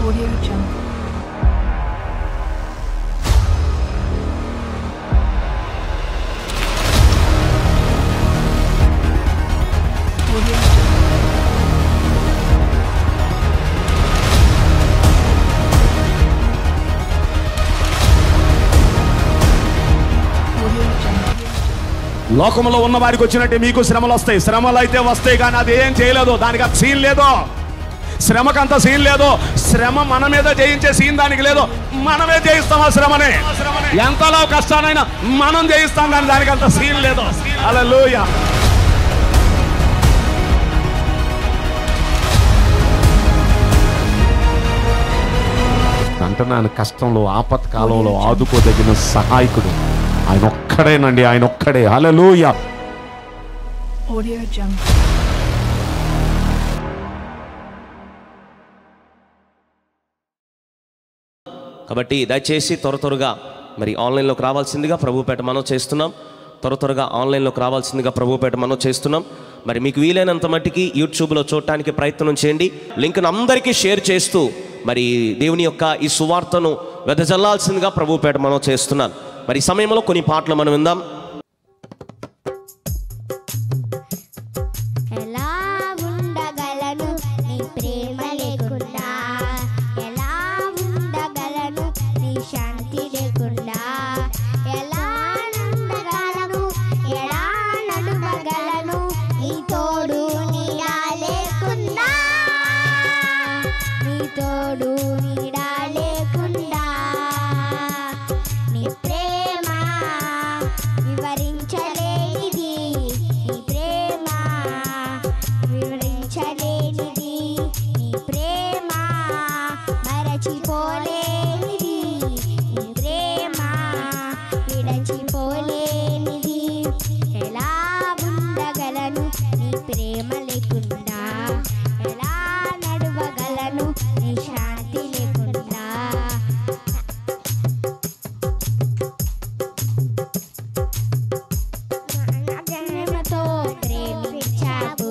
Audio Jungle. Audio Jungle. Audio Jungle. లోకంలో ఉన్న వారికి వచ్చినట్టే మీకు శ్రమలు వస్తాయి శ్రమలు అయితే వస్తాయి కానీ అది ఏం చేయలేదు దానికి అంత సీన్ లేదు శ్రమకంత సీన్ లేదు శ్రమ మన మీద జయించే సీన్ దానికి లేదు మనమే జయిస్తాం ఆ శ్రమని ఎంతలో కష్టానైనా మనం జయిస్తాం కానీ దానికి అంత సీన్ లేదు అలా అంటున్నాను కష్టంలో ఆపత్కాలంలో ఆదుకోదగిన సహాయకుడు ఆయన ఒక్కడేనండి ఆయన ఒక్కడే హల్లెలూయా Audio Jungle. కాబట్టి దయచేసి త్వర త్వరగా మరి ఆన్లైన్లోకి రావాల్సిందిగా ప్రభుపేట మనం చేస్తున్నాం త్వర త్వరగా ఆన్లైన్లోకి రావాల్సిందిగా ప్రభుపేట మనం చేస్తున్నాం మరి మీకు వీలైనంత మట్టికి యూట్యూబ్లో చూడటానికి ప్రయత్నం చేయండి లింక్ను అందరికీ షేర్ చేస్తూ మరి దేవుని యొక్క ఈ సువార్తను వెదజల్లాల్సిందిగా ప్రభుపేట మనం చేస్తున్నాం మరి ఈ సమయంలో కొన్ని పాటలు మనం విందాం ఎలా ఉండగలను నీ ప్రేమ లేకుండా ఎలా ఉండగలను నీ శాంతి లేకుండా ఎలా ఉండగలను ఎలా నడవగలను నీ తోడు నీడా లేకుండా నీ తోడు నీడా లేకుండా నీ ప్రేమ వివరించలేనిది నీ ప్రేమ వివరించలేనిది నీ ప్రేమ మరచిపోలేనిది నీ ప్రేమ విడచిపోలేనిది ఎలా ఉండగలను నీ ప్రేమ లేకుండా ఎలా నడవగలను నీ శాంతి లేకుండా జన్మతో ప్రేమించావు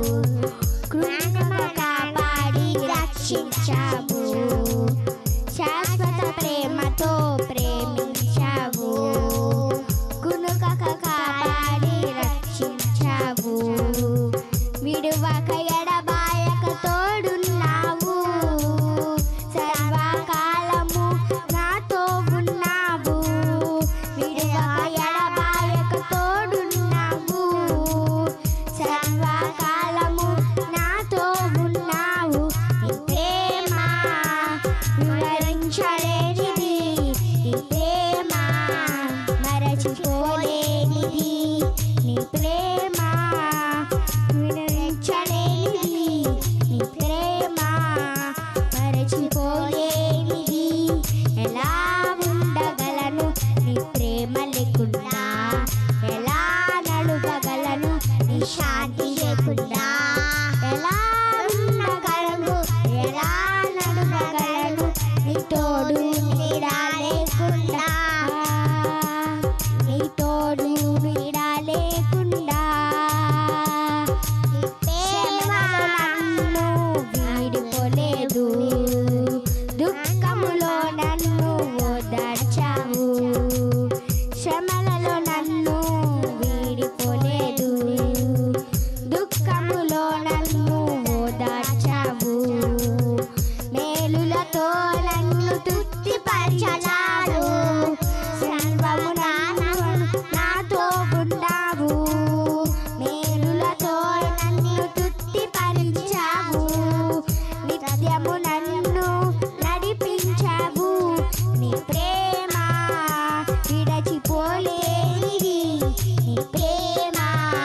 కృపతో కాపాడి రక్షించావు శాశ్వత ప్రేమతో ప్రేమించావు కునుకక కాపాడి రక్షించావు విడువక ఎడబాయక తోడున్నావు సర్వకాలము నాతో ఉన్నావు విడువక ఎడబాయక తోడున్నావు సర్వకాలము నాతో ఉన్నావు నీ ప్రేమ వివరించలేనిది నీ ప్రేమ మరచిపోలేనిది నీ ప్రేమ వివరించలేనిది నీ ప్రేమ మరచిపోలేనిది ఎలా ఉండగలను నీ ప్రేమ లేకుండా ఎలా నడవగలను నీ శాంతి లేకుండా ఎలా ఉండగలను ఎలా నడవగలను నీ తోడు నీడా లేకుండా నీ తోడు నీడా లేకుండా నీ ప్రేమలో నన్ను వీడిపోలేదు దుఃఖములో నన్ను ఓదార్చావు శ్రమలలో నన్ను వీడిపోలేదు దుఃఖములో నన్ను ఓదార్చావు మేలులతో నన్ను తృప్తిపరచలాడు సర్వము నాను నాతో ఉన్నావు మేలులతో నన్ను తృప్తిపరించావు నిత్యము నన్ను నడిపించావు నీ ప్రేమ విడచిపోలేనిది నీ ప్రేమ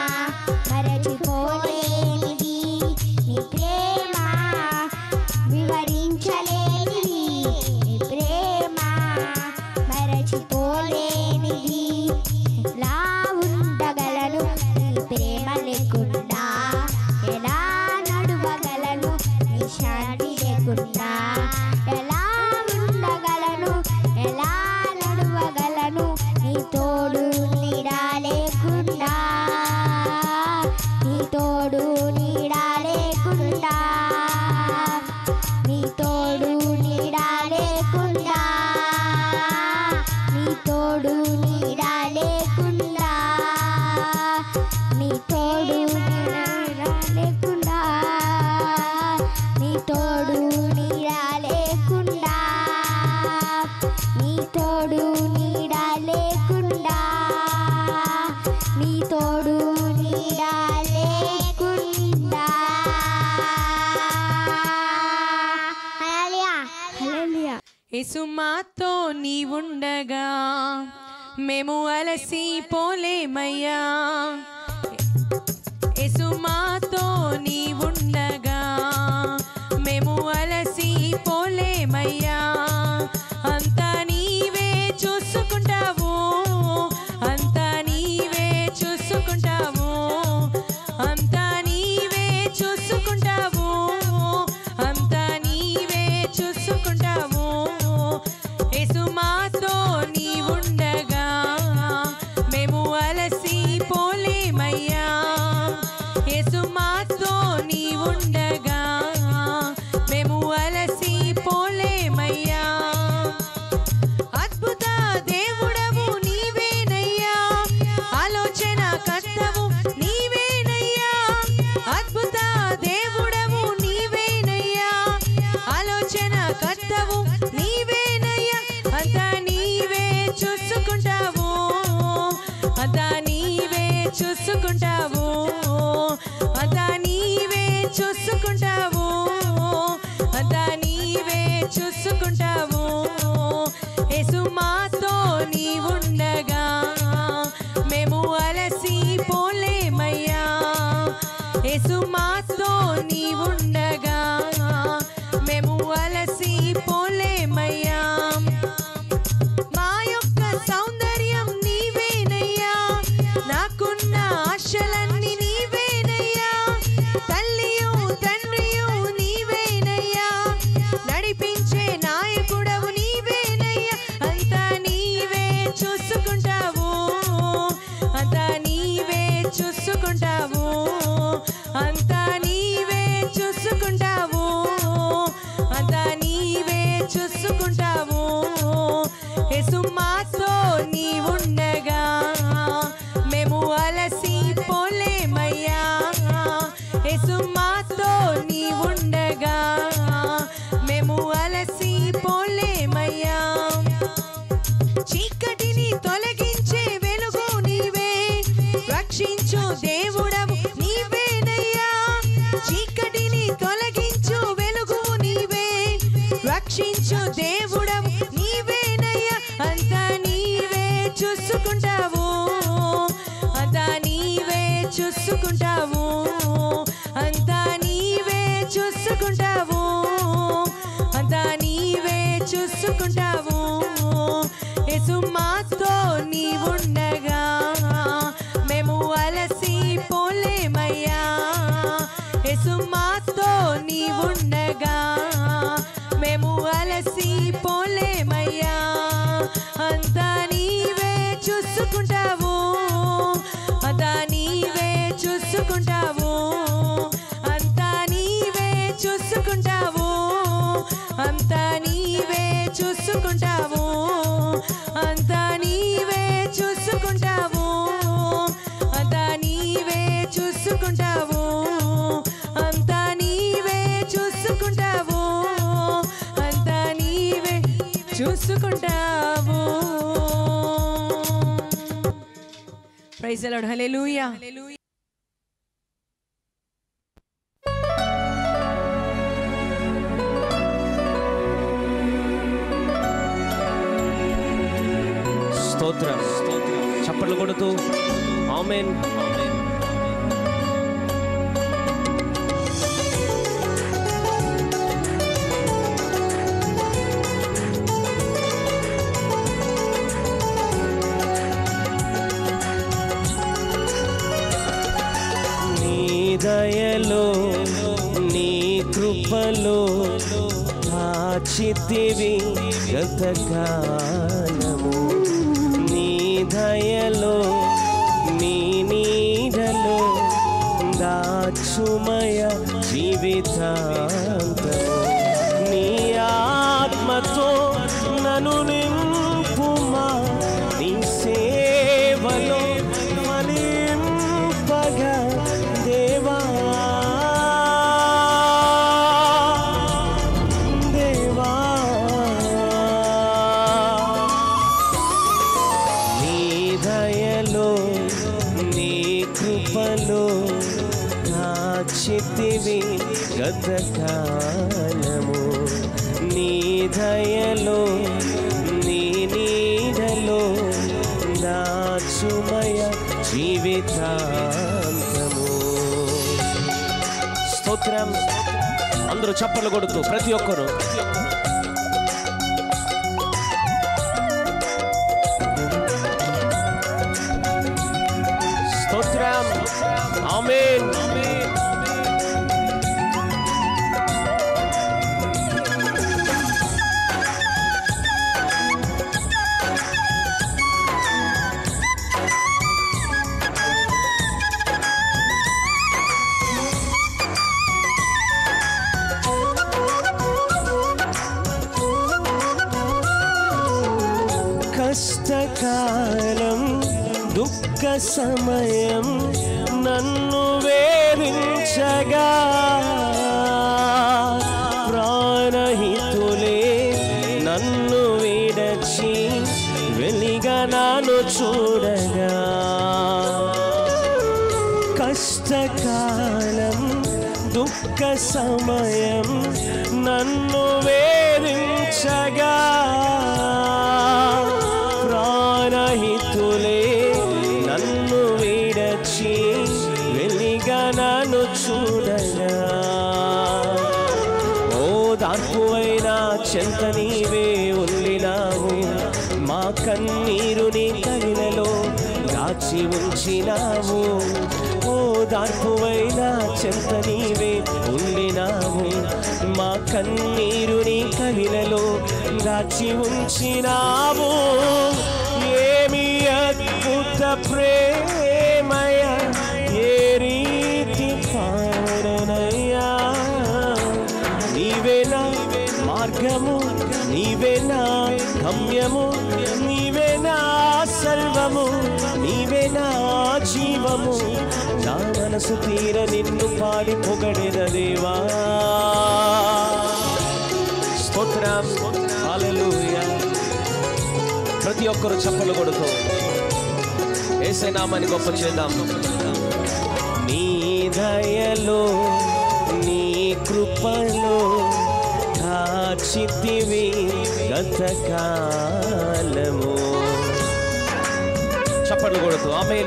మరచిపోలేనిది నీ ప్రేమ వివరించలేనిది నీ ప్రేమ మరచిపోలేనిది ఎలా ఉండగలను నీ ప్రేమ లేకుండా ఎలా నడవగలను నీ శాంతి లేకుండా ఎలా ఉండగలను ఎలా నడవగలను నీ తోడు నీడా లేకుండా నీ తోడు నీడా లేకుండా నీ తోడు నీ తోడు నీడా లేకుండా నీ తోడు నీడా లేకుండా నీ తోడు నీడా లేకుండా హల్లెలూయా హల్లెలూయా యేసు మాతో నీవుండగా మేము అలసి పోలేమయ్యా యేసు మాతో నీవుండగా మేము అలసి పోలేమయ్యా అంతా నీవే చూసుకుంటావు అంతా నీవే చూసుకుంటావు అంతా నీవే చూసుకుంటావు అంతా నీవే చూసుకుంటావు యేసు మాతో నీవుండగా మేము అలసి పోలేమయ్యా యేసు మాతో నీవుండగా మేము అలసి పోలేమయ్యా అద్భుత దేవుడవు నీవేనయ్యా ఆలోచన కర్తవు నీవేనయ్యా అద్భుత దేవుడవు నీవేనయ్యా ఆలోచన కర్తవు నీవేనయ్యా అంతా నీవే చూసుకుంటావు అంతా నీవే చూసుకుంటావు అంతా నీవే చూసుకుంటావు అంతా నీవే చూసుకుంటావు యేసు మాతో నీవుండగా మేము అలసి పోలేమయ్యా యేసు మాతో నీవుండగా మేము అలసి పోలేమయ్యా మా యొక్క సౌందర్యం నీవేనయ్యా నాకున్న ఆశలన్నీ నీవేనయ్యా తల్లియు తండ్రియు నీవేనయ్యా నడిపించే నాయకుడవు నీవేనయ్యా అంతా నీవే చూసుకుంటావు అంతా నీవే చూసుకుంటావు అంతా నీవే చూసుకుంటావు అంతా నీవే చూసుకుంటావు యేసు మాతో నీవుండగా మేము అలసి పోలేమయ్యా యేసు మాతో నీవుండగా మేము అలసి పోలేమయ్యా చీకటిని తొలగించే వెలుగు నీవే రక్షించు దేవుడవు నీవేనయ్యా చీకటిని తొలగించు వెలుగు నీవే రక్షించు దేవుడవు నీవేనయ్యా అంతా నీవే చూసుకుంటావు అంతా నీవే చూసుకుంటావు అంతా నీవే చూసుకుంటావు అంతా నీవే చూసుకుంటావు యేసు మాతో నీవుండగా మేము అలసి పోలేమయ్యా యేసు మాతో నీవుండగా మేము అలసి పోలేమయ్యా అంతా నీవే చూసుకుంటావు అంతా నీవే చూసుకుంటావు అంతా నీవే చూసుకుంటావు అంతా నీవే చూసుకుంటావు అంతా నీవే చూసుకుంటావు అంతా నీవే చూసుకుంటావు అంతా నీవే చూసుకుంటావు అంతా నీవే చూసుకుంటావు ప్రైజ్ అలాడు హల్లెలూయా స్తోత్రం చప్పట్లు కొడుతూ ఆమెన్ నీ దయలో నీ కృపలో దాచితివి గతకాలము నీ దయలో నీ నీడలో దాచుమయ జీవితాంతము నీ ఆత్మతో నన్ను నింపుమా నీ సేవలో ఫలింపగా దేవా గతకాలము నీ దయలో నీ నీడలో దాచుమయ జీవితాంతము స్తోత్రం అందరూ చప్పలు కొడుతూ ప్రతి ఒక్కరు స్తోత్రం ఆమేన్ కష్టకాలం దుఃఖ సమయం నన్ను వేరించగా ప్రాణహితులే నన్ను విడచి వెలిగా నాను చూడగా కష్టకాలం దుఃఖ సమయం నన్ను వేరించగా ప్రాణహితులే నన్ను విడచి వెలిగా నన్ను చూడగా ఓ దార్పువైనా చెంత నీవే ఉండినావు మా కన్నీరుని కవిలలో దాచి ఉంచినావు ఓ దార్పువైనా చెంత నీవే ఉండినావు మా కన్నీరుని కవిలలో దాచి ఉంచినావు ఏమి అద్భుత ప్రేమయ ఏ రీతి పాడనయ్యా నీవేనా మార్గము నీవేనా గమ్యము నీవేనా సర్వము నీవేనా జీవము నా మనసు తీర నిన్ను పాడి పొగడిన దేవా స్తోత్రం హల్లెలూయా ప్రతి ఒక్కరు చప్పలు కొడుతూ ఏసై నామాన్ని గొప్ప చేద్దాం నీ దయలో నీ కృపలో కాచితివి గతకాలము చప్పట్లు కొడుతూ ఆమె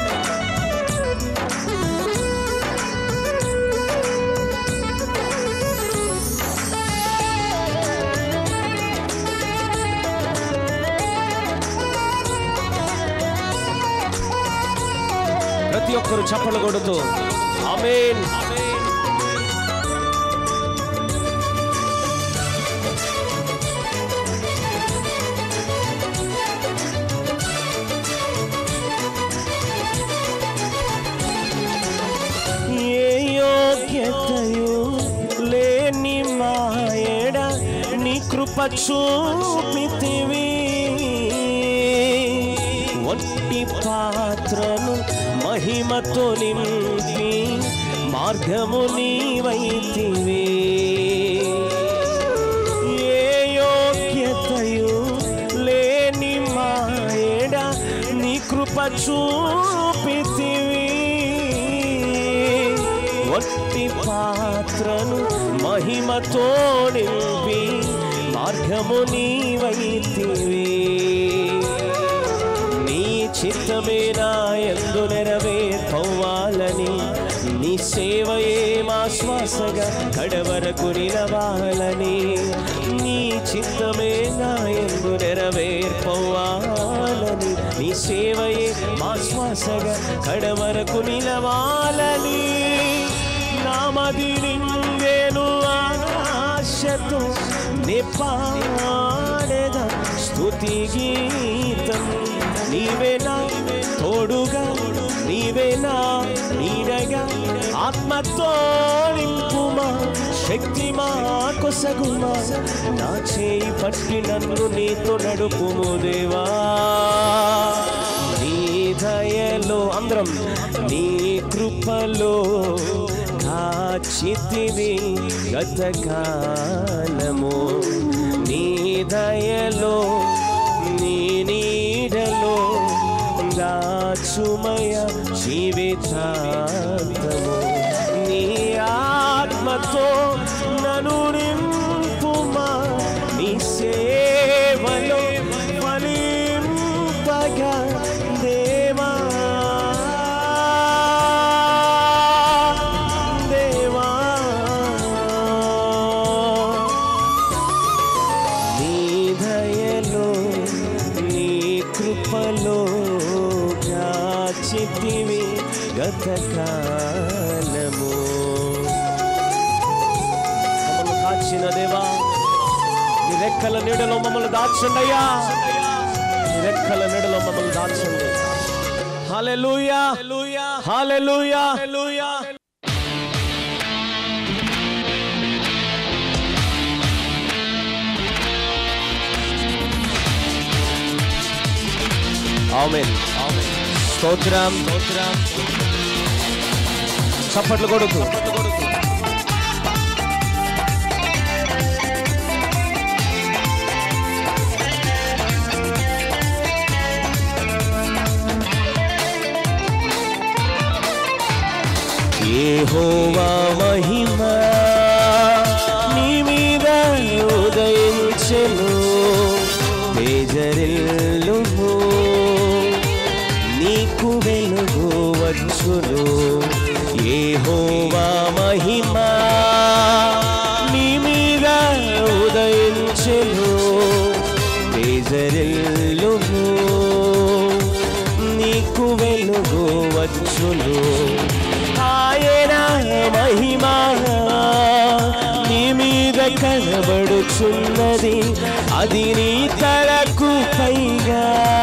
ప్రతి ఒక్కరు చప్పట్లు కొడుతూ ఆమేన్ ఏ యోగ్యతయు లేని మాయడ నీ కృప చూపితివి ఒట్టి పాత్రను మహిమతో నింపి మార్గము నీవైతివి ఏ యోగ్యతయు లేని మాయడ నీ కృప చూపితివి ఒట్టి పాత్రను మహిమతో నింపి మార్గము నీవైతివి నీ చిత్తమే నా ఎందు నెరవేర్పవ్వాలని నీ సేవయే మా శ్వాసగా కడవరకు నిలవాలని నీ చిత్తమే నా ఎందు నెరవేర్పవ్వాలని నీ సేవయే మా శ్వాసగా కడవరకు నిలవాలని నామది నిందేను ఆశతో నిపాడేద స్తుతి గీతం నీవేనా తోడుగా నీవేనా నీడగా ఆత్మతో నింపుమా శక్తి మా కొసగుమా నా చేయి పట్టి నన్ను నీతో నడుపుము దేవా నీ దయలో అందరం నీ కృపలో కాచితివి గతకాలము నీ దయలో నీ నీడలో దాచుమయ జీవితాంతము నీ ఆత్మ ఆత్మతో నను నింపుమా నీ సేవలో ఫలింపగా దేవా దేవా నీ దయలో నీ కృపలో కాచితివి గతకాలము మమ్మల్ని కాచిన దేవా నీ రెక్కల నీడలో మమ్మల్ని దాచండి అయ్యా నీ రెక్కల నీడలో మమ్మల్ని దాచండి హల్లెలూయా హల్లెలూయా హల్లెలూయా ఆమెన్ స్తోత్రం స్తోత్రం చప్పట్లు కొడుకు యెహోవా మహిమ నీ మీద ఉదయించెను తేజరిల్లుము నీకు వెలుగు వచ్చును యెహోవా మహిమ నీ మీద ఉదయించెను తేజరిల్లుము నీకు వెలుగు వచ్చును ఆయన మహిమ నీ మీద కనబడుచున్నది అది నీ తలకు పైగా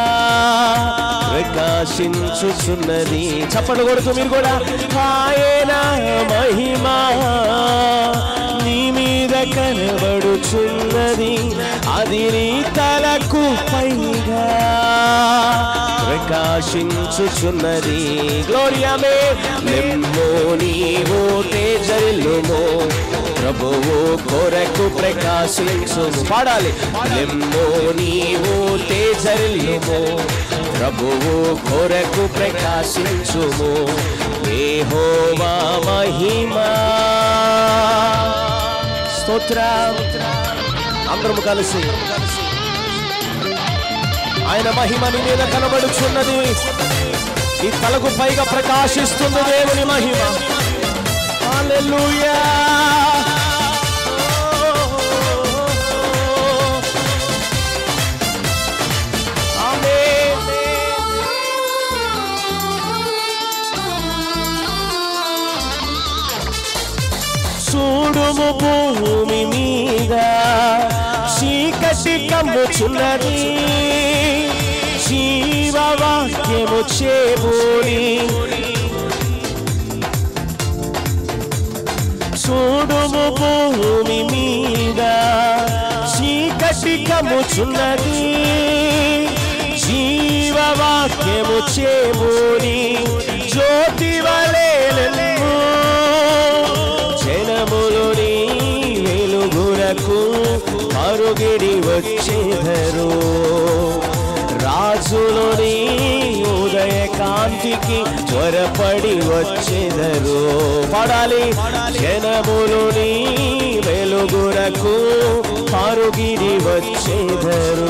ప్రకాశించుచున్నది చప్పట్లు కొడుతూ మీరు కూడా ఆయన మహిమ నీ మీద కనబడుచున్నది అది నీ తలకు పైగా ప్రకాశించుచున్నది గ్లోరియామే లెమ్మో నీవో తేజరిల్లుమో ప్రభువు కొరకు ప్రకాశించుము పాడాలి లెమ్మో నీవో తేజరిల్లుమో ప్రభువు కొరకు ప్రకాశించుము ఏహోవా మహిమా స్తోత్రం అందరం కలిసి ఆయన మహిమ నీ మీద కనబడుచున్నది నీ తలకు పైగా ప్రకాశిస్తుంది దేవుని మహిమ హల్లెలూయా ఆమేన్. చూడుము భూమి మీద చీకటి కమ్ముచున్నది జీవవాక్యము చేబూని చూడుము భూమి మీద చీకటి కమ్ముచున్నది జీవవాక్యము చేబూని జ్యోతి వలెలెల్లు జనములుని వెలుగులకు పరుగిడి వచ్చేదరు రాజులుని ఉదయ కాంతికి త్వరపడి వచ్చేదరు పడాలి జనములుని వెలుగురకు పరుగిడి వచ్చేదరు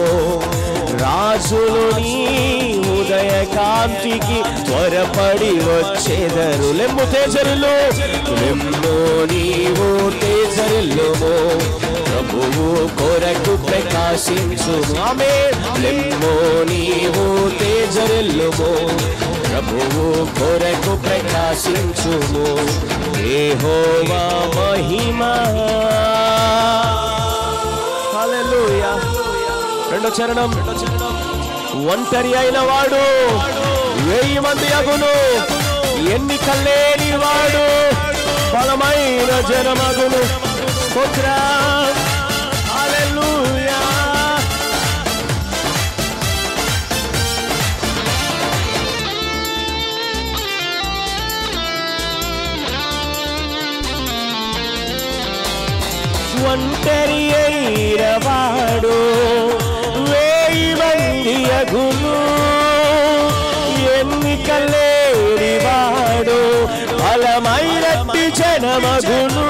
రాజులుని ఉదయ కాంతికి త్వరపడి వచ్చేదరు లెమ్ము తేజరులు లెమ్ము నీవు తేజరులుమో ప్రభువు కొరకు ప్రకాశించు ఆమె లెమ్ము నీవు తేజరులుమో ప్రభువు కొరకు ప్రకాశించుము ఏహోవా మహిమా హల్లెలూయా రెండో చరణం ఒంటరి అయిన వాడు వెయ్యి మంది అగును ఎన్నిక లేని వాడు బలమైన జనమగును స్తోత్రం. హల్లెలూయా ఒంటరి అయినవాడు వేయి మంది అగును ఎన్నికలేని వాడు బలమైనట్టి జన జనమగును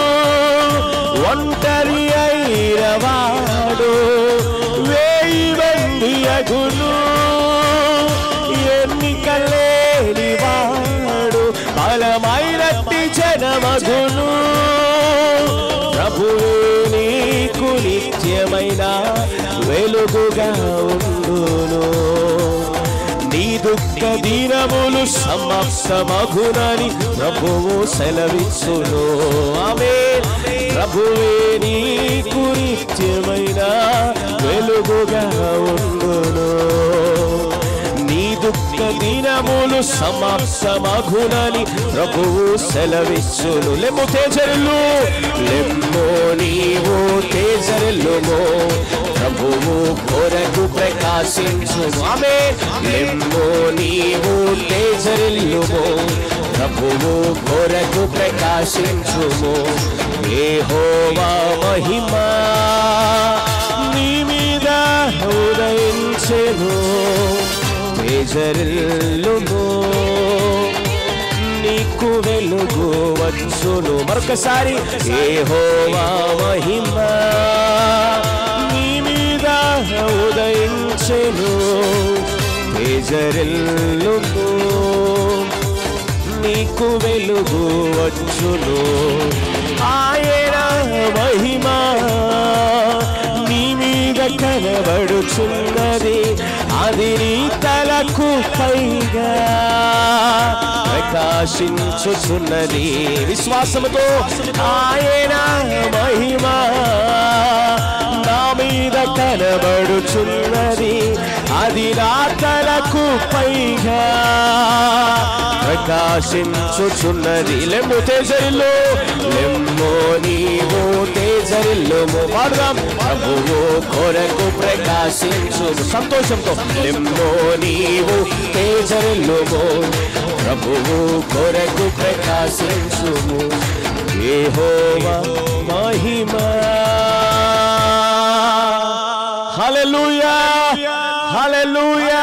ఒంటరి అయినవాడు వేయి మంది అగును ఎన్నికలేని వాడు బలమైనట్టి జనమగును ప్రభువే నీకు నిత్యమైన వెలుగుగా ఉండును నీ దుఃఖ దినములు సమాప్తమగునని ప్రభువు సెలవిచ్చును ఆమె ప్రభువే నీకు నిత్యమైన వెలుగుగా ఉండును నీ దుఃఖ దినములు సమాప్తమగునని ప్రభువు సెలవిచ్చును లెమ్ము తేజరిల్లు లెమ్ము నీవు తేజరిల్లుము ప్రభువు కొరకు ప్రకాశించు ఆమె లెమ్ము నీవు తేజరిల్లుము ప్రభువు కొరకు ప్రకాశించుము ఏహోవా మహిమా నీ మీద ఉదయించెను తేజరిల్లుము నీకు వెలుగు వచ్చును మరొకసారి ఏహోవా మహిమ నీ మీద ఉదయించెను తేజరిల్లుము నీకు వెలుగు వచ్చును ఆయన మహిమ నీ మీద కనబడుచున్నది అది నీ తలకు పైగా ప్రకాశించుచున్నది విశ్వాసముతో ఆయన మహిమ నా మీద కనబడుచున్నది అది నా తలకు పైగా ప్రకాశించుచున్నది లెమ్ము తేజరిల్లు లెమ్ము నీవు తేజరిల్లుము పాడుదాం ప్రభువు కొరకు ప్రకాశించు సంతోషంతో లెమ్ము నీవు తేజరిల్లుము ప్రభువు కొరకు ప్రకాశించుము యెహోవా మహిమ హల్లెలూయా హల్లెలూయా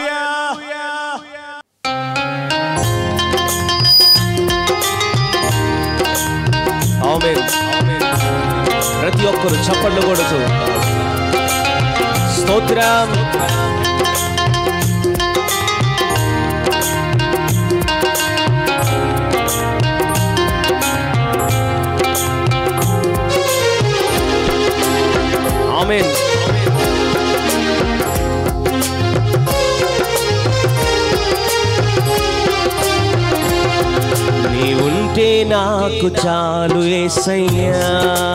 ఆమేన్ ప్రతి ఒక్కరు చప్పట్లు కొడుతూ స్తోత్రం ఆమేన్ నీ ఉంటే నాకు చాలు ఏసయ్యా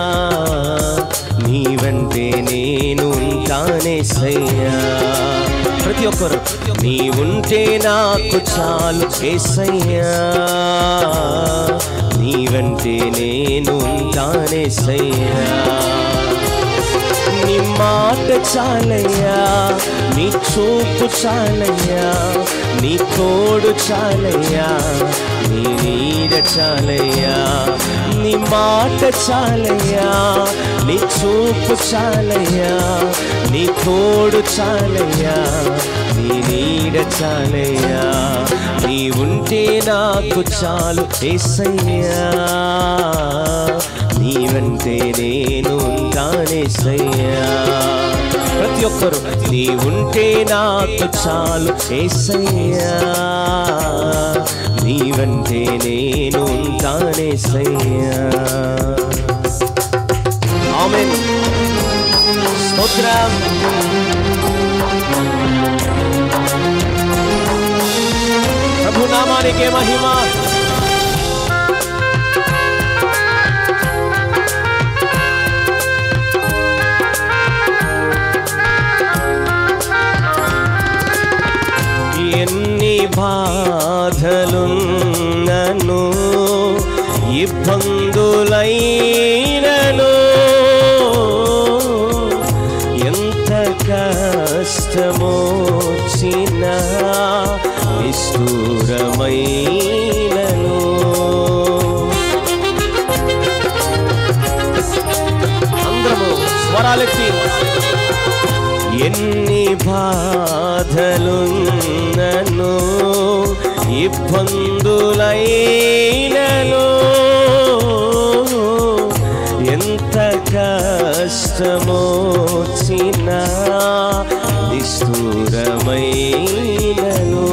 నీ వెంటే నేను ఉంటానేసయ్యా ప్రతి ఒక్కరు నీ ఉంటే నాకు చాలు ఏసయ్యా నీ వెంటే నేను ఉంటానేసయ్యా నీ మాట చాలయ్యా నీ చూపు చాలయ్యా నీ తోడు చాలయ్యా నీ నీడ చాలయ్యా నీ మాట చాలయ్యా నీ చూపు చాలయ్యా నీ తోడు చాలయ్యా నీ నీడ చాలయ్యా నీ ఉంటే నాకు చాలు ఏసయ్యా నీ వెంటే నేను ఉంటానేసయ్యా ప్రతి ఒక్కరు నీ ఉంటే నాకు చాలు ఏసయ్యా నీ వెంటే నేను ఉంటానేసయ్యా ఆమేన్ స్తోత్రం ప్రభు నామానికే మహిమ ఎన్ని బాధలున్నను ఇబ్బందులైనను ఎంత కష్టమోచిన నిష్ఠూరమైనను అందరము స్వరాలెత్తి ఎన్ని బాధలున్నను ఇబ్బందులైనను కష్టమోచిన నిష్ఠూరమైనను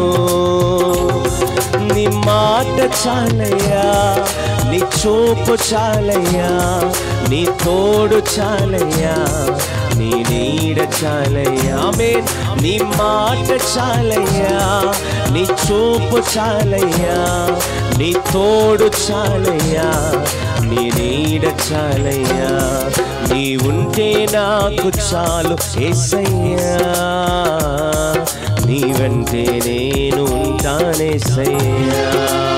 నీ మాట చాలయ్యా నీ చూపు చాలయ్యా నీ తోడు చాలయ్యా నీ నీడ చాలయ్యా ఆమేన్ నీ మాట చాలయ్యా నీ చూపు చాలయ్యా నీ తోడు చాలయ్యా నీ నీడ చాలయ్యా నీ ఉంటే నాకు చాలు ఏసయ్యా నీ వెంటే నేను ఉంటానేసయ్యా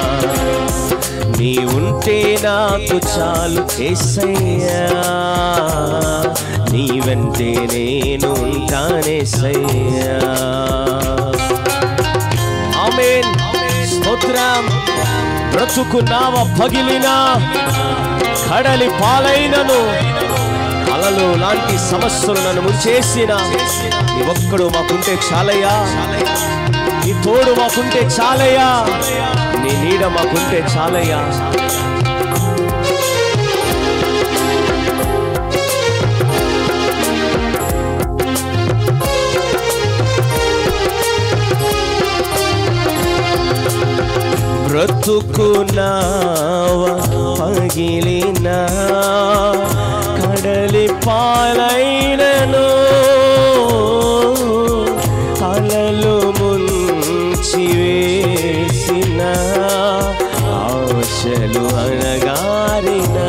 నీ ఉంటే నాకు చాలు ఏసయ్యా నీ వెంటే నేను ఉంటానేసయ్యా ఆమేన్ స్తోత్రం బ్రతుకున్నావ పగిలిన కడలి పాలైనను అలలు లాంటి సమస్యలు నన్ను ముంచేసిన నీ ఒక్కడు మాకుంటే చాలయ్యా నీ తోడు మాకుంటే చాలయ్యా నీ నీడ మాకుంటే చాలయ్యా బ్రతుకున్నావ పగిలిన కడలి పాలైనను అలలు ముంచి వేసిన ఆశలు అనగారిన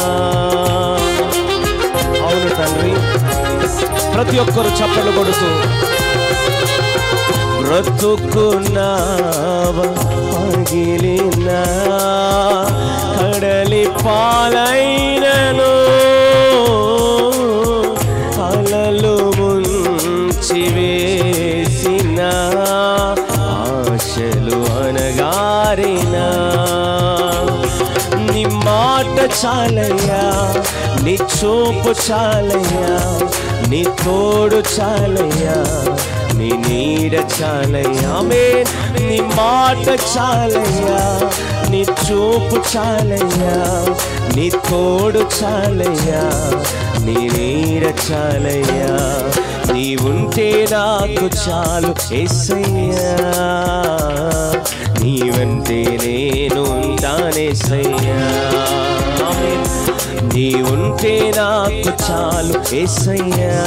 అవును తండ్రి ప్రతి ఒక్కరు చప్పలు కొడుతూ బ్రతుకున్నావ పగిలిన కడలి పాలైనను అలలు ముంచి వేసిన ఆశలు అనగారిన నీ మాట చాలయ్యా నీ చూపు చాలయ్యా నీ తోడు చాలయ్యా నీ నీడ చాలయ్యా ఆమేన్. నీ మాట చాలయ్యా నీ చూపు చాలయ్యా నీ తోడు చాలయ్యా నీ నీడ చాలయ్యా నీ ఉంటే నాకు చాలు ఎస్సయ్యా నీ వెంటే నేను ఉంటానేసయ్యా ఆమేన్. నీ ఉంటే నాకు చాలు ఎస్సయ్యా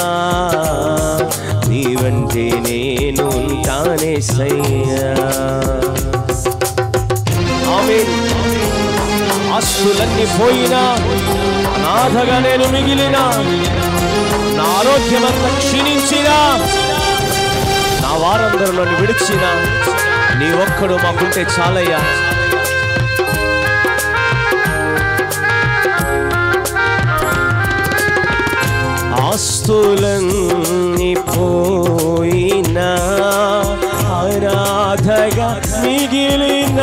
నీ వెంటే నేను ఉంటానేసయ్యా ఆమేన్ ఆస్తులన్నీ పోయినా అనాథగా నేను మిగిలిన నా ఆరోగ్యమంతా క్షీణించినా నా వారందరూ నన్ను విడిచిన నీ ఒక్కడు మాకుంటే చాలయ్యా ఆస్తులన్నీ పోయినా ఆరాధగా మిగిలిన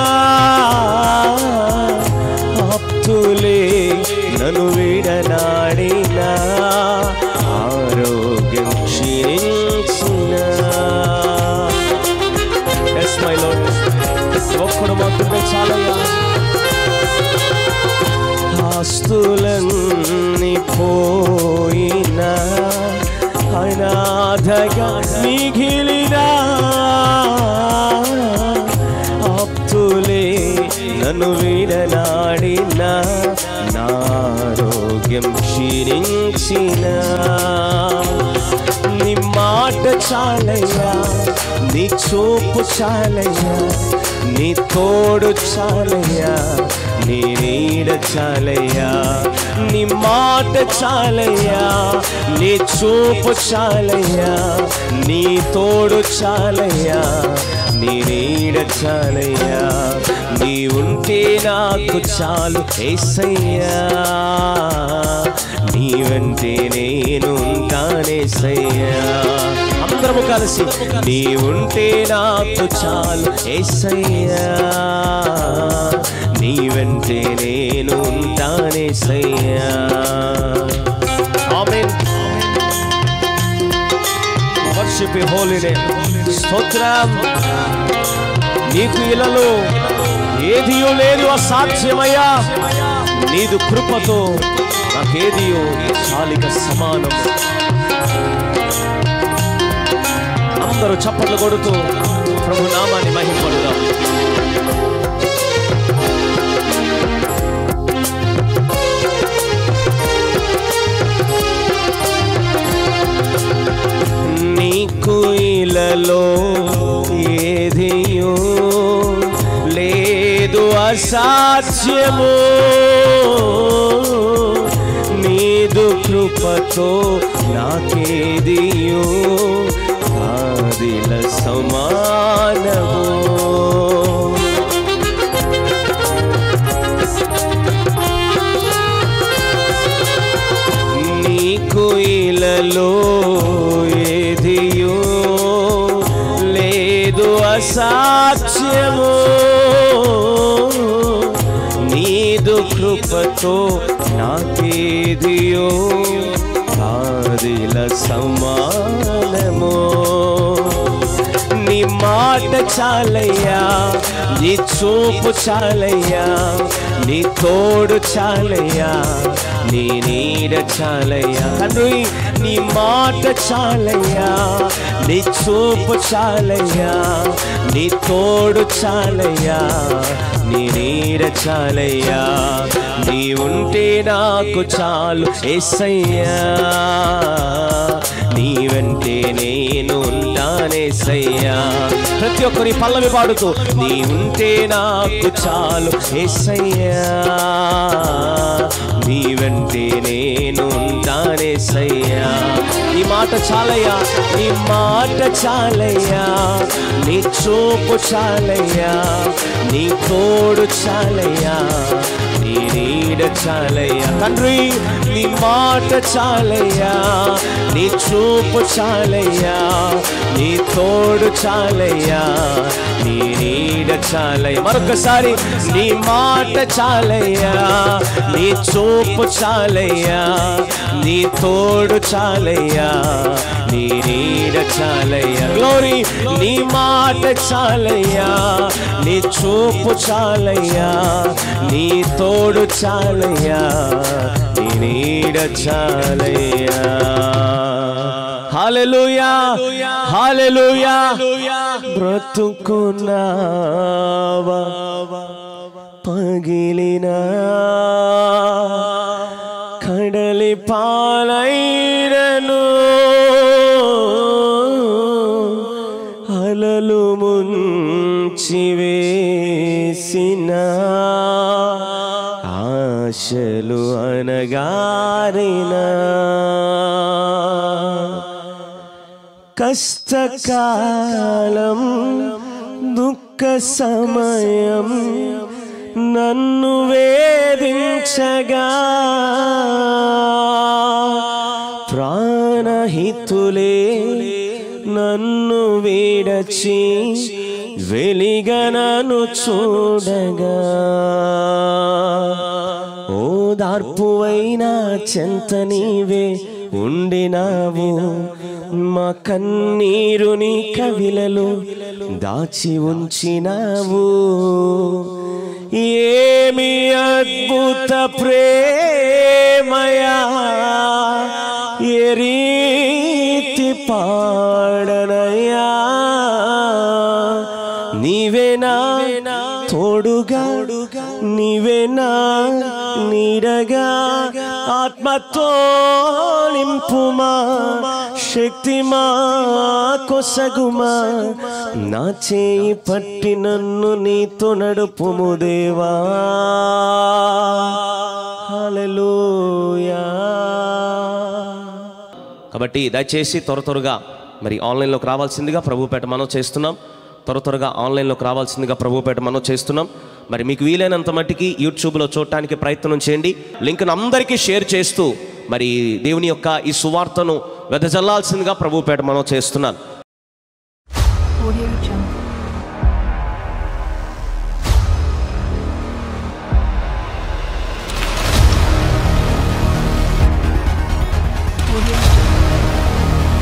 ఆప్తులే నన్ను విడనాడిన ఆరోగ్యం క్షీణించిన ఎస్ మై లార్డ్ ఒక్కడు మాత్రమే చాలయ్యా ఆస్తులన్నీ పోయినా అనాథగా మిగిలిన ఆప్తులే నన్ను విడనాడిన నా ఆరోగ్యం క్షీణించిన నీ మాట చాలయ్యా నీ చూపు చాలయ్యా నీ తోడు చాలయ్యా నీ నీడ చాలయ్యా నీ మాట చాలయ్యా నీ చూపు చాలయ్యా నీ తోడు చాలయ్యా నీ నీడ చాలయ్యా నీ ఉంటే నాకు చాలు ఏసయ్యా నీ వెంటే నేను ఉంటానేసయ్యా అందరము కలిసి నీ ఉంటే నాకు చాలు ఏసయ్యా నీ వెంటే నేను ఉంటానేసయ్యా ఆమేన్ వర్షిప్ హోలీ నేమ్ స్తోత్రం నీకు ఇలలో ఏదియో లేదు అసాధ్యమయ్యా నీదు కృపతో నాకేదియో చాలిక సమానం అందరూ చప్పట్లు కొడుతూ ప్రభు నామాన్ని మహింపడుదాం నీకు ఇలలో ఏదియో లేదు అసాధ్యము నీదు కృపతో నాకేదియో ఆదిల సమానము నీకు ఇలలో ఏదియో లేదు అసాధ్యము నీదు కృపతో నాకేదియో ఆదిల సమానము నీ మాట చాలయ్యా నీ చూపు చాలయ్యా నీ తోడు చాలయ్యా నీ నీడ చాలయ్యా తండ్రి నీ మాట చాలయ్యా నీ చూపు చాలయ్యా నీ తోడు చాలయ్యా నీ నీడ చాలయ్యా నీ ఉంటే నాకు చాలు ఎస్సయ్యా నీ వెంటే నేను ఉంటానేసయ్యా ప్రతి ఒక్కరి పల్లవి పాడుతూ నీ ఉంటే నాకు చాలు ఏసయ్యా నీ వెంటే నేను ఉంటానేసయ్యా నీ మాట చాలయ్యా నీ మాట చాలయ్యా నీ చూపు చాలయ్యా నీ తోడు చాలయ్యా నీ నీడ చాలయ్యా తండ్రి నీ మాట చాలయ్యా నీ చూపు చాలయ్యా నీ తోడు చాలయ్యా నీ నీడ చాలయ్యా మరొకసారి నీ మాట చాలయ్యా నీ చూపు చాలయ్యా నీ తోడు చాలయ్యా నీ నీడ చాలయ్యా గ్లోరీ నీ మాట చాలయ్యా నీ చూపు చాలయ్యా నీ తోడు చాలయ్యా నీ నీడ చాలయ్యా హల్లెలూయా హల్లెలూయా బ్రతుకున్నావా పగిలినా కడలి పాలైరను అలలు ముంచి వేసిన ఆశలు అనగారిన కష్టకాలం దుఃఖ సమయం నన్ను వేధించగా ప్రాణహితులే నన్ను వీడచి వెలిగనను చూడగా ఓదార్పువైనా చెంత నీవే ఉండినావు మా కన్నీరుని కవిలలో దాచి ఉంచినావు ఏమి అద్భుత ప్రేమయా ఏ రీతి పాడనయా నీవేనా తోడుగా నీవేనా నీడగా ఆత్మతో నింపుమా శక్తిమా కొసగుమా నా చేయి పట్టి నన్ను నీతో నడుపుము దేవా హల్లెలూయా కాబట్టి దయచేసి త్వర త్వరగా మరి ఆన్లైన్లోకి రావాల్సిందిగా ప్రభుపేట మనం చేస్తున్నాం త్వర త్వరగా ఆన్లైన్లోకి రావాల్సిందిగా ప్రభుపేట మనం చేస్తున్నాం మరి మీకు వీలైనంత మట్టికి యూట్యూబ్లో చూడటానికి ప్రయత్నం చేయండి లింక్ను అందరికీ షేర్ చేస్తూ మరి దేవుని యొక్క ఈ సువార్తను వెదజల్లాల్సిందిగా ప్రభుపేట మనం చేస్తున్నాను Audio Jungle. Audio Jungle.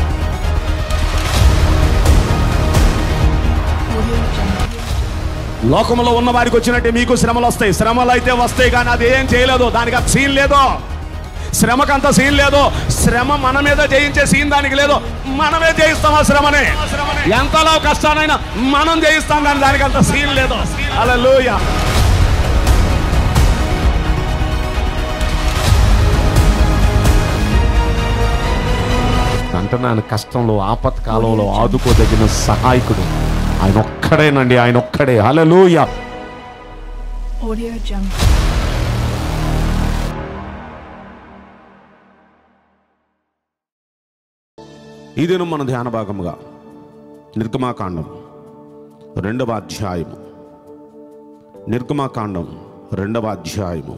Audio Jungle. లోకంలో ఉన్న వారికి వచ్చినట్టే మీకు శ్రమలు వస్తాయి శ్రమలు అయితే వస్తాయి కానీ అది ఏం చేయలేదు దానికి ఆ సీన్ లేదు శ్రమకంత సీన్ లేదు శ్రమ మన మీద జయించే సీన్ దానికి లేదు మనమే జయిస్తాం ఆ శ్రమని ఎంతలో కష్టానైనా మనం జయిస్తాం కానీ దానికి అంత సీన్ లేదు అలా అంటున్నాను కష్టంలో ఆపత్కాలంలో ఆదుకోదగిన సహాయకుడు ఆయన ఒక్కడేనండి ఆయన ఒక్కడే హలలోయ Audio Jungle. ఇదేను మన ధ్యాన భాగముగా నిర్గమాకాండం రెండవ అధ్యాయము నిర్గమాకాండం రెండవ అధ్యాయము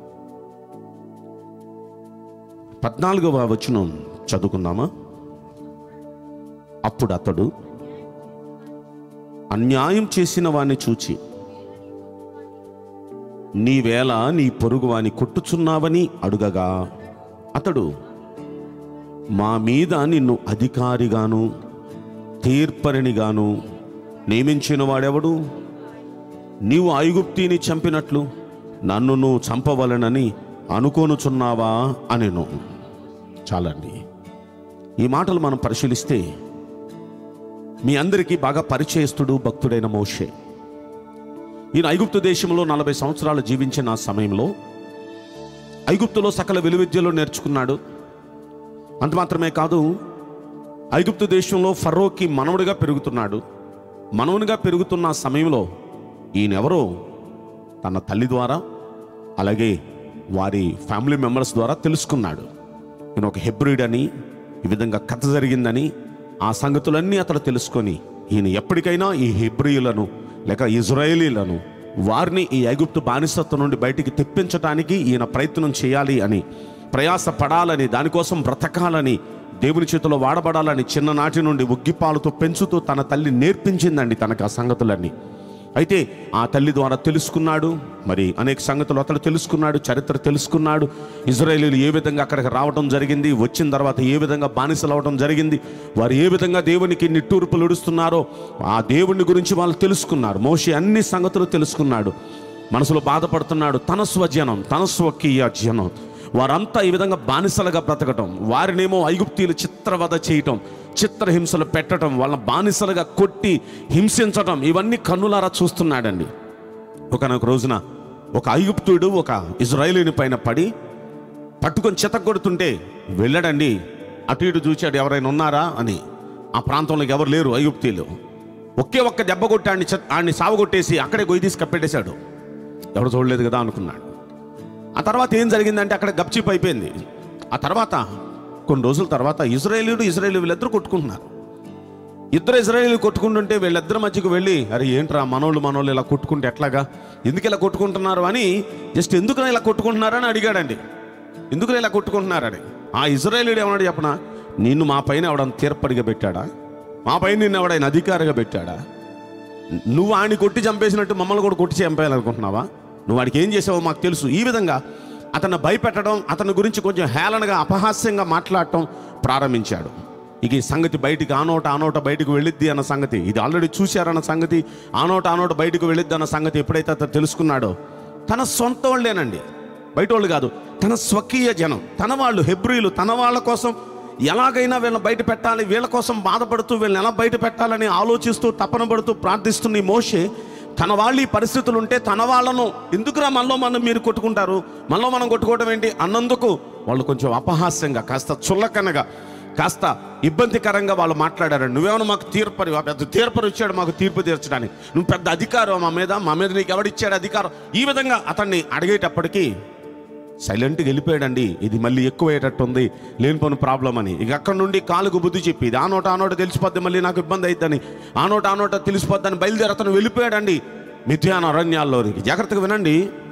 పద్నాలుగవ వచనం చదువుకుందామా అప్పుడు అతడు అన్యాయం చేసిన వాణ్ణి చూచి నీవేళ నీ పొరుగు వాని కొట్టుచున్నావని అడుగగా అతడు మా మీద నిన్ను అధికారిగాను తీర్పరినిగాను నియమించిన వాడెవడు నీవు ఐగుప్తిని చంపినట్లు నన్ను నువ్వు చంపవలనని అనుకోనుచున్నావా అనెను చాలండి ఈ మాటలు మనం పరిశీలిస్తే మీ అందరికీ బాగా పరిచయస్తుడు భక్తుడైన మోషే ఈయన ఐగుప్తు దేశంలో నలభై సంవత్సరాలు జీవించిన ఆ సమయంలో ఐగుప్తులో సకల విలువిద్యలు నేర్చుకున్నాడు అంత మాత్రమే కాదు ఐగుప్తు దేశంలో ఫరోకి మనవుడిగా పెరుగుతున్నాడు మనవునిగా పెరుగుతున్న ఆ సమయంలో ఈయనెవరో తన తల్లి ద్వారా అలాగే వారి ఫ్యామిలీ మెంబర్స్ ద్వారా తెలుసుకున్నాడు ఈయన ఒక హెబ్రిడ్ అని ఈ విధంగా కథ జరిగిందని ఆ సంగతులన్నీ అతడు తెలుసుకొని ఈయన ఎప్పటికైనా ఈ హెబ్రియులను లేక ఇజ్రాయేలీలను వారిని ఈ ఐగుప్తు బానిసత్వం నుండి బయటికి తెప్పించడానికి ఈయన ప్రయత్నం చేయాలి అని ప్రయాస పడాలని దానికోసం బ్రతకాలని దేవుని చేతిలో వాడబడాలని చిన్ననాటి నుండి ఉగ్గిపాలతో పెంచుతూ తన తల్లి నేర్పించిందండి తనకు ఆ సంగతులన్నీ అయితే ఆ తల్లి ద్వారా తెలుసుకున్నాడు మరి అనేక సంగతులు అతడు తెలుసుకున్నాడు చరిత్ర తెలుసుకున్నాడు ఇజ్రాయేలీలు ఏ విధంగా అక్కడికి రావడం జరిగింది వచ్చిన తర్వాత ఏ విధంగా బానిసలు అవడం జరిగింది వారు ఏ విధంగా దేవునికి నిట్టూర్పులు ఇడుస్తున్నారో ఆ దేవుని గురించి వాళ్ళు తెలుసుకున్నారు మోషి అన్ని సంగతులు తెలుసుకున్నాడు మనసులో బాధపడుతున్నాడు తన స్వజనం తన స్వకీయ జనం వారంతా ఈ విధంగా బానిసలుగా బ్రతకటం వారినేమో ఐగుప్తీలు చిత్రవద చేయటం చిత్రహింసలు పెట్టడం వాళ్ళ బానిసలుగా కొట్టి హింసించటం ఇవన్నీ కన్నులారా చూస్తున్నాడండి ఒకనొక రోజున ఒక ఐగుప్తుడు ఒక ఇజ్రాయేలీని పైన పడి పట్టుకొని చితగొడుతుంటే వెళ్ళాడండి అటు ఇటు చూచాడు ఎవరైనా ఉన్నారా అని ఆ ప్రాంతంలోకి ఎవరు లేరు ఐగుప్తీలు ఒకే ఒక్క దెబ్బ కొట్టి ఆడిని చెత్త- ఆడిని సావగొట్టేసి అక్కడే గొయ్యి తీసి కప్పెట్టేశాడు ఎవరు చూడలేదు కదా అనుకున్నాడు ఆ తర్వాత ఏం జరిగిందంటే అక్కడ గప్చిప్ అయిపోయింది ఆ తర్వాత కొన్ని రోజుల తర్వాత ఇజ్రాయేలీడు ఇజ్రాయేల్ వీళ్ళిద్దరు కొట్టుకుంటున్నారు ఇద్దరు ఇజ్రాయేలీలు కొట్టుకుంటుంటే వీళ్ళిద్దరి మధ్యకు వెళ్ళి అరే ఏంట్రా మనోళ్ళు మనోళ్ళు ఇలా కొట్టుకుంటే ఎట్లాగా ఎందుకు ఇలా కొట్టుకుంటున్నారు అని జస్ట్ ఎందుకు ఇలా కొట్టుకుంటున్నారని అడిగాడండి ఎందుకు ఇలా కొట్టుకుంటున్నారని ఆ ఇజ్రాయేలీడు ఏమన్నాడు చెప్పనా నిన్ను మా పైన ఎవడన్నా తీర్పడిగా పెట్టాడా మా పైన నిన్ను ఎవడైనా అధికారిగా పెట్టాడా నువ్వు ఆడిని కొట్టి చంపేసినట్టు మమ్మల్ని కూడా కొట్టి చంపేయాలనుకుంటున్నావా నువ్వు వాడికి ఏం చేసావో మాకు తెలుసు ఈ విధంగా అతను భయపెట్టడం అతని గురించి కొంచెం హేళనగా అపహాస్యంగా మాట్లాడటం ప్రారంభించాడు ఇక ఈ సంగతి బయటికి ఆనోట ఆనోట బయటకు వెళ్ళిద్ది అన్న సంగతి ఇది ఆల్రెడీ చూశారన్న సంగతి ఆనోట ఆనోట బయటకు వెళ్ళిద్ది అన్న సంగతి ఎప్పుడైతే అతను తెలుసుకున్నాడో తన సొంత వాళ్ళేనండి బయట వాళ్ళు కాదు తన స్వకీయ జనం తన వాళ్ళు హెబ్రిలు తన వాళ్ళ కోసం ఎలాగైనా వీళ్ళని బయట పెట్టాలి వీళ్ళ కోసం బాధపడుతూ వీళ్ళని ఎలా బయట పెట్టాలని ఆలోచిస్తూ తపన పడుతూ ప్రార్థిస్తున్న ఈ మోషే తన వాళ్ళు ఈ పరిస్థితులు ఉంటే తన వాళ్ళను ఎందుకురా మనలో మనం మీరు కొట్టుకుంటారు మనలో మనం కొట్టుకోవడం ఏంటి అన్నందుకు వాళ్ళు కొంచెం అపహాస్యంగా కాస్త చుల్లకనగా కాస్త ఇబ్బందికరంగా వాళ్ళు మాట్లాడారు నువ్వేమైనా మాకు తీర్పరి పెద్ద తీర్పరి ఇచ్చాడు మాకు తీర్పు తీర్చడానికి నువ్వు పెద్ద అధికారం మా మీద మా మీద నీకు ఎవడిచ్చాడు అధికారం ఈ విధంగా అతన్ని అడిగేటప్పటికీ సైలెంట్గా వెళ్ళిపోయాడండి ఇది మళ్ళీ ఎక్కువయ్యేటట్టుంది లేనిపోని ప్రాబ్లం అని ఇక అక్కడ నుండి కాలుకు బుద్ధి చెప్పి ఇది ఆ నోట ఆ నోట తెలిసిపోద్ది మళ్ళీ నాకు ఇబ్బంది అవుతుందని ఆ నోట ఆ నోట తెలిసిపోద్దని బయలుదేరి అతను వెళ్ళిపోయాడండి మిథ్యాన అరణ్యాల్లోనికి జాగ్రత్తగా వినండి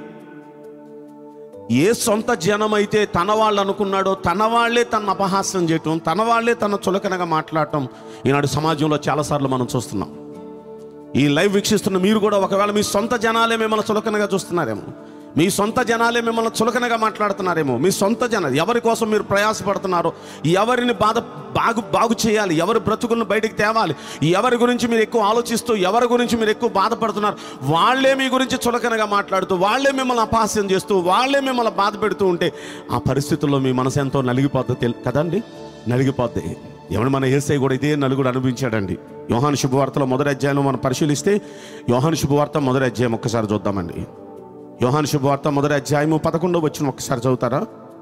ఏ సొంత జనం అయితే తన వాళ్ళు అనుకున్నాడో తన వాళ్ళే తన అపహాస్యం చేయటం తన వాళ్ళే తన చులకనగా మాట్లాడటం ఈనాడు సమాజంలో చాలాసార్లు మనం చూస్తున్నాం ఈ లైవ్ వీక్షిస్తున్న మీరు కూడా ఒకవేళ మీ సొంత జనాలే మిమ్మల్ని చులకనగా చూస్తున్నారేమో మీ సొంత జనాలే మిమ్మల్ని చులకనగా మాట్లాడుతున్నారేమో మీ సొంత జన ఎవరి కోసం మీరు ప్రయాసపడుతున్నారో ఎవరిని బాధ బాగు బాగు చేయాలి ఎవరి బ్రతుకులను బయటికి తేవాలి ఎవరి గురించి మీరు ఎక్కువ ఆలోచిస్తూ ఎవరి గురించి మీరు ఎక్కువ బాధపడుతున్నారు వాళ్ళే మీ గురించి చులకనగా మాట్లాడుతూ వాళ్ళే మిమ్మల్ని అపహాస్యం చేస్తూ వాళ్ళే మిమ్మల్ని బాధ పెడుతూ ఉంటే ఆ పరిస్థితుల్లో మీ మనసు ఎంతో నలిగిపోద్ది తెల్- కదండి నలిగిపోద్ది ఎవడు మన ఏసై కూడా ఇదే నలుగుడు అనుభవించాడండి యోహాను శుభవార్తలో మొదటి అధ్యాయంలో మనం పరిశీలిస్తే యోహాను శుభవార్త మొదటి అధ్యాయం ఒక్కసారి చూద్దామండి యోహాను శుభవార్త మొదటి అధ్యాయము పదకొండో వచ్చిన ఒక్కసారి చదువుతారా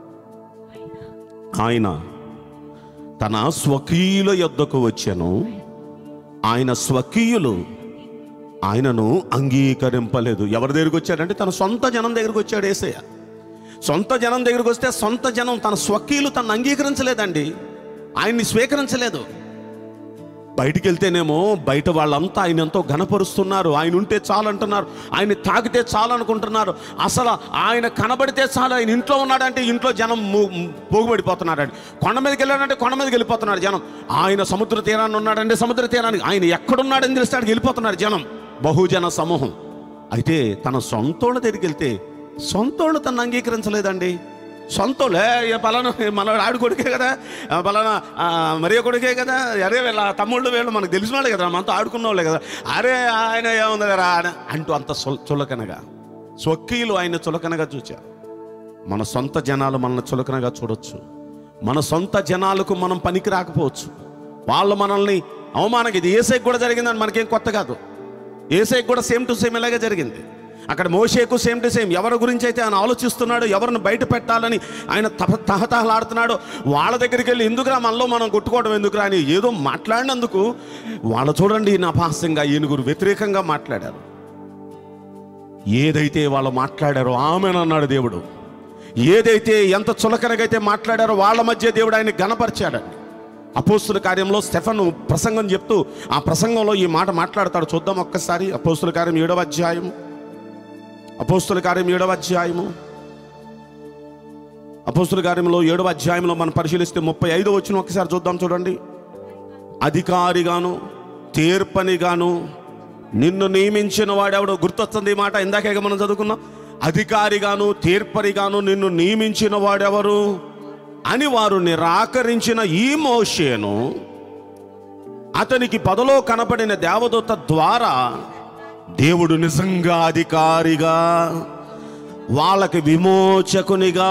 ఆయన తన స్వకీయుల యొద్దకు వచ్చాను ఆయన స్వకీయులు ఆయనను అంగీకరింపలేదు ఎవరి దగ్గరికి వచ్చాడంటే తన సొంత జనం దగ్గరికి వచ్చాడు ఏసయ్య సొంత జనం దగ్గరికి వస్తే సొంత జనం తన స్వకీయులు తను అంగీకరించలేదండి ఆయన్ని స్వీకరించలేదు బయటికి వెళ్తేనేమో బయట వాళ్ళంతా ఆయన ఎంతో ఘనపరుస్తున్నారు ఆయన ఉంటే చాలు అంటున్నారు ఆయన తాకితే చాలు అనుకుంటున్నారు అసలు ఆయన కనబడితే చాలు ఆయన ఇంట్లో ఉన్నాడంటే ఇంట్లో జనం ము- ము- పోగుబడిపోతున్నారండి కొండ మీదకి వెళ్ళాడంటే కొండ మీదకి వెళ్ళిపోతున్నారు జనం ఆయన సముద్ర తీరాన్ని ఉన్నాడంటే సముద్ర తీరానికి ఆయన ఎక్కడున్నాడని తెలిస్తాడికి వెళ్ళిపోతున్నారు జనం బహుజన సమూహం అయితే తన సొంతోళ్ళ దగ్గరికి వెళ్తే సొంతోళ్ళు తను అంగీకరించలేదండి సొంతోళ్ళే ఏ పలానా మన ఆడు కొడుకే కదా ఆ పలానా ఆ, మరియ కొడుకే కదా అరే వీళ్ళ తమ్ముళ్ళు వీళ్ళు మనకు తెలిసిన వాళ్ళే కదా మనతో ఆడుకున్న వాళ్ళే కదా అరే ఆయన ఏముంది కదా అని అంటూ అంత చుల- చులకనగా స్వకీయులు ఆయన చులకనగా చూచారు మన సొంత జనాలు మనల్ని చులకనగా చూడొచ్చు మన సొంత జనాలకు మనం పనికి రాకపోవచ్చు వాళ్ళు మనల్ని అవమానం ఇది ఏసైకి కూడా జరిగిందని మనకేం కొత్త కాదు ఏసైకి కూడా సేమ్ టు సేమ్ ఇలాగే జరిగింది అక్కడ మోషేకు సేమ్ టు సేమ్ ఎవరి గురించి అయితే ఆయన ఆలోచిస్తున్నాడు ఎవరిని బయట పెట్టాలని ఆయన తహ తహతహలాడుతున్నాడో వాళ్ళ దగ్గరికి వెళ్ళి ఎందుకురా మనలో మనం కొట్టుకోవడం ఎందుకురా అని ఏదో మాట్లాడినందుకు వాళ్ళు చూడండి ఈయన అపహాస్యంగా ఈయనగురు వ్యతిరేకంగా మాట్లాడారు ఏదైతే వాళ్ళు మాట్లాడారో ఆమెనన్నాడు దేవుడు ఏదైతే ఎంత చులకనగైతే మాట్లాడారో వాళ్ళ మధ్య దేవుడు ఆయన గణపరిచాడండి అపోస్తుల కార్యంలో స్టెఫన్ ప్రసంగం చెప్తూ ఆ ప్రసంగంలో ఈ మాట మాట్లాడతాడు చూద్దాం ఒక్కసారి అపోస్తుల కార్యం ఏడవ అధ్యాయము అపోస్తుల కార్యం ఏడవ అధ్యాయము అపోస్తుల కార్యంలో ఏడవ అధ్యాయంలో మనం పరిశీలిస్తే ముప్పై ఐదు వచ్చిన ఒకసారి చూద్దాం చూడండి అధికారిగాను తీర్పనిగాను నిన్ను నియమించిన వాడెవడో గుర్తొస్తుంది ఈ మాట ఇందాకే మనం చదువుకున్నాం అధికారిగాను తీర్పరిగాను నిన్ను నియమించిన వాడెవరు అని వారు నిరాకరించిన ఈ మోషేను అతనికి పదలో కనపడిన దేవదూత ద్వారా దేవుడు నిజంగా అధికారిగా వాళ్ళకి విమోచకునిగా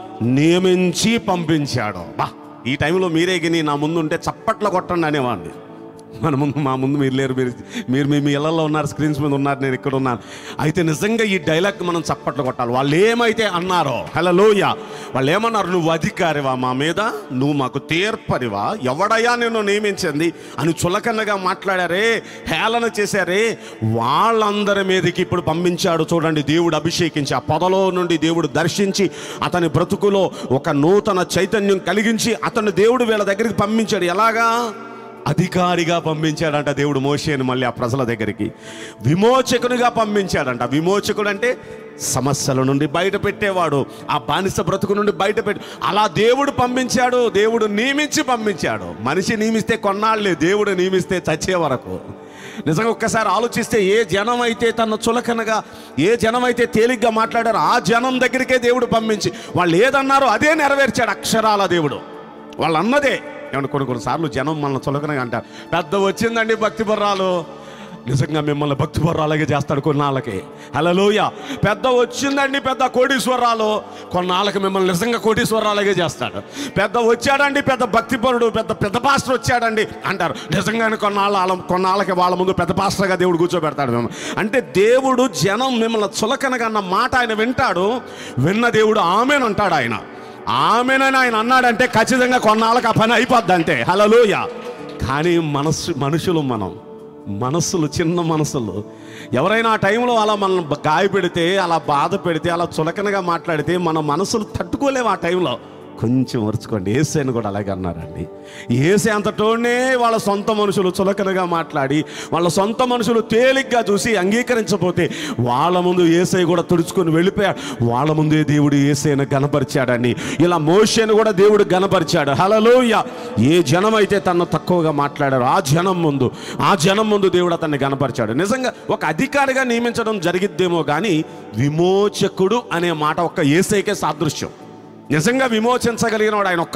నియమించి పంపించాడు బా ఈ టైంలో మీరే గిని నా ముందు ఉంటే చప్పట్లు కొట్టండి అనేవాడిని మన ముందు మా ముందు మీరు లేరు మీరు మీరు మీ మీ ఇళ్లలో ఉన్నారు స్క్రీన్స్ మీద ఉన్నారు నేను ఇక్కడ ఉన్నాను అయితే నిజంగా ఈ డైలాగ్ మనం చప్పట్లు కొట్టాలి వాళ్ళు ఏమైతే అన్నారో హలోయ వాళ్ళు ఏమన్నారు నువ్వు అధికారివా మా మీద నువ్వు మాకు తీర్పరివా ఎవడయ్యా నిన్ను నియమించింది అని చులకనగా మాట్లాడారే హేళన చేశారే వాళ్ళందరి మీదకి ఇప్పుడు పంపించాడు చూడండి దేవుడు అభిషేకించి ఆ పొదలో నుండి దేవుడు దర్శించి అతని బ్రతుకులో ఒక నూతన చైతన్యం కలిగించి అతను దేవుడు వీళ్ళ దగ్గరికి పంపించాడు ఎలాగా అధికారిగా పంపించాడంట దేవుడు మోషేను మళ్ళీ ఆ ప్రజల దగ్గరికి విమోచకునిగా పంపించాడంట విమోచకుడు అంటే సమస్యల నుండి బయట పెట్టేవాడు ఆ బానిస బ్రతుకు నుండి బయట పెట్టి అలా దేవుడు పంపించాడు దేవుడు నియమించి పంపించాడు మనిషి నియమిస్తే కొన్నాళ్ళే దేవుడు నియమిస్తే చచ్చే వరకు నిజంగా ఒక్కసారి ఆలోచిస్తే ఏ జనం అయితే తన చులకనగా ఏ జనం అయితే తేలిగ్గా మాట్లాడారో ఆ జనం దగ్గరికే దేవుడు పంపించి వాళ్ళు ఏదన్నారో అదే నెరవేర్చాడు అక్షరాల దేవుడు వాళ్ళు అన్నదే ఏమన్నా కొన్ని కొన్నిసార్లు జనం మనల్ని చులకనగా అంటారు పెద్ద వచ్చిందండి భక్తి బుర్రాలు నిజంగా మిమ్మల్ని భక్తి బుర్రాలగే చేస్తాడు కొన్నాళ్ళకి హలోయ పెద్ద వచ్చిందండి పెద్ద కోటీశ్వరాలు కొన్నాళ్ళకి మిమ్మల్ని నిజంగా కోటీశ్వరాలగే చేస్తాడు పెద్ద వచ్చాడండి పెద్ద భక్తిపరుడు పెద్ద పెద్ద పాస్టర్ వచ్చాడండి అంటారు నిజంగానే కొన్నాళ్ళ వాళ్ళ కొన్నాళ్ళకి వాళ్ళ ముందు పెద్ద పాస్టర్గా దేవుడు కూర్చోబెడతాడు మిమ్మల్ని అంటే దేవుడు జనం మిమ్మల్ని చులకనగా అన్న మాట ఆయన వింటాడు విన్న దేవుడు ఆమెనంటాడు ఆయన ఆమెనని ఆయన అన్నాడంటే ఖచ్చితంగా కొన్నాళ్ళకి ఆ పని అయిపోద్ది అంతే హలోయ కానీ మనస్సు మనుషులు మనం మనస్సులు చిన్న మనసులు ఎవరైనా ఆ టైంలో అలా మనం గాయపెడితే అలా బాధ పెడితే అలా చులకనగా మాట్లాడితే మన మనసులు తట్టుకోలేవు ఆ టైంలో కొంచెం మర్చుకోండి ఏసేని కూడా అలాగే అన్నారండి ఏసే అంతటోనే వాళ్ళ సొంత మనుషులు చులకనగా మాట్లాడి వాళ్ళ సొంత మనుషులు తేలిగ్గా చూసి అంగీకరించకపోతే వాళ్ళ ముందు ఏసై కూడా తుడుచుకొని వెళ్ళిపోయాడు వాళ్ళ ముందే దేవుడు ఏసైను గనపరిచాడని ఇలా మోషేను కూడా దేవుడు గనపరిచాడు హలలోయ ఏ జనం అయితే తను తక్కువగా మాట్లాడారో ఆ జనం ముందు ఆ జనం ముందు దేవుడు అతన్ని గనపరిచాడు నిజంగా ఒక అధికారిగా నియమించడం జరిగిద్దేమో కానీ విమోచకుడు అనే మాట ఒక్క ఏసైకే సాదృశ్యం నిజంగా విమోచించగలిగిన వాడు ఆయన ఒక్కడే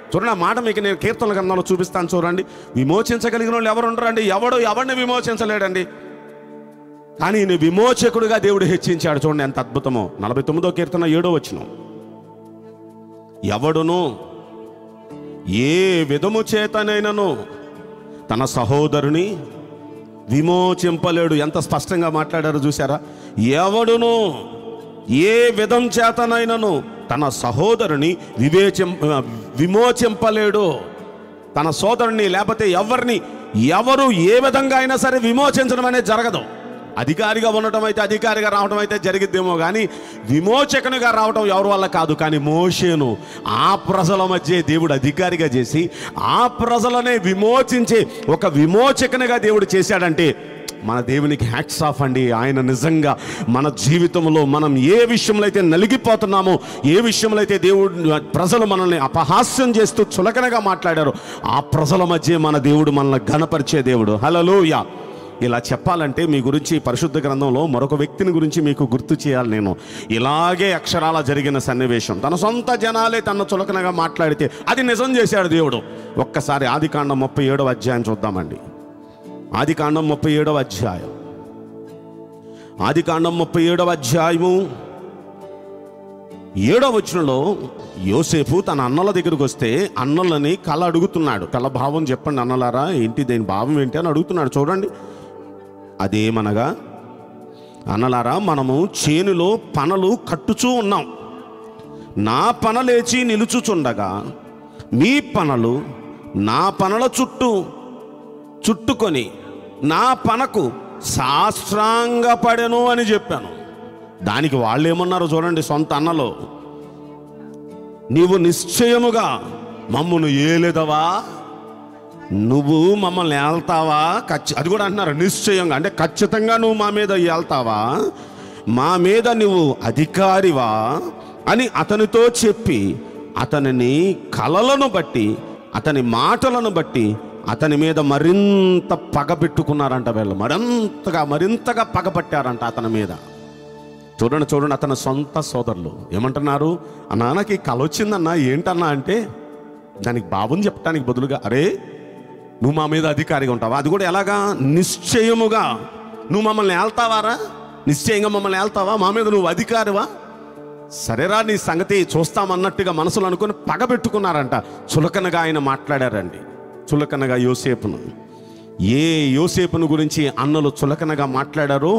చూడండి ఆ మాట మీకు నేను కీర్తన గ్రంథంలో చూపిస్తాను చూడండి విమోచించగలిగిన వాళ్ళు ఎవరు ఉండరండి ఎవడు ఎవరిని విమోచించలేడండి కానీ ఈయన విమోచకుడుగా దేవుడు హెచ్చించాడు చూడండి ఎంత అద్భుతమో నలభై తొమ్మిదో కీర్తన ఏడో వచ్చిన ఎవడును ఏ విధము చేతనైనను తన సహోదరుని విమోచింపలేడు ఎంత స్పష్టంగా మాట్లాడారో చూసారా ఎవడును ఏ విధం చేతనైనను తన సహోదరుని వివేచం విమోచింపలేడు తన సోదరుని లేకపోతే ఎవరిని ఎవరు ఏ విధంగా అయినా సరే విమోచించడం అనేది జరగదు అధికారిగా ఉండటం అయితే అధికారిగా రావడం అయితే జరిగిద్దేమో కానీ విమోచకునిగా రావడం ఎవరి వల్ల కాదు కానీ మోషేను ఆ ప్రజల మధ్య దేవుడు అధికారిగా చేసి ఆ ప్రజలనే విమోచించే ఒక విమోచకునిగా దేవుడు చేశాడంటే మన దేవునికి హ్యాట్స్ ఆఫ్ అండి ఆయన నిజంగా మన జీవితంలో మనం ఏ విషయంలో అయితే నలిగిపోతున్నామో ఏ విషయంలో అయితే దేవుడు ప్రజలు మనల్ని అపహాస్యం చేస్తూ చులకనగా మాట్లాడారో ఆ ప్రజల మధ్య మన దేవుడు మనల్ని ఘనపరిచే దేవుడు హలలోయ ఇలా చెప్పాలంటే మీ గురించి పరిశుద్ధ గ్రంథంలో మరొక వ్యక్తిని గురించి మీకు గుర్తు చేయాలి నేను ఇలాగే అక్షరాల జరిగిన సన్నివేశం తన సొంత జనాలే తన చులకనగా మాట్లాడితే అది నిజం చేశాడు దేవుడు ఒక్కసారి ఆదికాండం ముప్పై ఏడవ అధ్యాయం చూద్దామండి ఆదికాండం ముప్పై ఏడవ అధ్యాయం ఆదికాండం ముప్పై ఏడవ అధ్యాయము ఏడవ వచనంలో యోసేపు తన అన్నల దగ్గరకు వస్తే అన్నలని కళ అడుగుతున్నాడు కళ భావం చెప్పండి అన్నలారా ఏంటి దేని భావం ఏంటి అని అడుగుతున్నాడు చూడండి అదేమనగా అన్నలారా మనము చేనులో పనలు కట్టుచూ ఉన్నాం నా పన లేచి నిలుచుచుండగా మీ పనలు నా పనల చుట్టూ చుట్టుకొని నా పనకు సాష్టాంగపడెను అని చెప్పాను దానికి వాళ్ళు ఏమన్నారు చూడండి సొంత అన్నలో నీవు నిశ్చయముగా మమ్మను ఏలేదవా నువ్వు మమ్మల్ని ఏళ్తావా ఖచ్చి అది కూడా అంటున్నారు నిశ్చయంగా అంటే ఖచ్చితంగా నువ్వు మా మీద ఏళ్తావా మా మీద నువ్వు అధికారివా అని అతనితో చెప్పి అతనిని కలలను బట్టి అతని మాటలను బట్టి అతని మీద మరింత పగ పెట్టుకున్నారంట వీళ్ళు మరింతగా మరింతగా పగపట్టారంట అతని మీద చూడండి చూడండి అతని సొంత సోదరులు ఏమంటున్నారు ఆ నాన్నకి కల వచ్చిందన్నా ఏంటన్నా అంటే దానికి బాబుని చెప్పడానికి బదులుగా అరే నువ్వు మా మీద అధికారిగా ఉంటావా అది కూడా ఎలాగా నిశ్చయముగా నువ్వు మమ్మల్ని ఏళ్తావారా నిశ్చయంగా మమ్మల్ని ఏళ్తావా మా మీద నువ్వు అధికారివా సరేరా నీ సంగతి చూస్తామన్నట్టుగా మనసులో అనుకుని పగబెట్టుకున్నారంట చులకనగా ఆయన మాట్లాడారండి చులకనగా యోసేపును ఏ యోసేపును గురించి అన్నలు చులకనగా మాట్లాడారో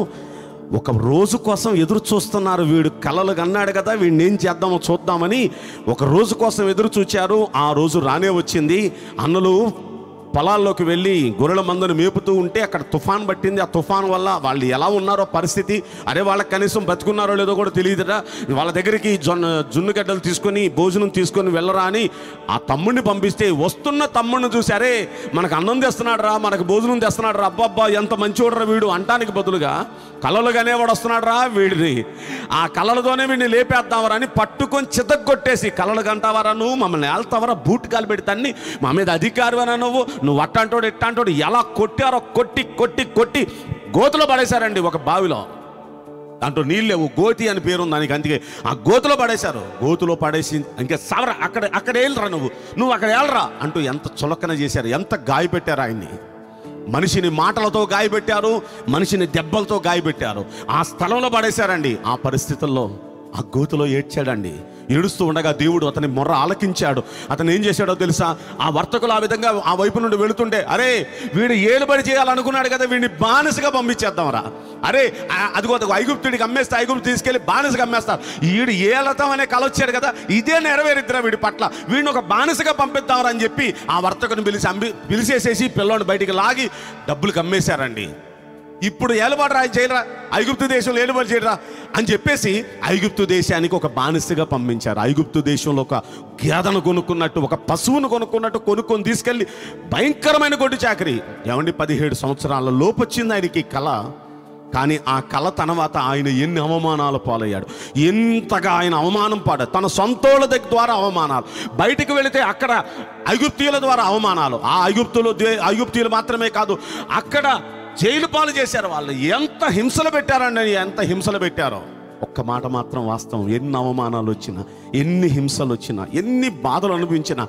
ఒక రోజు కోసం ఎదురు చూస్తున్నారు వీడు కలలు కన్నాడు కదా వీడిని ఏం చేద్దామో చూద్దామని ఒక రోజు కోసం ఎదురు చూచారు ఆ రోజు రానే వచ్చింది అన్నలు పొలాల్లోకి వెళ్ళి గొర్రెల మందును మేపుతూ ఉంటే అక్కడ తుఫాన్ పట్టింది ఆ తుఫాన్ వల్ల వాళ్ళు ఎలా ఉన్నారో పరిస్థితి అరే వాళ్ళకి కనీసం బతుకున్నారో లేదో కూడా తెలియదురా వాళ్ళ దగ్గరికి జొన్న జున్నుగడ్డలు తీసుకొని భోజనం తీసుకొని వెళ్ళరా అని ఆ తమ్ముడిని పంపిస్తే వస్తున్న తమ్ముడిని చూసి అరే మనకు అన్నం తెస్తున్నాడు రా మనకు భోజనం తెస్తున్నాడు రా అబ్బబ్బా ఎంత మంచివాడురా వీడు అంటానికి బదులుగా కలలుగానే వాడు వస్తున్నాడు రా వీడిని ఆ కలలతోనే వీడిని లేపేద్దావరా అని పట్టుకొని చితగ్గొట్టేసి కలలు కంటావరా నువ్వు మమ్మల్ని వెళ్తావరా బూట్ కాలు పెట్టి తన్ని మా మీద అధికారివనా నువ్వు నువ్వు అట్టంటోడు ఇట్టంటోడు ఎలా కొట్టారో కొట్టి కొట్టి కొట్టి గోతులో పడేశారండి ఒక బావిలో దాంట్లో నీళ్ళు లేవు గోతి అని పేరు ఉంది దానికి అందుకే ఆ గోతులో పడేశారు గోతులో పడేసి ఇంకా సవర అక్కడ అక్కడ ఏళ్ళరా నువ్వు నువ్వు అక్కడ ఏళ్ళరా అంటూ ఎంత చులకన చేశారు ఎంత గాయపెట్టారు ఆయన్ని మనిషిని మాటలతో గాయపెట్టారు మనిషిని దెబ్బలతో గాయపెట్టారు ఆ స్థలంలో పడేశారండి ఆ పరిస్థితుల్లో ఆ గోతులో ఏడ్చాడండి ఏడుస్తూ ఉండగా దేవుడు అతని మొర్ర ఆలకించాడు అతను ఏం చేశాడో తెలుసా ఆ వర్తకులు ఆ విధంగా ఆ వైపు నుండి వెళుతుంటే అరే వీడు ఏలుబడి చేయాలనుకున్నాడు కదా వీడిని బానిసగా పంపించేద్దాంరా అరే ఆ- అదిగో అదిగో ఐగుప్తుడికి అమ్మేస్తే ఐగుప్తు తీసుకెళ్లి బానిసగా అమ్మేస్తారు వీడు ఏలతాం అనే కల వచ్చాడు కదా ఇదే నెరవేరిద్దిరా వీడి పట్ల వీడిని ఒక బానిసగా పంపిద్దాంరా అని చెప్పి ఆ వర్తకుని పిలిచి అంబి పిలిచేసేసి పిల్లోని బయటికి లాగి డబ్బులకు అమ్మేశారండి ఇప్పుడు ఏలుబడి రా చేయరా ఐగుప్తు దేశంలో ఏలుబడి చేయరా అని చెప్పేసి ఐగుప్తు దేశానికి ఒక బానిసగా పంపించారు ఐగుప్తు దేశంలో ఒక గేదను కొనుక్కున్నట్టు ఒక పశువును కొనుక్కున్నట్టు కొనుక్కొని తీసుకెళ్ళి భయంకరమైన గొడ్డు చాకరీ ఏమండి పదిహేడు సంవత్సరాల లోపు వచ్చింది ఆయనకి ఈ కళ కానీ ఆ కళ తర్వాత ఆయన ఎన్ని అవమానాలు పాలయ్యాడు ఎంతగా ఆయన అవమానం పాడ తన సొంతోళ్ళ దగ్గర ద్వారా అవమానాలు బయటికి వెళితే అక్కడ ఐగుప్తీయుల ద్వారా అవమానాలు ఆ ఐగుప్తులు దే- ఐగుప్తీయులు మాత్రమే కాదు అక్కడ జైలు పాలు చేశారు వాళ్ళు ఎంత హింసలు పెట్టారండి ఎంత హింసలు పెట్టారో ఒక్క మాట మాత్రం వాస్తవం ఎన్ని అవమానాలు వచ్చినా ఎన్ని హింసలు వచ్చినా ఎన్ని బాధలు అనిపించినా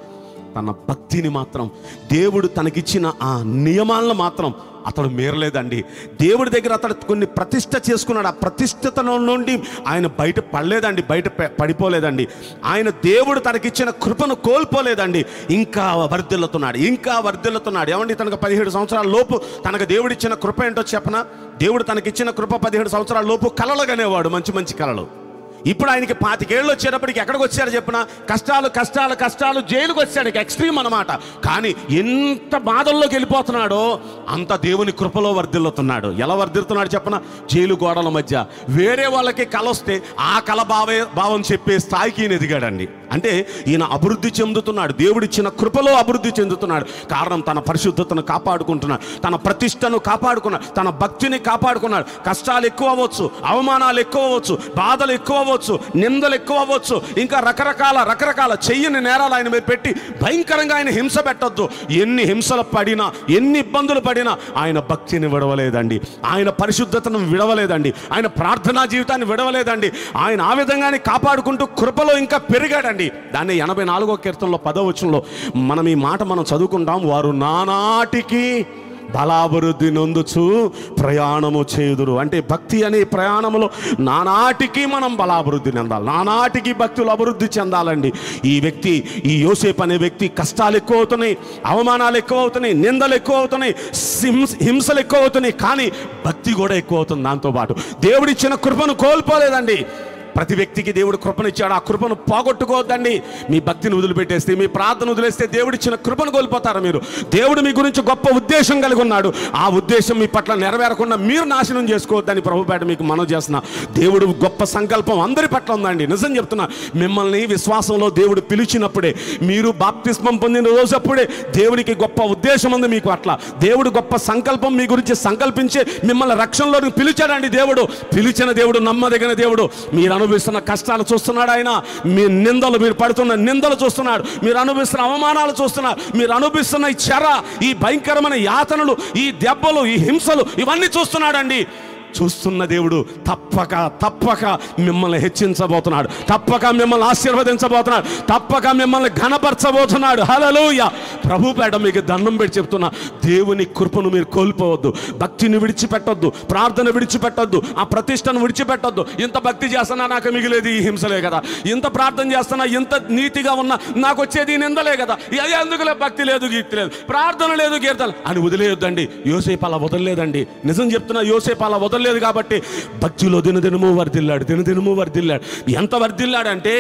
తన భక్తిని మాత్రం దేవుడు తనకిచ్చిన ఆ నియమాలను మాత్రం అతడు మీరలేదండి దేవుడి దగ్గర అతడు కొన్ని ప్రతిష్ట చేసుకున్నాడు ఆ ప్రతిష్టతలో నుండి ఆయన బయట పడలేదండి బయట పె- పడిపోలేదండి ఆయన దేవుడు తనకిచ్చిన కృపను కోల్పోలేదండి ఇంకా వర్ధిల్లుతున్నాడు ఇంకా వర్ధిల్లుతున్నాడు ఏమండి తనకు పదిహేడు సంవత్సరాల లోపు తనకు దేవుడిచ్చిన కృప ఏంటో చెప్పనా దేవుడు తనకిచ్చిన కృప పదిహేడు సంవత్సరాల లోపు కలలు కనేవాడు మంచి మంచి కలలు ఇప్పుడు ఆయనకి పాతికేళ్ళు వచ్చేటప్పటికి ఎక్కడికి వచ్చారు చెప్పిన కష్టాలు కష్టాలు కష్టాలు జైలుకి వచ్చాడు ఇక ఎక్స్ట్రీమ్ అనమాట కానీ ఎంత బాధల్లోకి వెళ్ళిపోతున్నాడో అంత దేవుని కృపలో వర్ధిల్లుతున్నాడు ఎలా వర్ధిల్లుతున్నాడు చెప్పన జైలు గోడల మధ్య వేరే వాళ్ళకి కల వస్తే ఆ కల భావే భావం చెప్పే స్థాయికి ఈయన ఎదిగాడండి అంటే ఈయన అభివృద్ధి చెందుతున్నాడు దేవుడిచ్చిన కృపలో అభివృద్ధి చెందుతున్నాడు కారణం తన పరిశుద్ధతను కాపాడుకుంటున్నాడు తన ప్రతిష్టను కాపాడుకున్నాడు తన భక్తిని కాపాడుకున్నాడు కష్టాలు ఎక్కువ అవ్వచ్చు అవమానాలు ఎక్కువ అవ్వచ్చు బాధలు ఎక్కువ అవ్వచ్చు నిందలు ఎక్కువ అవ్వచ్చు ఇంకా రకరకాల రకరకాల చెయ్యని నేరాలు ఆయన మీద పెట్టి భయంకరంగా ఆయన హింస పెట్టొద్దు ఎన్ని హింసలు పడినా ఎన్ని ఇబ్బందులు పడినా ఆయన భక్తిని విడవలేదండి ఆయన పరిశుద్ధతను విడవలేదండి ఆయన ప్రార్థనా జీవితాన్ని విడవలేదండి ఆయన ఆ విధంగానే కాపాడుకుంటూ కృపలో ఇంకా పెరిగాడండి దాన్ని ఎనభై నాలుగో కీర్తనలో పదో వచనంలో మనం ఈ మాట మనం చదువుకుంటాం వారు నానాటికి బలాభివృద్ధి నొందుచు ప్రయాణము చేయుదురు అంటే భక్తి అనే ప్రయాణములో నానాటికి మనం బలాభివృద్ధి చెందాలి నానాటికి భక్తులు అభివృద్ధి చెందాలండి ఈ వ్యక్తి ఈ యోసేపు అనే వ్యక్తి కష్టాలు ఎక్కువ అవుతున్నాయి అవమానాలు ఎక్కువ అవుతున్నాయి నిందలు ఎక్కువ అవుతున్నాయి హింస హింసలు ఎక్కువ అవుతున్నాయి కానీ భక్తి కూడా ఎక్కువ అవుతుంది దాంతోపాటు దేవుడిచ్చిన కృపను కోల్పోలేదండి ప్రతి వ్యక్తికి దేవుడు కృపనిచ్చాడు ఆ కృపను పోగొట్టుకోవద్దండి మీ భక్తిని వదిలిపెట్టేస్తే మీ ప్రార్థన వదిలేస్తే దేవుడిచ్చిన కృపను కోల్పోతారు మీరు దేవుడు మీ గురించి గొప్ప ఉద్దేశం కలిగి ఉన్నాడు ఆ ఉద్దేశం మీ పట్ల నెరవేరకుండా మీరు నాశనం చేసుకోవద్దని ప్రభుపేట మీకు మనం చేస్తున్నా దేవుడు గొప్ప సంకల్పం అందరి పట్ల ఉందండి నిజం చెప్తున్నా మిమ్మల్ని విశ్వాసంలో దేవుడు పిలిచినప్పుడే మీరు బాప్తిస్మం పొందిన రోజప్పుడే దేవుడికి గొప్ప ఉద్దేశం ఉంది మీకు అట్లా దేవుడు గొప్ప సంకల్పం మీ గురించి సంకల్పించి మిమ్మల్ని రక్షణలోకి పిలిచాడండి దేవుడు పిలిచిన దేవుడు నమ్మదగిన దేవుడు మీరు అనుభవిస్తున్న కష్టాలు చూస్తున్నాడు ఆయన మీ నిందలు మీరు పడుతున్న నిందలు చూస్తున్నాడు మీరు అనుభవిస్తున్న అవమానాలు చూస్తున్నారు మీరు అనుభవిస్తున్న ఈ చెర ఈ భయంకరమైన యాతనలు ఈ దెబ్బలు ఈ హింసలు ఇవన్నీ చూస్తున్నాడండి చూస్తున్న దేవుడు తప్పక తప్పక మిమ్మల్ని హెచ్చించబోతున్నాడు తప్పక మిమ్మల్ని ఆశీర్వదించబోతున్నాడు తప్పక మిమ్మల్ని ఘనపరచబోతున్నాడు హలలోయ ప్రభు పేట మీకు దండం పెట్టి చెప్తున్నా దేవుని కృపను మీరు కోల్పోవద్దు భక్తిని విడిచిపెట్టొద్దు ప్రార్థన విడిచిపెట్టొద్దు ఆ ప్రతిష్టను విడిచిపెట్టొద్దు ఇంత భక్తి చేస్తున్నా నాకు మిగిలేది ఈ హింసలే కదా ఇంత ప్రార్థన చేస్తున్నా ఇంత నీతిగా ఉన్నా నాకు వచ్చేది ఈ నిందలే కదా ఇక ఎందుకులే భక్తి లేదు గీర్తి లేదు ప్రార్థన లేదు కీర్తన అని వదిలేయొద్దండి యోసేపు అలా వదలలేదండి నిజం చెప్తున్నా యోసేపు అలా వదలలేదు కాబట్టి భక్తిలో దినదినము వర్దిల్లాడు దినదినము వర్దిల్లాడు ఎంత వర్దిల్లాడంటే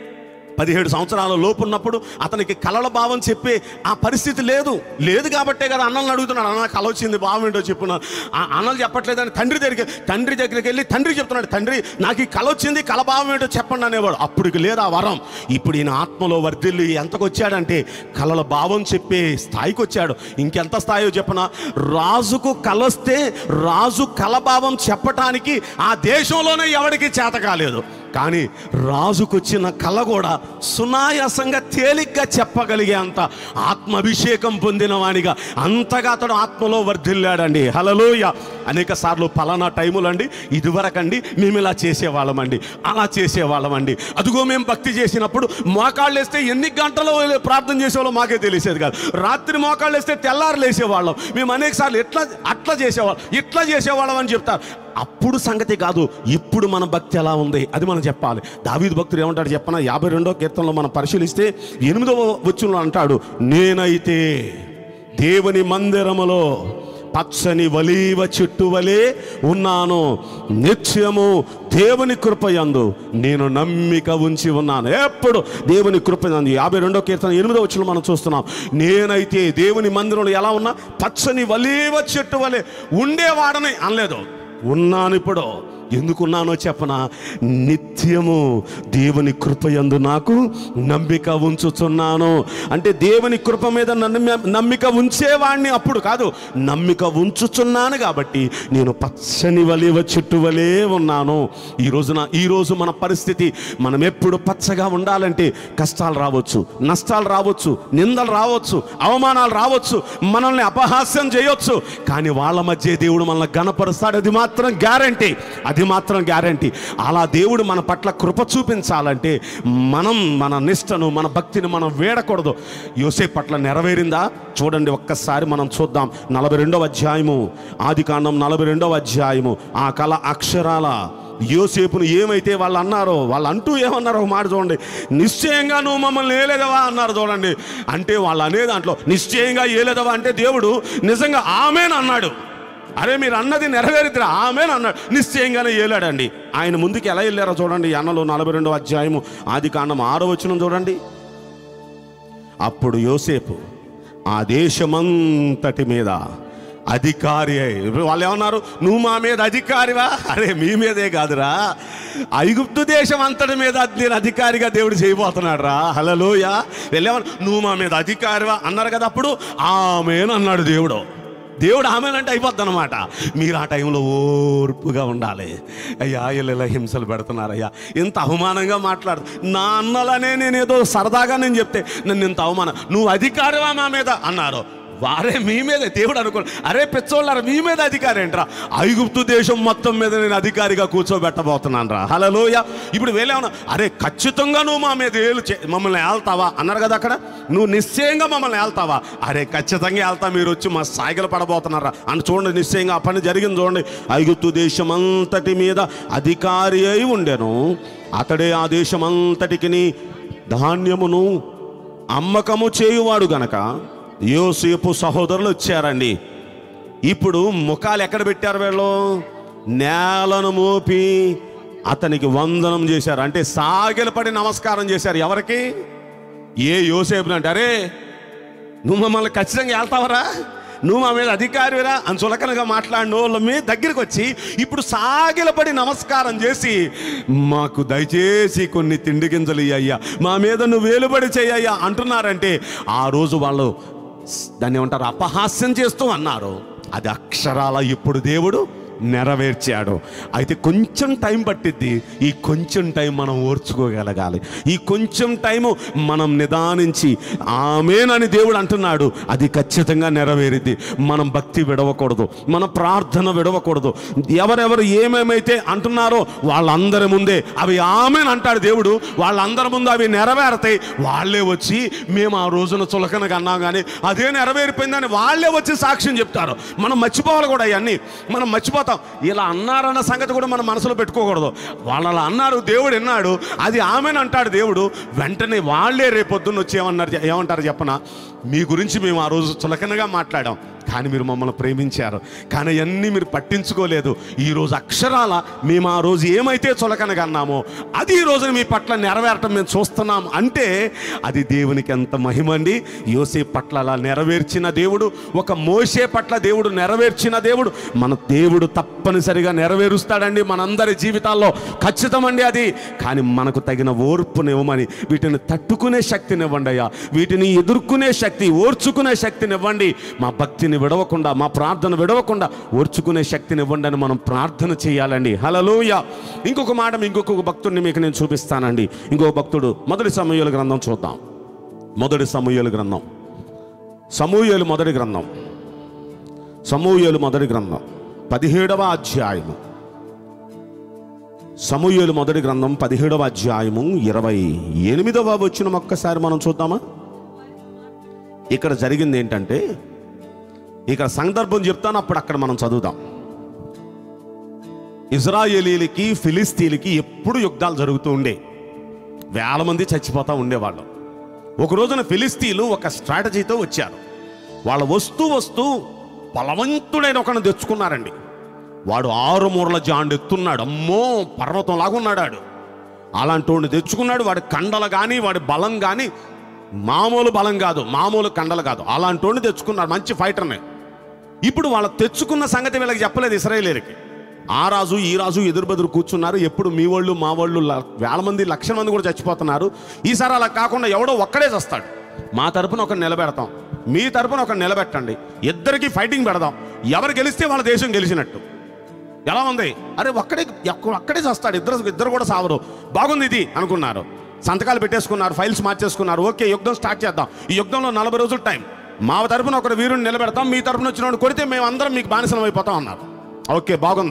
పదిహేడు సంవత్సరాల లోపు ఉన్నప్పుడు అతనికి కలల భావం చెప్పే ఆ పరిస్థితి లేదు లేదు కాబట్టే కదా అన్నల్ని అడుగుతున్నాడు అన్న కల వచ్చింది భావం ఏంటో చెప్పున ఆ అన్నలు చెప్పట్లేదని తండ్రి దగ్గరికి తండ్రి దగ్గరికి వెళ్ళి తండ్రి చెప్తున్నాడు తండ్రి నాకు ఈ కల వచ్చింది కల భావం ఏంటో చెప్పండి అనేవాడు అప్పటికి లేదు ఆ వరం ఇప్పుడు ఈయన ఆత్మలో వర్ధిల్లి ఎంతకు వచ్చాడంటే కలల భావం చెప్పే స్థాయికి వచ్చాడు ఇంకెంత స్థాయో చెప్పన రాజుకు కలొస్తే రాజు కలభావం చెప్పటానికి ఆ దేశంలోనే ఎవడికి చేత కాలేదు కానీ రాజుకొచ్చిన కళ కూడా సునాయాసంగా తేలిగ్గా చెప్పగలిగే అంత ఆత్మాభిషేకం పొందిన వానిగా అంతగా అతడు ఆత్మలో వర్ధిల్లాడండి హలలోయ అనేక సార్లు పలానా టైములండి ఇదివరకండి మేము ఇలా చేసేవాళ్ళమండి అలా చేసేవాళ్ళమండి అదిగో మేము భక్తి చేసినప్పుడు మోకాళ్ళు వేస్తే ఎన్ని గంటలు ప్రార్థన చేసేవాళ్ళం మాకే తెలిసేది కాదు రాత్రి మోకాళ్ళు వేస్తే తెల్లారు లేసేవాళ్ళం మేము అనేక సార్లు ఎట్లా అట్లా చేసేవాళ్ళం ఇట్లా చేసేవాళ్ళం అని చెప్తారు అప్పుడు సంగతి కాదు ఇప్పుడు మన భక్తి ఎలా ఉంది అది మనం చెప్పాలి దావీదు భక్తుడు ఏమంటాడు చెప్పన యాభై రెండో కీర్తనలో మనం పరిశీలిస్తే ఎనిమిదవ వచ్చంలో అంటాడు నేనైతే దేవుని మందిరములో పచ్చని వలీవ చెట్టు వలె ఉన్నాను నిత్యము దేవుని కృపయందు నేను నమ్మిక ఉంచి ఉన్నాను ఎప్పుడు దేవుని కృపయందు యాభై రెండో కీర్తన ఎనిమిదో వచ్చిన మనం చూస్తున్నాం నేనైతే దేవుని మందిరంలో ఎలా ఉన్నా పచ్చని వలీవ చెట్టు వలె ఉండేవాడని అనలేదు ఉన్నాను ఇప్పుడు ఎందుకున్నానో చెప్పన నిత్యము దేవుని కృపయందు నాకు నమ్మిక ఉంచుతున్నాను అంటే దేవుని కృప మీద నమ్మి నమ్మిక ఉంచేవాడిని అప్పుడు కాదు నమ్మిక ఉంచుచున్నాను కాబట్టి నేను పచ్చని వలివ చెట్టు వలే ఉన్నాను ఈ రోజున ఈ రోజు మన పరిస్థితి మనం ఎప్పుడు పచ్చగా ఉండాలంటే కష్టాలు రావచ్చు నష్టాలు రావచ్చు నిందలు రావచ్చు అవమానాలు రావచ్చు మనల్ని అపహాస్యం చేయొచ్చు కానీ వాళ్ళ మధ్య దేవుడు మనల్ని గణపరుస్తాడు అది మాత్రం గ్యారంటీ అది అది మాత్రం గ్యారంటీ అలా దేవుడు మన పట్ల కృప చూపించాలంటే మనం మన నిష్టను మన భక్తిని మనం వేడకూడదు యోసేపు పట్ల నెరవేరిందా చూడండి ఒక్కసారి మనం చూద్దాం నలభై రెండవ అధ్యాయము ఆది కాండం నలభై రెండవ అధ్యాయము ఆ కళ అక్షరాల యోసేపును ఏమైతే వాళ్ళు అన్నారో వాళ్ళు అంటూ ఏమన్నారో ఒక మాట చూడండి నిశ్చయంగా నువ్వు మమ్మల్ని ఏలేదవా అన్నారు చూడండి అంటే వాళ్ళు అనే దాంట్లో నిశ్చయంగా ఏలేదవా అంటే దేవుడు నిజంగా ఆమెను అన్నాడు అరే మీరు అన్నది నెరవేరిద్రా ఆమెను అన్నాడు నిశ్చయంగానే ఏలాడండి ఆయన ముందుకు ఎలా వెళ్ళారో చూడండి ఈ అన్నలో నలభై రెండవ అధ్యాయము ఆది కాండం ఆరో వచ్చిన చూడండి అప్పుడు యోసేపు ఆ దేశమంతటి మీద అధికారి అయి ఇప్పుడు వాళ్ళు ఏమన్నారు నువ్వు మా మీద అధికారివా అరే మీ మీదే కాదురా ఐగుప్తు దేశం అంతటి మీద నేను అధికారిగా దేవుడు చేయబోతున్నాడు రా హలలోయ వెళ్ళేవారు నువ్వు మా మీద అధికారివా అన్నారు కదా అప్పుడు ఆమెను అన్నాడు దేవుడు దేవుడు ఆమెనంటే అయిపోద్ది అనమాట మీరు ఆ టైంలో ఓర్పుగా ఉండాలి అయ్యా ఇలా హింసలు పెడుతున్నారయ్యా ఇంత అవమానంగా మాట్లాడు నా అన్నలనే నేను ఏదో సరదాగా నేను చెప్తే నన్ను ఇంత అవమానం నువ్వు అధికారమా మా మీద అన్నారు వారే మీ మీద దేవుడు అనుకో అరే పిచ్చోళ్ళారా మీ మీద అధికారి ఏంట్రా ఐగుప్తు దేశం మొత్తం మీద నేను అధికారిగా కూర్చోబెట్టబోతున్నాను రా హలోయ ఇప్పుడు వేలేమన్నా అరే ఖచ్చితంగా నువ్వు మా మీద ఏలు చే- మమ్మల్ని ఏళ్తావా అన్నారు కదా అక్కడ నువ్వు నిశ్చయంగా మమ్మల్ని ఏళ్తావా అరే ఖచ్చితంగా వెళ్తా మీరు వచ్చి మా సాయిగలు పడబోతున్నారా అని చూడండి నిశ్చయంగా ఆ పని జరిగింది చూడండి ఐగుప్తు దేశం అంతటి మీద అధికారి అయి ఉండెను అతడే ఆ దేశం అంతటికి ధాన్యమును అమ్మకము చేయువాడు గనక యోసేపు సహోదరులు వచ్చారండి ఇప్పుడు ముఖాలు ఎక్కడ పెట్టారు వీళ్ళు నేలను మోపి అతనికి వందనం చేశారు అంటే సాగిలపడి నమస్కారం చేశారు ఎవరికి ఏ యోసేపుని అంటే అరే నువ్వు మమ్మల్ని ఖచ్చితంగా వెళ్తావరా నువ్వు మా మీద అధికారిరా అని చులకనగా మాట్లాడిన వాళ్ళ మీ దగ్గరికి వచ్చి ఇప్పుడు సాగిలపడి నమస్కారం చేసి మాకు దయచేసి కొన్ని తిండి గింజలు ఇయ్యయ్యా మా మీద నువ్వు వేలుబడి చెయ్యయ్యా అంటున్నారంటే ఆ రోజు వాళ్ళు దాన్ని ఏమంటారు అపహాస్యం చేస్తూ అన్నారు అది అక్షరాల ఇప్పుడు దేవుడు నెరవేర్చాడు అయితే కొంచెం టైం పట్టిద్ది ఈ కొంచెం టైం మనం ఓర్చుకోగలగాలి ఈ కొంచెం టైము మనం నిదానించి ఆమెనని దేవుడు అంటున్నాడు అది ఖచ్చితంగా నెరవేరిద్ది మనం భక్తి విడవకూడదు మన ప్రార్థన విడవకూడదు ఎవరెవరు ఏమేమైతే అంటున్నారో వాళ్ళందరి ముందే అవి ఆమెను అంటాడు దేవుడు వాళ్ళందరి ముందు అవి నెరవేరతాయి వాళ్ళే వచ్చి మేము ఆ రోజున చులకనగా అన్నాం కానీ అదే నెరవేరిపోయిందని వాళ్ళే వచ్చి సాక్ష్యం చెప్తారు మనం మర్చిపోవాలి కూడా అవన్నీ మనం మర్చిపోతాం ఇలా అన్నారన్న సంగతి కూడా మన మనసులో పెట్టుకోకూడదు వాళ్ళు అలా అన్నారు దేవుడు విన్నాడు అది ఆమెను అంటాడు దేవుడు వెంటనే వాళ్ళే రేపొద్దున్న వచ్చి ఏమన్నారు ఏమంటారు చెప్పనా మీ గురించి మేము ఆ రోజు చులకనగా మాట్లాడాం కానీ మీరు మమ్మల్ని ప్రేమించారు కానీ అన్నీ మీరు పట్టించుకోలేదు ఈ రోజు అక్షరాల మేము ఆ రోజు ఏమైతే చులకనగా అన్నామో అది ఈ రోజు మీ పట్ల నెరవేరటం మేము చూస్తున్నాం అంటే అది దేవునికి ఎంత మహిమండి యోసే పట్ల అలా నెరవేర్చిన దేవుడు ఒక మోసే పట్ల దేవుడు నెరవేర్చిన దేవుడు మన దేవుడు తప్పనిసరిగా నెరవేరుస్తాడండి మనందరి జీవితాల్లో ఖచ్చితమండి అది కానీ మనకు తగిన ఓర్పునివ్వమని వీటిని తట్టుకునే శక్తినివ్వండి అయ్యా వీటిని ఎదుర్కొనే శక్తి ఓర్చుకునే శక్తినివ్వండి మా భక్తిని విడవకుండా మా ప్రార్థన విడవకుండా ఓర్చుకునే శక్తిని ఇవ్వండి అని మనం ప్రార్థన చేయాలండి హలలోయ ఇంకొక మాట ఇంకొక భక్తుడిని మీకు నేను చూపిస్తానండి ఇంకొక భక్తుడు మొదటి సమూహల గ్రంథం చూద్దాం మొదటి సమూహల గ్రంథం సమూహలు మొదటి గ్రంథం సమూహలు మొదటి గ్రంథం పదిహేడవ అధ్యాయము సమూహలు మొదటి గ్రంథం పదిహేడవ అధ్యాయము ఇరవై ఎనిమిదవ వచ్చిన ఒక్కసారి మనం చూద్దామా ఇక్కడ జరిగింది ఏంటంటే ఇక్కడ సందర్భం చెప్తాను అప్పుడు అక్కడ మనం చదువుదాం ఇజ్రాయేలీలకి ఫిలిస్తీన్లకి ఎప్పుడు యుద్ధాలు జరుగుతూ ఉండే వేల మంది చచ్చిపోతూ ఉండేవాళ్ళు ఒక రోజున ఫిలిస్తీన్లు ఒక స్ట్రాటజీతో వచ్చారు వాళ్ళ వస్తూ వస్తూ బలవంతుడైన ఒకరిని తెచ్చుకున్నారండి వాడు ఆరు మూరల జాండు ఎత్తున్నాడు అమ్మో పర్వతం లాగా ఉన్నాడు వాడు అలాంటి వాడిని తెచ్చుకున్నాడు వాడి కండలు కానీ వాడి బలం కానీ మామూలు బలం కాదు మామూలు కండలు కాదు అలాంటి వాడిని తెచ్చుకున్నాడు మంచి ఫైటర్ని ఇప్పుడు వాళ్ళు తెచ్చుకున్న సంగతి వీళ్ళకి చెప్పలేదు ఇస్రాయేలీలకి ఆ రాజు ఈ రాజు ఎదురు బెదురు కూర్చున్నారు ఎప్పుడు మీ వాళ్ళు మా వాళ్ళు ల- వేల మంది లక్షల మంది కూడా చచ్చిపోతున్నారు ఈసారి అలా కాకుండా ఎవడో ఒక్కడే చస్తాడు మా తరపున ఒక నిలబెడతాం మీ తరపున ఒక నిలబెట్టండి ఇద్దరికి ఫైటింగ్ పెడదాం ఎవరు గెలిస్తే వాళ్ళ దేశం గెలిచినట్టు ఎలా ఉంది అరే ఒక్కడే ఒక్క- ఒక్కడే చస్తాడు ఇద్దరు ఇద్దరు కూడా సావరు బాగుంది ఇది అనుకున్నారు సంతకాలు పెట్టేసుకున్నారు ఫైల్స్ మార్చేసుకున్నారు ఓకే యుద్ధం స్టార్ట్ చేద్దాం ఈ యుద్ధంలో నలభై రోజులు టైం మా తరపున ఒక వీరుని నిలబెడతాం మీ తరపున వచ్చిన వాడిని కొడితే మేము అందరం మీకు బానిసలం అయిపోతాం అన్నారు ఓకే బాగుంది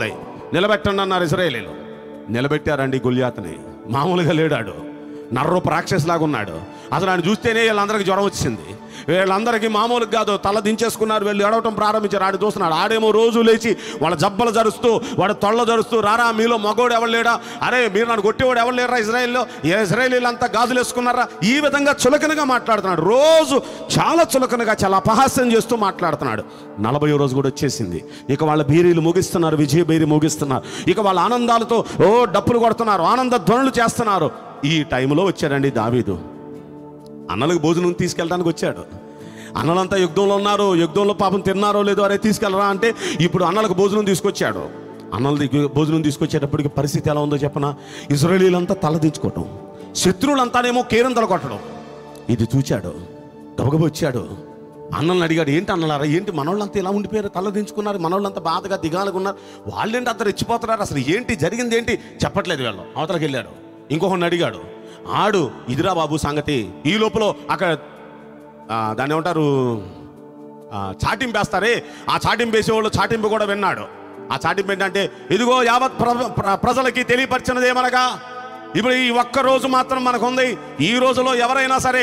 నిలబెట్టండి అన్నారు ఇజ్రాయేలీలు నిలబెట్టారండి గుల్యాతని మామూలుగా లేడాడు నర్రూప రాక్షసులాగా ఉన్నాడు అసలు ఆయన చూస్తేనే వీళ్ళందరికీ జ్వరం వచ్చింది వీళ్ళందరికీ మామూలుగా కాదు తల దించేసుకున్నారు వీళ్ళు ఏడవటం ప్రారంభించారు ఆడు చూస్తున్నాడు ఆడేమో రోజు లేచి వాళ్ళ జబ్బలు జరుస్తూ వాడు తొళ్ళ జరుస్తూ రారా మీలో మగోడు ఎవరు లేడా అరే మీరు నన్ను కొట్టేవాడు ఎవరు లేరా ఇజ్రాయిల్లో ఏ ఇజ్రాయిలీలు అంతా గాజులు వేసుకున్నారా ఈ విధంగా చులకనగా మాట్లాడుతున్నాడు రోజు చాలా చులకనగా చాలా అపహాస్యం చేస్తూ మాట్లాడుతున్నాడు నలభై రోజు కూడా వచ్చేసింది ఇక వాళ్ళ బీరీలు ముగిస్తున్నారు విజయ బీరి ముగిస్తున్నారు ఇక వాళ్ళ ఆనందాలతో ఓ డప్పులు కొడుతున్నారు ఆనంద ధ్వనులు చేస్తున్నారు ఈ టైంలో వచ్చాడండి దావీదు అన్నలకు భోజనం తీసుకెళ్ళడానికి వచ్చాడు అన్నలంతా యుద్ధంలో ఉన్నారు యుద్ధంలో పాపం తిన్నారో లేదో అరే తీసుకెళ్ళరా అంటే ఇప్పుడు అన్నలకు భోజనం తీసుకొచ్చాడు అన్నల దగ్గర భోజనం తీసుకొచ్చేటప్పటికి పరిస్థితి ఎలా ఉందో చెప్పనా ఇజ్రాయేలీలంతా తలదించుకోవటం శత్రువులంతానేమో కేరింతలు కొట్టడం ఇది చూచాడు గబగబ వచ్చాడు అన్నల్ని అడిగాడు ఏంటి అన్నలారా ఏంటి మనోళ్ళంతా ఇలా ఉండిపోయారు తలదించుకున్నారు మనోళ్ళంతా బాధగా దిగాలుగా ఉన్నారు వాళ్ళేంటి అంత రెచ్చిపోతున్నారు అసలు ఏంటి జరిగింది ఏంటి చెప్పట్లేదు వీళ్ళు అవతలకి వెళ్ళాడు ఇంకొకరిని అడిగాడు ఆడు ఇదిరా బాబు సంగతి ఈ లోపల అక్కడ ఆ, దాన్ని ఏమంటారు ఆ, చాటింపు వేస్తారే ఆ చాటింపు వేసేవాళ్ళు చాటింపు కూడా విన్నాడు ఆ చాటింపు ఏంటంటే ఇదిగో యావత్ ప్ర- ప్ర- ప్రజలకి తెలియపరిచినది ఏమనగా ఇప్పుడు ఈ ఒక్క రోజు మాత్రం మనకుంది ఈ రోజులో ఎవరైనా సరే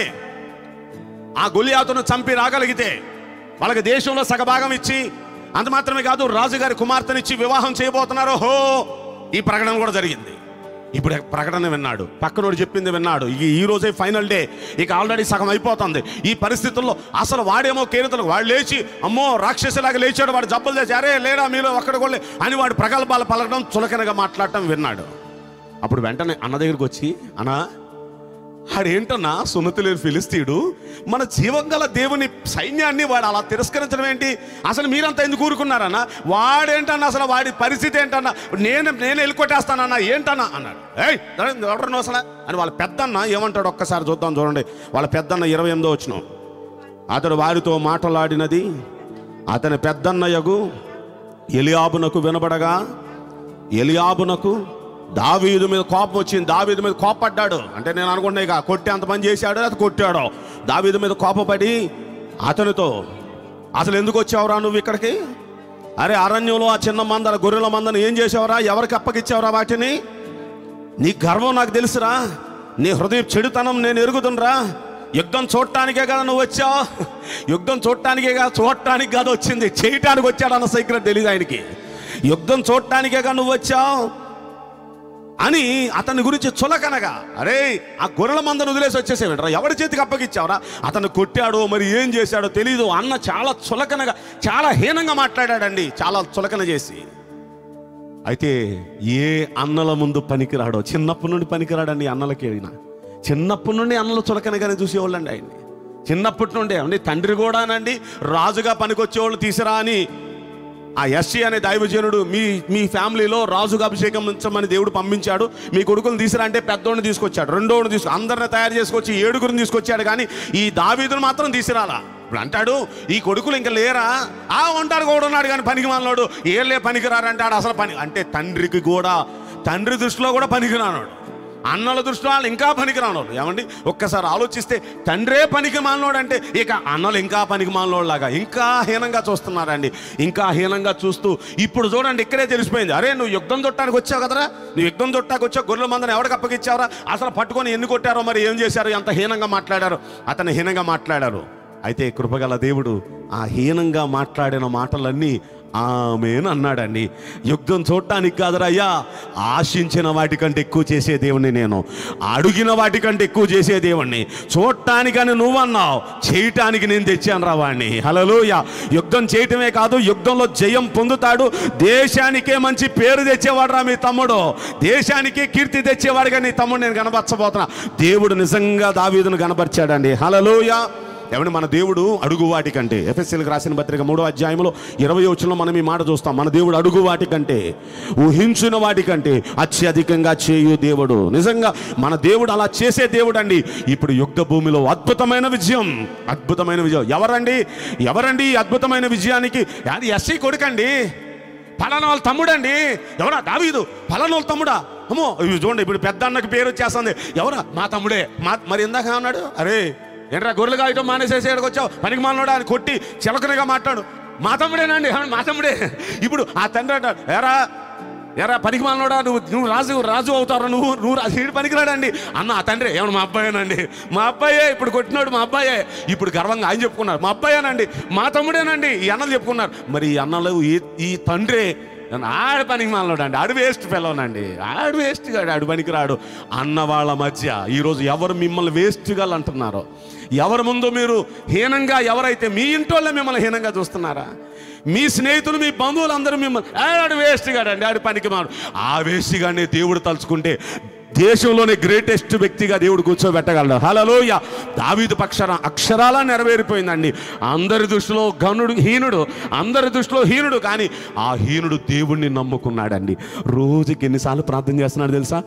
ఆ గొలియాతును చంపి రాగలిగితే వాళ్ళకి దేశంలో సగభాగం ఇచ్చి అంత మాత్రమే కాదు రాజుగారి కుమార్తెనిచ్చి వివాహం చేయబోతున్నారు హో ఈ ప్రకటన కూడా జరిగింది ఇప్పుడు ప్రకటన విన్నాడు పక్కనోడు చెప్పింది విన్నాడు ఈ ఈ రోజే ఫైనల్ డే ఇక ఆల్రెడీ సగం అయిపోతుంది ఈ పరిస్థితుల్లో అసలు వాడేమో కేరితలు వాడు లేచి అమ్మో రాక్షసులాగా లేచాడు వాడు జబ్బలు చేసి అరే లేరా మీలో ఒక్కడ కూడా లే-" అని వాడు ప్రగల్భాలు పలకడం చులకనగా మాట్లాడటం విన్నాడు అప్పుడు వెంటనే అన్న దగ్గరికి వచ్చి అన్నా ఆడేంటన్నా సున్నతి లేని ఫిలిస్తీయుడు మన జీవం గల దేవుని సైన్యాన్ని వాడు అలా తిరస్కరించడం ఏంటి అసలు మీరంతా ఎందుకు కూరుకున్నారన్న వాడేంటన్నా అసలు వాడి పరిస్థితి ఏంటన్నా నేను నేను వెళ్ళికొట్టేస్తానన్నా ఏంటన్నా అన్నాడు ఏయ్ ఎవరు నువ్వు అసలు అని వాళ్ళ పెద్దన్న ఏమంటాడు ఒక్కసారి చూద్దాం చూడండి వాళ్ళ పెద్దన్న ఇరవై ఎనిమిదో వచ్చిన అతడు వారితో మాటలాడినది అతని పెద్దన్నయగు ఎలియాబునకు వినబడగా ఎలియాబునకు దావీదు మీద కోపం వచ్చింది దావీదు మీద కోపడ్డాడు అంటే నేను అనుకుంటున్నా ఇక కొట్టి అంత పని చేశాడు అది కొట్టాడు దావీదు మీద కోపపడి అతనితో అసలు ఎందుకు వచ్చావురా నువ్వు ఇక్కడికి అరే అరణ్యంలో ఆ చిన్న మందర గొర్రెల మందని ఏం చేసావురా ఎవరికి అప్పగిచ్చావురా వాటిని నీ గర్వం నాకు తెలుసురా నీ హృదయం చెడుతనం నేను ఎరుగుతుండ్రా యుద్ధం చూడటానికే కదా నువ్వు వచ్చావు యుద్ధం చూడటానికే కదా చూడటానికి కాదు వచ్చింది చేయటానికి వచ్చాడు అన్న సీక్రెట్ తెలియదు ఆయనకి యుద్ధం చూడటానికే కదా నువ్వు వచ్చావు అని అతని గురించి చులకనగా అరే ఆ గొర్రెల మందను వదిలేసి వచ్చేసేవిడ్రా ఎవరి చేతికి అప్పగిచ్చావురా అతను కొట్టాడో మరి ఏం చేశాడో తెలియదు అన్న చాలా చులకనగా చాలా హీనంగా మాట్లాడాడండి చాలా చులకన చేసి అయితే ఏ అన్నల ముందు పనికిరాడో చిన్నప్పటి నుండి పనికిరాడండి అన్నలకి అయినా చిన్నప్పటి నుండి అన్నలు చులకనగానే చూసేవాళ్ళండి ఆయన్ని చిన్నప్పటి నుండే అండి తండ్రి కూడానండి రాజుగా పనికొచ్చేవాళ్ళు తీసిరా అని ఆ ఎస్సీ అనే దైవజనుడు మీ మీ ఫ్యామిలీలో రాజుగా అభిషేకం ఉంచమని దేవుడు పంపించాడు మీ కొడుకుని తీసురా అంటే పెద్దోడిని తీసుకొచ్చాడు రెండోడిని తీసుకు అందరిని తయారు చేసుకొచ్చి ఏడుగురిని తీసుకొచ్చాడు కానీ ఈ దావీదును మాత్రం తీసుకురాలా ఇప్పుడు అంటాడు ఈ కొడుకులు ఇంకా లేరా ఆ ఉంటాడు కూడా ఉన్నాడు కానీ పనికి మాలోడు ఏళ్ళే పనికిరారంటాడు అసలు పని అంటే తండ్రికి కూడా తండ్రి దృష్టిలో కూడా పనికిరానాడు అన్నల దృష్టిలో వాళ్ళు ఇంకా పనికిరానోళ్ళు ఏమండి ఒక్కసారి ఆలోచిస్తే తండ్రే పనికి మాలినోడంటే ఇక అన్నలు ఇంకా పనికి మాలినోళ్ళలాగా ఇంకా హీనంగా చూస్తున్నారండి ఇంకా హీనంగా చూస్తూ ఇప్పుడు చూడండి ఇక్కడే తెలిసిపోయింది అరే నువ్వు యుద్ధం చుట్టానికి వచ్చావు కదరా నువ్వు యుద్ధం చుట్టానికి వచ్చావు గొర్రెల మందని ఎవరికి అప్పగిచ్చావరా అసలు పట్టుకొని ఎన్ని కొట్టారో మరి ఏం చేశారు ఎంత హీనంగా మాట్లాడారు అతను హీనంగా మాట్లాడారు అయితే కృపగల దేవుడు ఆ హీనంగా మాట్లాడిన మాటలన్నీ ఆమెను అన్నాడండి యుద్ధం చూడటానికి కాదురయ్యా ఆశించిన వాటికంటే ఎక్కువ చేసే దేవుణ్ణి నేను అడిగిన వాటికంటే ఎక్కువ చేసే దేవుణ్ణి చూడటానికని నువ్వు అన్నావు చేయటానికి నేను తెచ్చాను రా వాడిని హలోయ యుద్ధం చేయటమే కాదు యుద్ధంలో జయం పొందుతాడు దేశానికే మంచి పేరు తెచ్చేవాడు రా మీ తమ్ముడు దేశానికే కీర్తి తెచ్చేవాడుగా నీ తమ్ముడు నేను కనబరచబోతున్నా దేవుడు నిజంగా దావీదును కనబరిచాడండి హలలోయ ఎవని మన దేవుడు అడుగు వాటి కంటే ఎఫ్ఎస్సీలకు రాసిన పత్రిక మూడో అధ్యాయంలో ఇరవై వచ్చంలో మనం ఈ మాట చూస్తాం మన దేవుడు అడుగు వాటి కంటే ఊహించిన వాటి కంటే అత్యధికంగా చేయు దేవుడు నిజంగా మన దేవుడు అలా చేసే దేవుడు అండి ఇప్పుడు యుద్ధ భూమిలో అద్భుతమైన విజయం అద్భుతమైన విజయం ఎవరండి ఎవరండి ఈ అద్భుతమైన విజయానికి అది ఎస్సీ కొడుకండి పలానా వాళ్ళ తమ్ముడండి ఎవరా దావీదు పలానా వాళ్ళ తమ్ముడా అమ్మో ఇవి చూడండి ఇప్పుడు పెద్ద అన్నకి పేరు వచ్చేస్తుంది ఎవరా మా తమ్ముడే మా మరి ఇందాక అన్నాడు అరే ఏంట్రా గొర్రెలు కాయటం మానేసేసి ఇక్కడికి వచ్చావు పనికి మాలనోడా అని కొట్టి చిలకనగా మాట్లాడు మా తమ్ముడేనండి అవును, మా తమ్ముడే ఇప్పుడు ఆ తండ్రి అంటాడు ఎరా ఎరా పనికి మాలనోడా నువ్వు నువ్వు రాజు రాజు అవుతారా నువ్వు నువ్వు రాజు వీడు పనికిరాడండి అన్న ఆ తండ్రి ఏమన్నా మా అబ్బాయేనండి మా అబ్బాయే ఇప్పుడు కొట్టినాడు మా అబ్బాయే ఇప్పుడు గర్వంగా ఆయన చెప్పుకున్నారు మా అబ్బాయేనండి మా తమ్ముడేనండి ఈ అన్నలు చెప్పుకున్నారు మరి ఈ అన్నలు ఈ ఈ తండ్రి ఆడ పనికి మాలనోడు అండి ఆడు వేస్ట్ పిల్లవనండి ఆడు వేస్ట్ గాడు ఆడు పనికిరాడు అన్న వాళ్ళ మధ్య ఈరోజు ఎవరు మిమ్మల్ని వేస్ట్గా అంటున్నారో ఎవరి ముందు మీరు హీనంగా ఎవరైతే మీ ఇంటోళ్ళే మిమ్మల్ని హీనంగా చూస్తున్నారా మీ స్నేహితులు మీ బంధువులు అందరూ మిమ్మల్ని "ఆ, ఆడు వేస్ట్ గాడండి ఆడు పనికి మాడు ఆ వేస్ట్ గానే దేవుడు తలుచుకుంటే దేశంలోనే గ్రేటెస్ట్ వ్యక్తిగా దేవుడు కూర్చోబెట్టగలడు హలలోయ దావీదు పక్షర అక్షరాల నెరవేరిపోయిందండి అందరి దృష్టిలో గనుడు హీనుడు అందరి దృష్టిలో హీనుడు కానీ ఆ హీనుడు దేవుణ్ణి నమ్ముకున్నాడండి రోజుకి ఎన్నిసార్లు ప్రార్థన చేస్తున్నాడు తెలుసా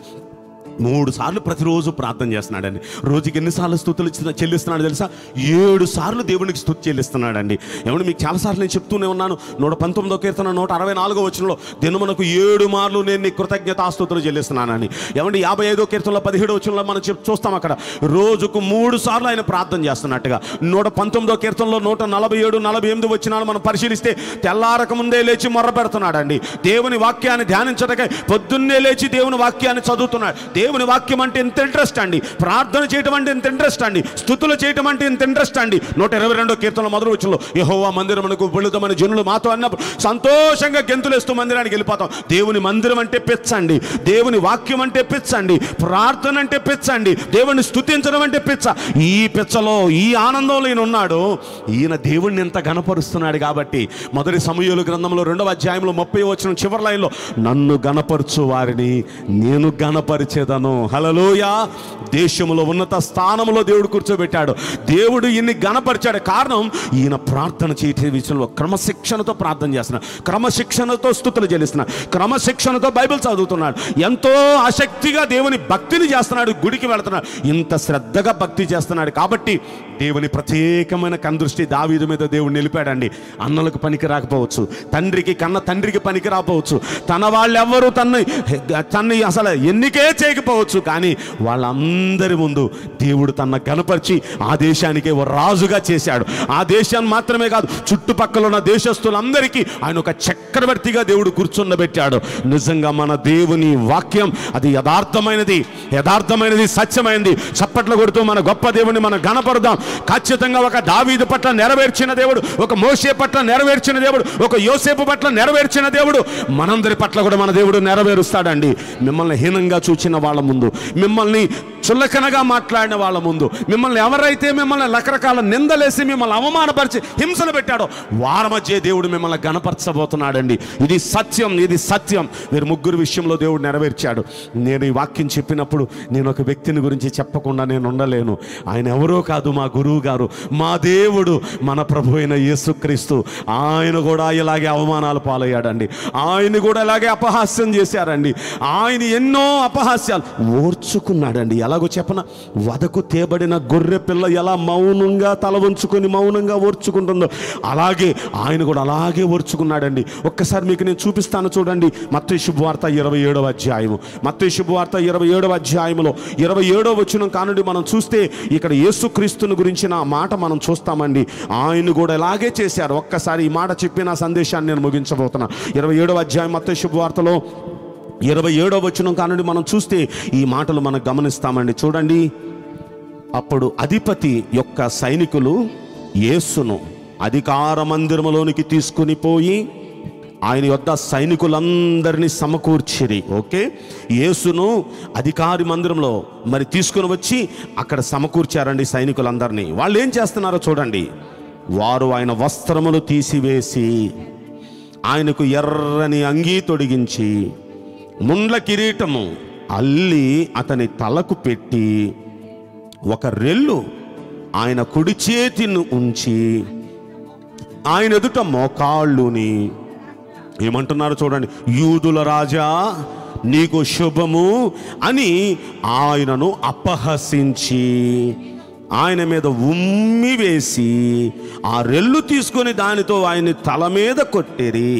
మూడు సార్లు ప్రతిరోజు ప్రార్థన చేస్తున్నాడండి రోజుకి ఎన్నిసార్లు స్థుతులు ఇచ్చిన- చెల్లిస్తున్నాడు తెలుసా ఏడు సార్లు దేవునికి స్థుతి చెల్లిస్తున్నాడండి ఏమంటే మీకు చాలాసార్లు నేను చెప్తూనే ఉన్నాను నూట పంతొమ్మిదో కీర్తన నూట అరవై నాలుగో వచనంలో దినమునకు ఏడు మార్లు నేను నీ కృతజ్ఞతాస్తుతులు చెల్లిస్తున్నానని ఏమంటే యాభై ఐదో కీర్తనలో పదిహేడు వచనంలో మనం చెప్ చూస్తాం అక్కడ రోజుకు మూడు సార్లు ఆయన ప్రార్థన చేస్తున్నట్టుగా నూట పంతొమ్మిదో కీర్తనలో నూట నలభై ఏడు నలభై ఎనిమిది వచ్చినాలు మనం పరిశీలిస్తే తెల్లారక ముందే లేచి మొర్ర పెడుతున్నాడండి దేవుని వాక్యాన్ని ధ్యానించటకై పొద్దున్నే లేచి దేవుని వాక్యాన్ని చదువుతున్నాడు దేవుని వాక్యం అంటే ఇంత ఇంట్రెస్ట్ అండి ప్రార్థన చేయటం అంటే ఇంత ఇంట్రెస్ట్ అండి స్థుతులు చేయటం అంటే ఇంత ఇంట్రెస్ట్ అండి నూట ఇరవై రెండో కీర్తన మొదలు వచ్చంలో యహోవా మందిరమునకు వెళుతామని జనులు మాతో అన్నప్పుడు సంతోషంగా గెంతులేస్తూ మందిరానికి వెళ్ళిపోతాం దేవుని మందిరం అంటే పిచ్చండి దేవుని వాక్యం అంటే పిచ్చండి ప్రార్థన అంటే పిచ్చండి దేవుని స్థుతించడం అంటే పిచ్చ ఈ పిచ్చలో ఈ ఆనందంలో ఈయన ఉన్నాడు ఈయన దేవుణ్ణి ఎంత గణపరుస్తున్నాడు కాబట్టి మొదటి సమూహలు గ్రంథంలో రెండవ అధ్యాయంలో ముప్పై వచ్చిన చివరి లైన్లో నన్ను గణపరచు వారిని నేను గణపరిచేదను హలలోయ దేశములో ఉన్నత స్థానంలో దేవుడు కూర్చోబెట్టాడు దేవుడు ఈయన్ని గణపరిచాడు కారణం ఈయన ప్రార్థన చేయటే విషయంలో క్రమశిక్షణతో ప్రార్థన చేస్తున్నాడు క్రమశిక్షణతో స్థుతులు చెల్లిస్తున్నాడు క్రమశిక్షణతో బైబిల్ చదువుతున్నాడు ఎంతో ఆసక్తిగా దేవుని భక్తిని చేస్తున్నాడు గుడికి వెళ్తున్నాడు ఇంత శ్రద్ధగా భక్తి చేస్తున్నాడు కాబట్టి దేవుని ప్రత్యేకమైన కనుదృష్టి దావీదు మీద దేవుడు నిలిపాడండి అన్నలకు పనికి రాకపోవచ్చు తండ్రికి కన్న తండ్రికి పనికి రాకపోవచ్చు తన వాళ్ళెవ్వరూ తన్ని తన్ని అసలు ఎన్నికే చేయకపోవచ్చు కానీ వాళ్ళందరి ముందు దేవుడు తన గనపరిచి ఆ దేశానికి ఓ రాజుగా చేశాడు ఆ దేశాన్ని మాత్రమే కాదు చుట్టుపక్కల ఉన్న దేశస్తులందరికీ ఆయన ఒక చక్రవర్తిగా దేవుడు కూర్చుండబెట్టాడు నిజంగా మన దేవుని వాక్యం అది యథార్థమైనది యథార్థమైనది సత్యమైనది చప్పట్లు కొడుతూ మన గొప్ప దేవుని మనం గణపరుదాం ఖచ్చితంగా ఒక దావీదు పట్ల నెరవేర్చిన దేవుడు ఒక మోసే పట్ల నెరవేర్చిన దేవుడు ఒక యోసేపు పట్ల నెరవేర్చిన దేవుడు మనందరి పట్ల కూడా మన దేవుడు నెరవేరుస్తాడండి మిమ్మల్ని హీనంగా చూచిన వాళ్ళ ముందు మిమ్మల్ని చుల్లకనగా మాట్లాడిన వాళ్ళ ముందు మిమ్మల్ని ఎవరైతే మిమ్మల్ని రకరకాల నిందలేసి మిమ్మల్ని అవమానపరిచి హింసలు పెట్టాడో వారి మధ్య దేవుడు మిమ్మల్ని గణపరచబోతున్నాడండి ఇది సత్యం ఇది సత్యం వీరు ముగ్గురు విషయంలో దేవుడు నెరవేర్చాడు నేను ఈ వాక్యం చెప్పినప్పుడు నేను ఒక వ్యక్తిని గురించి చెప్పకుండా నేను ఉండలేను ఆయన ఎవరో కాదు మా గురువు గారు మా దేవుడు మన ప్రభు అయిన యేసుక్రీస్తు ఆయన కూడా ఇలాగే అవమానాలు పాలయ్యాడండి ఆయన కూడా ఇలాగే అపహాస్యం చేశారండి ఆయన ఎన్నో అపహాస్యాలు ఓర్చుకున్నాడండి ఎలాగో చెప్పన వదకు తేబడిన గొర్రె పిల్ల ఎలా మౌనంగా తల వంచుకొని మౌనంగా ఓర్చుకుంటుందో అలాగే ఆయన కూడా అలాగే ఓర్చుకున్నాడండి ఒక్కసారి మీకు నేను చూపిస్తాను చూడండి మత్తయి శుభవార్త ఇరవై ఏడవ అధ్యాయము మత్తయి శుభవార్త ఇరవై ఏడవ అధ్యాయములో ఇరవై ఏడవ వచ్చిన కానుడి మనం చూస్తే ఇక్కడ యేసుక్రీస్తుని గురించిన మాట మనం చూస్తామండి ఆయన కూడా ఇలాగే చేశారు ఒక్కసారి ఈ మాట చెప్పి నా సందేశాన్ని నేను ముగించబోతున్నా ఇరవై ఏడవ అధ్యాయం మత్తయి శుభవార్తలో ఇరవై ఏడో వచ్చిన కానుండి మనం చూస్తే ఈ మాటలు మనం గమనిస్తామండి చూడండి అప్పుడు అధిపతి యొక్క సైనికులు యేసును అధికార మందిరములోనికి తీసుకుని పోయి ఆయన యొద్ద సైనికులందరినీ సమకూర్చిరి ఓకే యేసును అధికారి మందిరంలో మరి తీసుకుని వచ్చి అక్కడ సమకూర్చారండి సైనికులందరినీ వాళ్ళు ఏం చేస్తున్నారో చూడండి వారు ఆయన వస్త్రములు తీసివేసి ఆయనకు ఎర్రని అంగీ తొడిగించి ముండ్ల కిరీటము అల్లి అతని తలకు పెట్టి ఒక రెల్లు ఆయన కుడి చేతిని ఉంచి ఆయన ఎదుట మోకాళ్ళుని ఏమంటున్నారు చూడండి యూదుల రాజా నీకు శుభము అని ఆయనను అపహసించి ఆయన మీద ఉమ్మి వేసి ఆ రెల్లు తీసుకొని దానితో ఆయన్ని తల మీద కొట్టిరి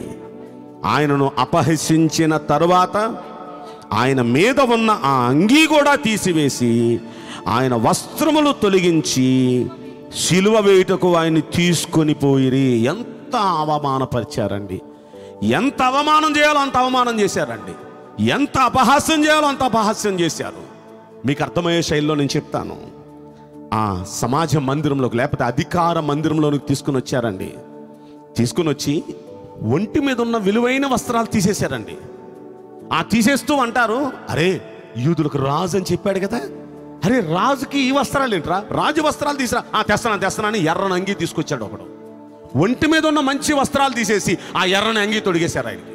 ఆయనను అపహసించిన తరువాత ఆయన మీద ఉన్న ఆ అంగీ కూడా తీసివేసి ఆయన వస్త్రములు తొలగించి శిలువ వేయుటకు ఆయన్ని తీసుకొని పోయిరి ఎంత అవమానపరిచారండి ఎంత అవమానం చేయాలో అంత అవమానం చేశారండి ఎంత అపహాస్యం చేయాలో అంత అపహాస్యం చేశారు మీకు అర్థమయ్యే శైలిలో నేను చెప్తాను ఆ సమాజ మందిరంలోకి లేకపోతే అధికార మందిరంలోనికి తీసుకుని వచ్చారండి తీసుకుని వచ్చి ఒంటి మీద ఉన్న విలువైన వస్త్రాలు తీసేశారండి ఆ తీసేస్తూ అంటారు అరే యూదులకు రాజు అని చెప్పాడు కదా అరే రాజుకి ఈ వస్త్రాలు ఏంట్రా రాజు వస్త్రాలు తీసురా ఆ తెస్తాను తెస్తాను అని ఎర్రని అంగి తీసుకొచ్చాడు ఒకడు ఒంటి మీద ఉన్న మంచి వస్త్రాలు తీసేసి ఆ ఎర్రని అంగి తొడిగేశారు ఆయనకి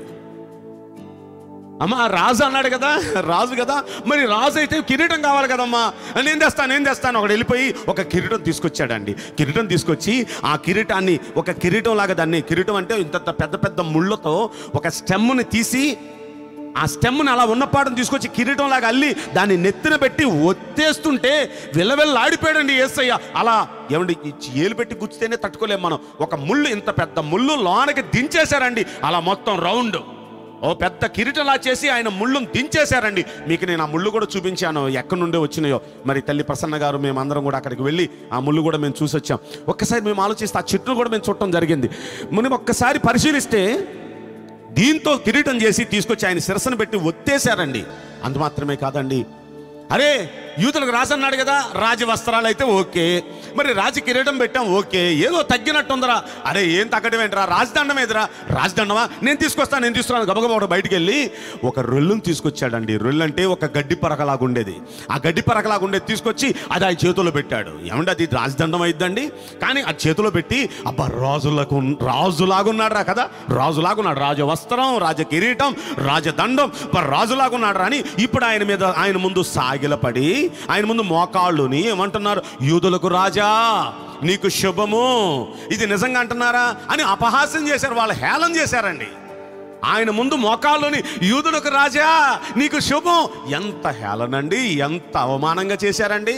అమ్మ రాజు అన్నాడు కదా రాజు కదా మరి రాజు అయితే కిరీటం కావాలి కదమ్మా నేను తెస్తాను నేను తెస్తాను ఒకడు వెళ్ళిపోయి ఒక కిరీటం తీసుకొచ్చాడండి కిరీటం తీసుకొచ్చి ఆ కిరీటాన్ని ఒక కిరీటం లాగా దాన్ని కిరీటం అంటే ఇంత పెద్ద పెద్ద ముళ్ళతో ఒక స్టెమ్ని తీసి ఆ స్టెమ్ని అలా ఉన్నపాటను తీసుకొచ్చి కిరీటం లాగా అల్లి దాన్ని నెత్తిన పెట్టి ఒత్తేస్తుంటే విల్లవిల్లాడిపోయాడండి ఏసయ్య అలా ఏమండి ఈ ఏలు పెట్టి గుచ్చితేనే తట్టుకోలేం మనం ఒక ముళ్ళు ఇంత పెద్ద ముళ్ళు లోనకి దించేశారండి అలా మొత్తం రౌండ్ ఓ పెద్ద కిరీటంలా చేసి ఆయన ముళ్ళును దించేశారండి మీకు నేను ఆ ముళ్ళు కూడా చూపించాను ఎక్కడి నుండే వచ్చినాయో మరి తల్లి ప్రసన్న గారు మేమందరం కూడా అక్కడికి వెళ్ళి ఆ ముళ్ళు కూడా మేము చూసి వచ్చాం ఒక్కసారి మేము ఆలోచిస్తే ఆ చెట్లు కూడా మేము చూడటం జరిగింది మనం ఒక్కసారి పరిశీలిస్తే దీంతో కిరీటం చేసి తీసుకొచ్చి ఆయన శిరస్సును పెట్టి ఒత్తేశారండి అంత మాత్రమే కాదండి అరే యూతులకు రాజు అన్నాడు కదా రాజ వస్త్రాలు అయితే ఓకే మరి రాజ కిరీటం పెట్టాం ఓకే ఏదో తగ్గినట్టుందరా అరే ఏం తగ్గడం ఏంట్రా రాజదండం ఏదిరా రాజదండమా నేను తీసుకొస్తాను నేను తీసుకున్నాను గబగబా ఒకడు బయటికి వెళ్ళి ఒక రొల్లును తీసుకొచ్చాడండి రొల్లు అంటే ఒక గడ్డి పరకలాగా ఉండేది ఆ గడ్డి పరకలాగా ఉండేది తీసుకొచ్చి అది ఆయన చేతిలో పెట్టాడు ఏమంటే అది రాజదండం అయిద్దండి కానీ ఆ చేతిలో పెట్టి అబ్బా రాజులకు రాజులాగున్నాడు రా కదా రాజులాగున్నాడు రాజ వస్త్రం రాజ కిరీటం రాజదండం అబ్బా, రాజులాగున్నాడు రా అని ఇప్పుడు ఆయన మీద ఆయన ముందు సాగిలపడి ఆయన ముందు మోకాళ్ళుని ఏమంటున్నారు యూదులకు రాజా నీకు శుభము ఇది నిజంగా అంటున్నారా అని అపహాస్యం చేశారు వాళ్ళు హేళన చేశారండి ఆయన ముందు మోకాళ్ళుని యూదులకు రాజా నీకు శుభం ఎంత హేళనండి ఎంత అవమానంగా చేశారండి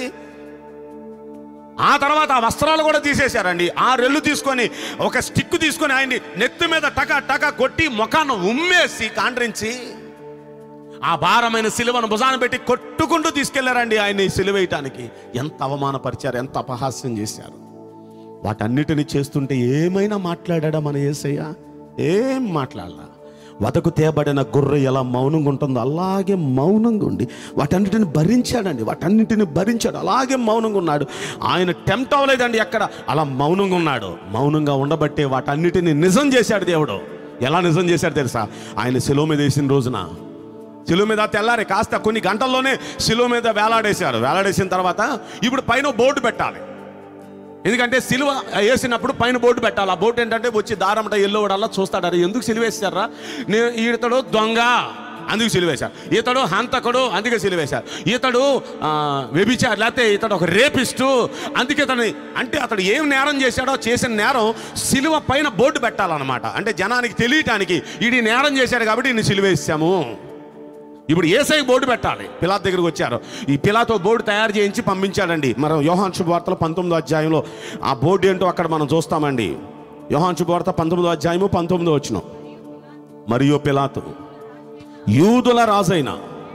ఆ తర్వాత ఆ వస్త్రాలు కూడా తీసేశారండి ఆ రెల్లు తీసుకొని ఒక స్టిక్ తీసుకొని ఆయన్ని నెత్తి మీద టక టక కొట్టి ముఖాన్ని ఉమ్మేసి కాండ్రించి ఆ భారమైన సిలువను భుజాన పెట్టి కొట్టుకుంటూ తీసుకెళ్లారండి ఆయన్ని సిలువేయటానికి ఎంత అవమానపరిచారు ఎంత అపహాస్యం చేశారు వాటన్నిటిని చేస్తుంటే ఏమైనా మాట్లాడా మన ఏసయ్య ఏం మాట్లాడాల వదకు తేబడిన గుర్రె ఎలా మౌనంగా ఉంటుందో అలాగే మౌనంగా ఉండి వాటన్నిటిని భరించాడండి వాటన్నిటిని భరించాడు అలాగే మౌనంగా ఉన్నాడు ఆయన టెంప్ట్ అవ్వలేదండి ఎక్కడ అలా మౌనంగా ఉన్నాడు మౌనంగా ఉండబట్టే వాటన్నిటిని నిజం చేశాడు దేవుడు ఎలా నిజం చేశాడు తెలుసా ఆయన శిలువ మీద వేసిన రోజున శిలువ మీద తెల్లారి కాస్త కొన్ని గంటల్లోనే శిలువ మీద వేలాడేశారు వేలాడేసిన తర్వాత ఇప్పుడు పైన బోర్డు పెట్టాలి ఎందుకంటే సిలువ వేసినప్పుడు పైన బోర్డు పెట్టాలి ఆ బోర్డు ఏంటంటే వచ్చి దారమట ఎల్లోవడల్లా చూస్తాడు అరే ఎందుకు సిలువేశారా నేను ఈతడు దొంగ అందుకు సిలువేశారు ఇతడు హంతకుడు అందుకే సిలువేశారు ఇతడు ఆ, వ్యభిచారి లేకపోతే ఇతడు ఒక రేపిస్టు అందుకే ఇతను అంటే అతడు ఏం నేరం చేశాడో చేసిన నేరం సిలువ పైన బోర్డు పెట్టాలన్నమాట అంటే జనానికి తెలియటానికి ఇది నేరం చేశాడు కాబట్టి ఈయన సిలువేసాము ఇప్పుడు ఏసై బోర్డు పెట్టాలి పిలాత్ దగ్గరికి వచ్చారు ఈ పిలాతో బోర్డు తయారు చేయించి పంపించాడండి మనం యోహాన్ శుభవార్తలో పంతొమ్మిదో అధ్యాయంలో ఆ బోర్డు ఏంటో అక్కడ మనం చూస్తామండి యోహాన్ శుభవార్త పంతొమ్మిదో అధ్యాయము పంతొమ్మిదో వచ్చిన మరియు పిలాతు యూదుల రాజైన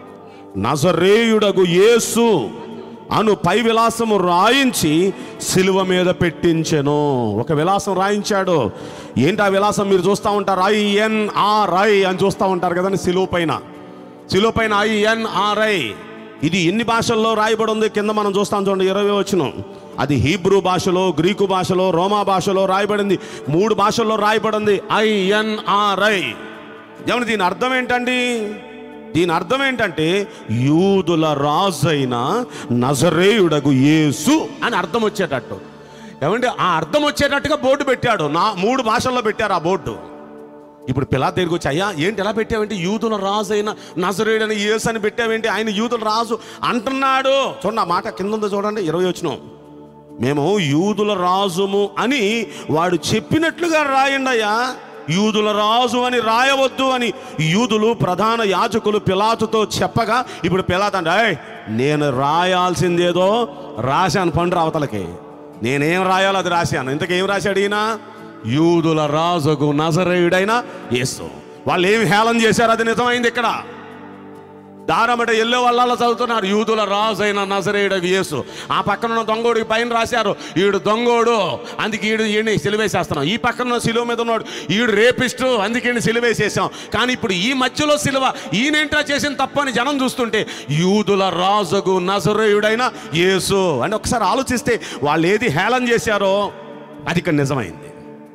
నజరేయుడగు యేసు అను పై విలాసము రాయించి సిలువ మీద పెట్టించెను ఒక విలాసం రాయించాడు ఏంటి ఆ విలాసం మీరు చూస్తూ ఉంటారు ఐఎన్ఆర్ఐ అని చూస్తూ ఉంటారు కదండి సిలువ పైన సిలువ పైన ఐఎన్ఆర్ఐ ఇది ఎన్ని భాషల్లో రాయబడి ఉంది కింద మనం చూస్తాం చూడండి ఇరవై వచ్చిన అది హీబ్రూ భాషలో గ్రీకు భాషలో రోమా భాషలో రాయబడింది మూడు భాషల్లో రాయబడింది ఐఎన్ఆర్ఐ ఏమన్నా దీని అర్థం ఏంటండి దీని అర్థం ఏంటంటే యూదుల రాజైన నజరేయుడగు యేసు అని అర్థం వచ్చేటట్టు ఏమంటే ఆ అర్థం వచ్చేటట్టుగా బోర్డు పెట్టాడు నా మూడు భాషల్లో పెట్టారు ఆ బోర్డు ఇప్పుడు పిల్ల దగ్గరికి వచ్చి అయ్యా ఏంటి ఎలా పెట్టావేంటి యూదుల రాజు అయిన నజరేయుడని యేసు అని పెట్టావేంటి ఆయన యూదుల రాజు అంటున్నాడు చూడండి ఆ మాట కింద ఉందో చూడండి ఇరవై వచ్చిన మేము యూదుల రాజుము అని వాడు చెప్పినట్లుగా రాయండి అయ్యా యూదుల రాజు అని రాయవద్దు అని యూదులు ప్రధాన యాజకులు పిలాతుతో చెప్పగా ఇప్పుడు పిలాత్ అంటే "ఏయ్, నేను రాయాల్సిందేదో రాశాను పండు అవతలకి నేనేం రాయాలో అది రాశాను ఇంతకేం రాశాడు ఈయన యూదుల రాజుకు నజరేయుడైన యేసు వాళ్ళు ఏమి హేళన చేశారు అది నిజమైంది ఇక్కడ దారమట ఎల్లే వాళ్ళ చదువుతున్నారు యూదుల రాజు అయిన నజరేయుడు యేసు ఆ పక్కన ఉన్న దొంగోడికి పైన రాశారు ఈడు దొంగోడు అందుకే ఈడు ఈయన్ని సిలువేసేస్తున్నాం ఈ పక్కన ఉన్న సిలువ మీద ఉన్నాడు ఈడు రేపిస్టు అందుకే ఈయన్ని సిలువేసేసాం కానీ ఇప్పుడు ఈ మధ్యలో సిలువ ఈయనేంటా చేసిన తప్పని జనం చూస్తుంటే యూదుల రాజుకు నజరేయుడైన యేసు అని ఒకసారి ఆలోచిస్తే వాళ్ళు ఏది హేళన చేశారో అది ఇక్కడ నిజమైంది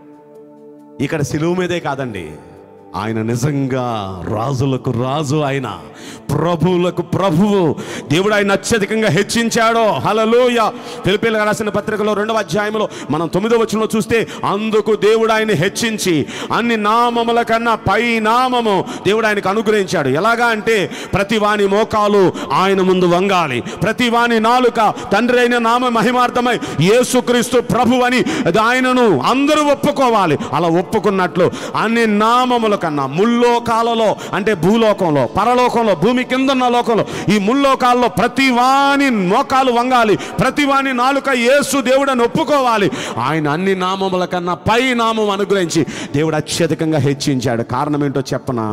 ఇక్కడ సిలువ మీదే కాదండి ఆయన నిజంగా రాజులకు రాజు ఆయన ప్రభువులకు ప్రభువు దేవుడు ఆయన అత్యధికంగా హెచ్చించాడో హలలోయ ఫిలిపీలకు రాసిన పత్రికలో రెండవ అధ్యాయంలో మనం తొమ్మిదవ వచనంలో చూస్తే అందుకు దేవుడు ఆయన హెచ్చించి అన్ని నామముల కన్నా పై నామము దేవుడు ఆయనకు అనుగ్రహించాడు ఎలాగా అంటే ప్రతి వాని మోకాలు ఆయన ముందు వంగాలి ప్రతి వాని నాలుక తండ్రి అయిన నామ మహిమార్థమై యేసుక్రీస్తు ప్రభు అని అది ఆయనను అందరూ ఒప్పుకోవాలి అలా ఒప్పుకున్నట్లు అన్ని నామముల కన్నా ముల్లోకాలలో అంటే భూలోకంలో పరలోకంలో భూమి కింద ఉన్న లోకంలో ఈ ముల్లోకాల్లో ప్రతి వాని మోకాలు వంగాలి ప్రతి వాని నాలుక యేసు దేవుడని ఒప్పుకోవాలి ఆయన అన్ని నామముల కన్నా పై నామం అనుగ్రహించి దేవుడు అత్యధికంగా హెచ్చించాడు కారణం ఏంటో చెప్పనా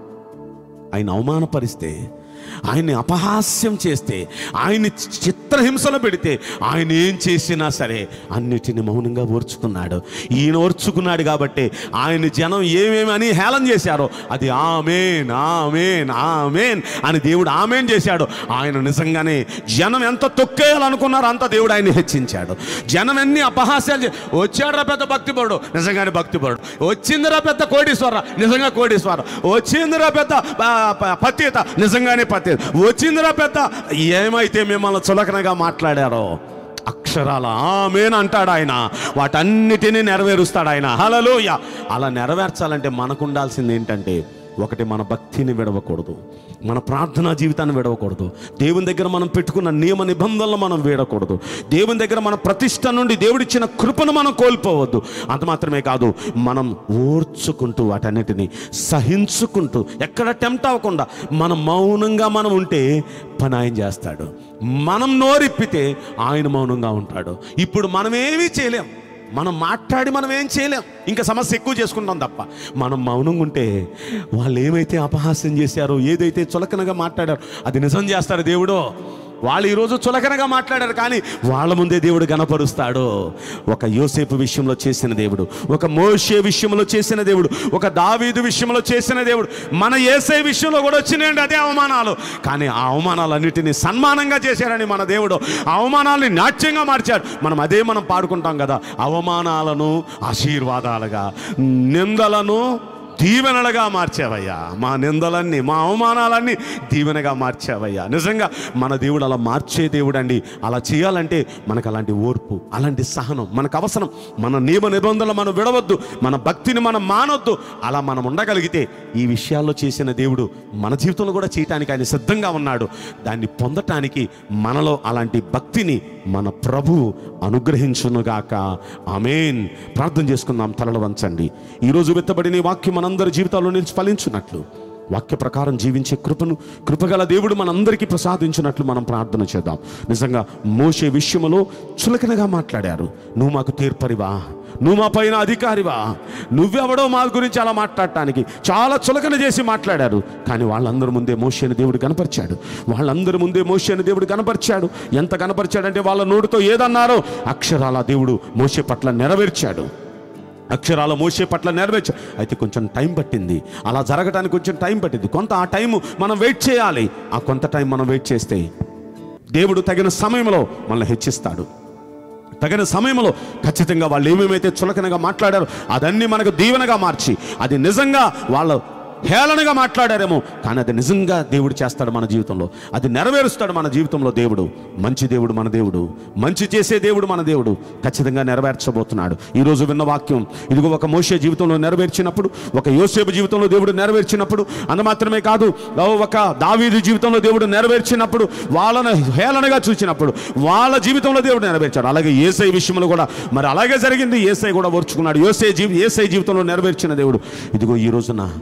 ఆయన అవమానపరిస్తే ఆయన్ని అపహాస్యం చేస్తే ఆయన్ని చిత్రహింసలు పెడితే ఆయన ఏం చేసినా సరే అన్నిటిని మౌనంగా ఓర్చుకున్నాడు ఈయన ఓర్చుకున్నాడు కాబట్టి ఆయన జనం ఏమేమి అని హేళన చేశారో అది ఆమెన్ ఆమెన్ ఆమెన్ అని దేవుడు ఆమెన్ చేశాడు ఆయన నిజంగానే జనం ఎంత తొక్కేయాలనుకున్నారో అంత దేవుడు ఆయన హెచ్చించాడు జనం ఎన్ని అపహాస్యాలు చే- వచ్చాడురా పెద్ద భక్తిపరుడు నిజంగానే భక్తిపరుడు వచ్చిందిరా పెద్ద కోడీశ్వర నిజంగా కోడీశ్వర వచ్చిందిరా పెద్ద ఆ, ప- పతిత నిజంగానే పతిత వచ్చిందిరా పెద్ద ఏమైతే మిమ్మల్ని చులకనగా మాట్లాడారో అక్షరాల ఆమెన్ అంటాడు ఆయన వాటన్నిటినీ నెరవేరుస్తాడు ఆయన హలలోయ అలా నెరవేర్చాలంటే మనకు ఉండాల్సింది ఏంటంటే ఒకటి మన భక్తిని విడవకూడదు మన ప్రార్థనా జీవితాన్ని విడవకూడదు దేవుని దగ్గర మనం పెట్టుకున్న నియమ నిబంధనలు మనం వీడకూడదు దేవుని దగ్గర మన ప్రతిష్ట నుండి దేవుడిచ్చిన కృపను మనం కోల్పోవద్దు అంత మాత్రమే కాదు మనం ఓర్చుకుంటూ వాటన్నిటిని సహించుకుంటూ ఎక్కడ టెంప్ట్ అవ్వకుండా మనం మౌనంగా మనం ఉంటే పని ఆయన చేస్తాడు మనం నోరిప్పితే ఆయన మౌనంగా ఉంటాడు ఇప్పుడు మనం ఏమీ చేయలేం మనం మాట్లాడి మనం ఏం చేయలేం ఇంకా సమస్య ఎక్కువ చేసుకుంటాం తప్ప మనం మౌనంగా ఉంటే వాళ్ళు ఏమైతే అపహాస్యం చేశారో ఏదైతే చులకనగా మాట్లాడారో అది నిజం చేస్తారు దేవుడు వాళ్ళు ఈరోజు చులకనగా మాట్లాడారు కానీ వాళ్ళ ముందే దేవుడు గనపరుస్తాడు ఒక యోసేపు విషయంలో చేసిన దేవుడు ఒక మోషే విషయంలో చేసిన దేవుడు ఒక దావీదు విషయంలో చేసిన దేవుడు మన ఏసై విషయంలో కూడా వచ్చినాయండి అదే అవమానాలు కానీ ఆ అవమానాలన్నిటినీ సన్మానంగా చేశాడని మన దేవుడు ఆ అవమానాల్ని నాట్యంగా మార్చాడు మనం అదే మనం పాడుకుంటాం కదా అవమానాలను ఆశీర్వాదాలుగా నిందలను దీవెనలుగా మార్చావయ్యా మా నిందలన్నీ మా అవమానాలన్నీ దీవెనగా మార్చావయ్యా నిజంగా మన దేవుడు అలా మార్చే దేవుడు అండి అలా చేయాలంటే మనకు అలాంటి ఓర్పు అలాంటి సహనం మనకు అవసరం మన నియమ నిబంధనలు మనం విడవద్దు మన భక్తిని మనం మానొద్దు అలా మనం ఉండగలిగితే ఈ విషయాల్లో చేసిన దేవుడు మన జీవితంలో కూడా చేయటానికి ఆయన సిద్ధంగా ఉన్నాడు దాన్ని పొందటానికి మనలో అలాంటి భక్తిని మన ప్రభువు అనుగ్రహించునుగాక ఆమెన్ ప్రార్థన చేసుకుందాం తలలు వంచండి ఈరోజు వెత్తబడిన ఈ వాక్యం మనందరి జీవితాల్లో నిలిచి ఫలించున్నట్లు వాక్య ప్రకారం జీవించే కృపను కృపగల దేవుడు మనందరికీ ప్రసాదించినట్లు మనం ప్రార్థన చేద్దాం నిజంగా మోసే విషయములో చులకనగా మాట్లాడారు నువ్వు మాకు తీర్పరివా నువ్వు మా పైన అధికారివా నువ్వెవడో మా గురించి అలా మాట్లాడటానికి చాలా చులకన చేసి మాట్లాడారు కానీ వాళ్ళందరి ముందే మోషేని దేవుడు కనపరిచాడు వాళ్ళందరి ముందే మోషేని దేవుడు కనపరిచాడు ఎంత కనపరిచాడంటే వాళ్ళ నోటితో ఏదన్నారో అక్షరాల దేవుడు మోషే పట్ల నెరవేర్చాడు అక్షరాల మోసే పట్ల నెరవేర్చ అయితే కొంచెం టైం పట్టింది అలా జరగడానికి కొంచెం టైం పట్టింది కొంత ఆ టైం మనం వెయిట్ చేయాలి ఆ కొంత టైం మనం వెయిట్ చేస్తే దేవుడు తగిన సమయంలో మనల్ని హెచ్చిస్తాడు తగిన సమయంలో ఖచ్చితంగా వాళ్ళు ఏమేమైతే చులకనగా మాట్లాడారో అదన్నీ మనకు దీవెనగా మార్చి అది నిజంగా వాళ్ళ హేళనగా మాట్లాడారేమో కానీ అది నిజంగా దేవుడు చేస్తాడు మన జీవితంలో అది నెరవేరుస్తాడు మన జీవితంలో దేవుడు మంచి దేవుడు మన దేవుడు మంచి చేసే దేవుడు మన దేవుడు ఖచ్చితంగా నెరవేర్చబోతున్నాడు ఈరోజు విన్న వాక్యం ఇదిగో ఒక మోసే జీవితంలో నెరవేర్చినప్పుడు ఒక యోసేపు జీవితంలో దేవుడు నెరవేర్చినప్పుడు అంత మాత్రమే కాదు ఒక దావీదు జీవితంలో దేవుడు నెరవేర్చినప్పుడు వాళ్ళను హేళనగా చూసినప్పుడు వాళ్ళ జీవితంలో దేవుడు నెరవేర్చాడు అలాగే ఏసై విషయంలో కూడా మరి అలాగే జరిగింది ఏసై కూడా ఓర్చుకున్నాడు యోసే జీవి ఏసై జీవితంలో నెరవేర్చిన దేవుడు ఇదిగో ఈ రోజున నింద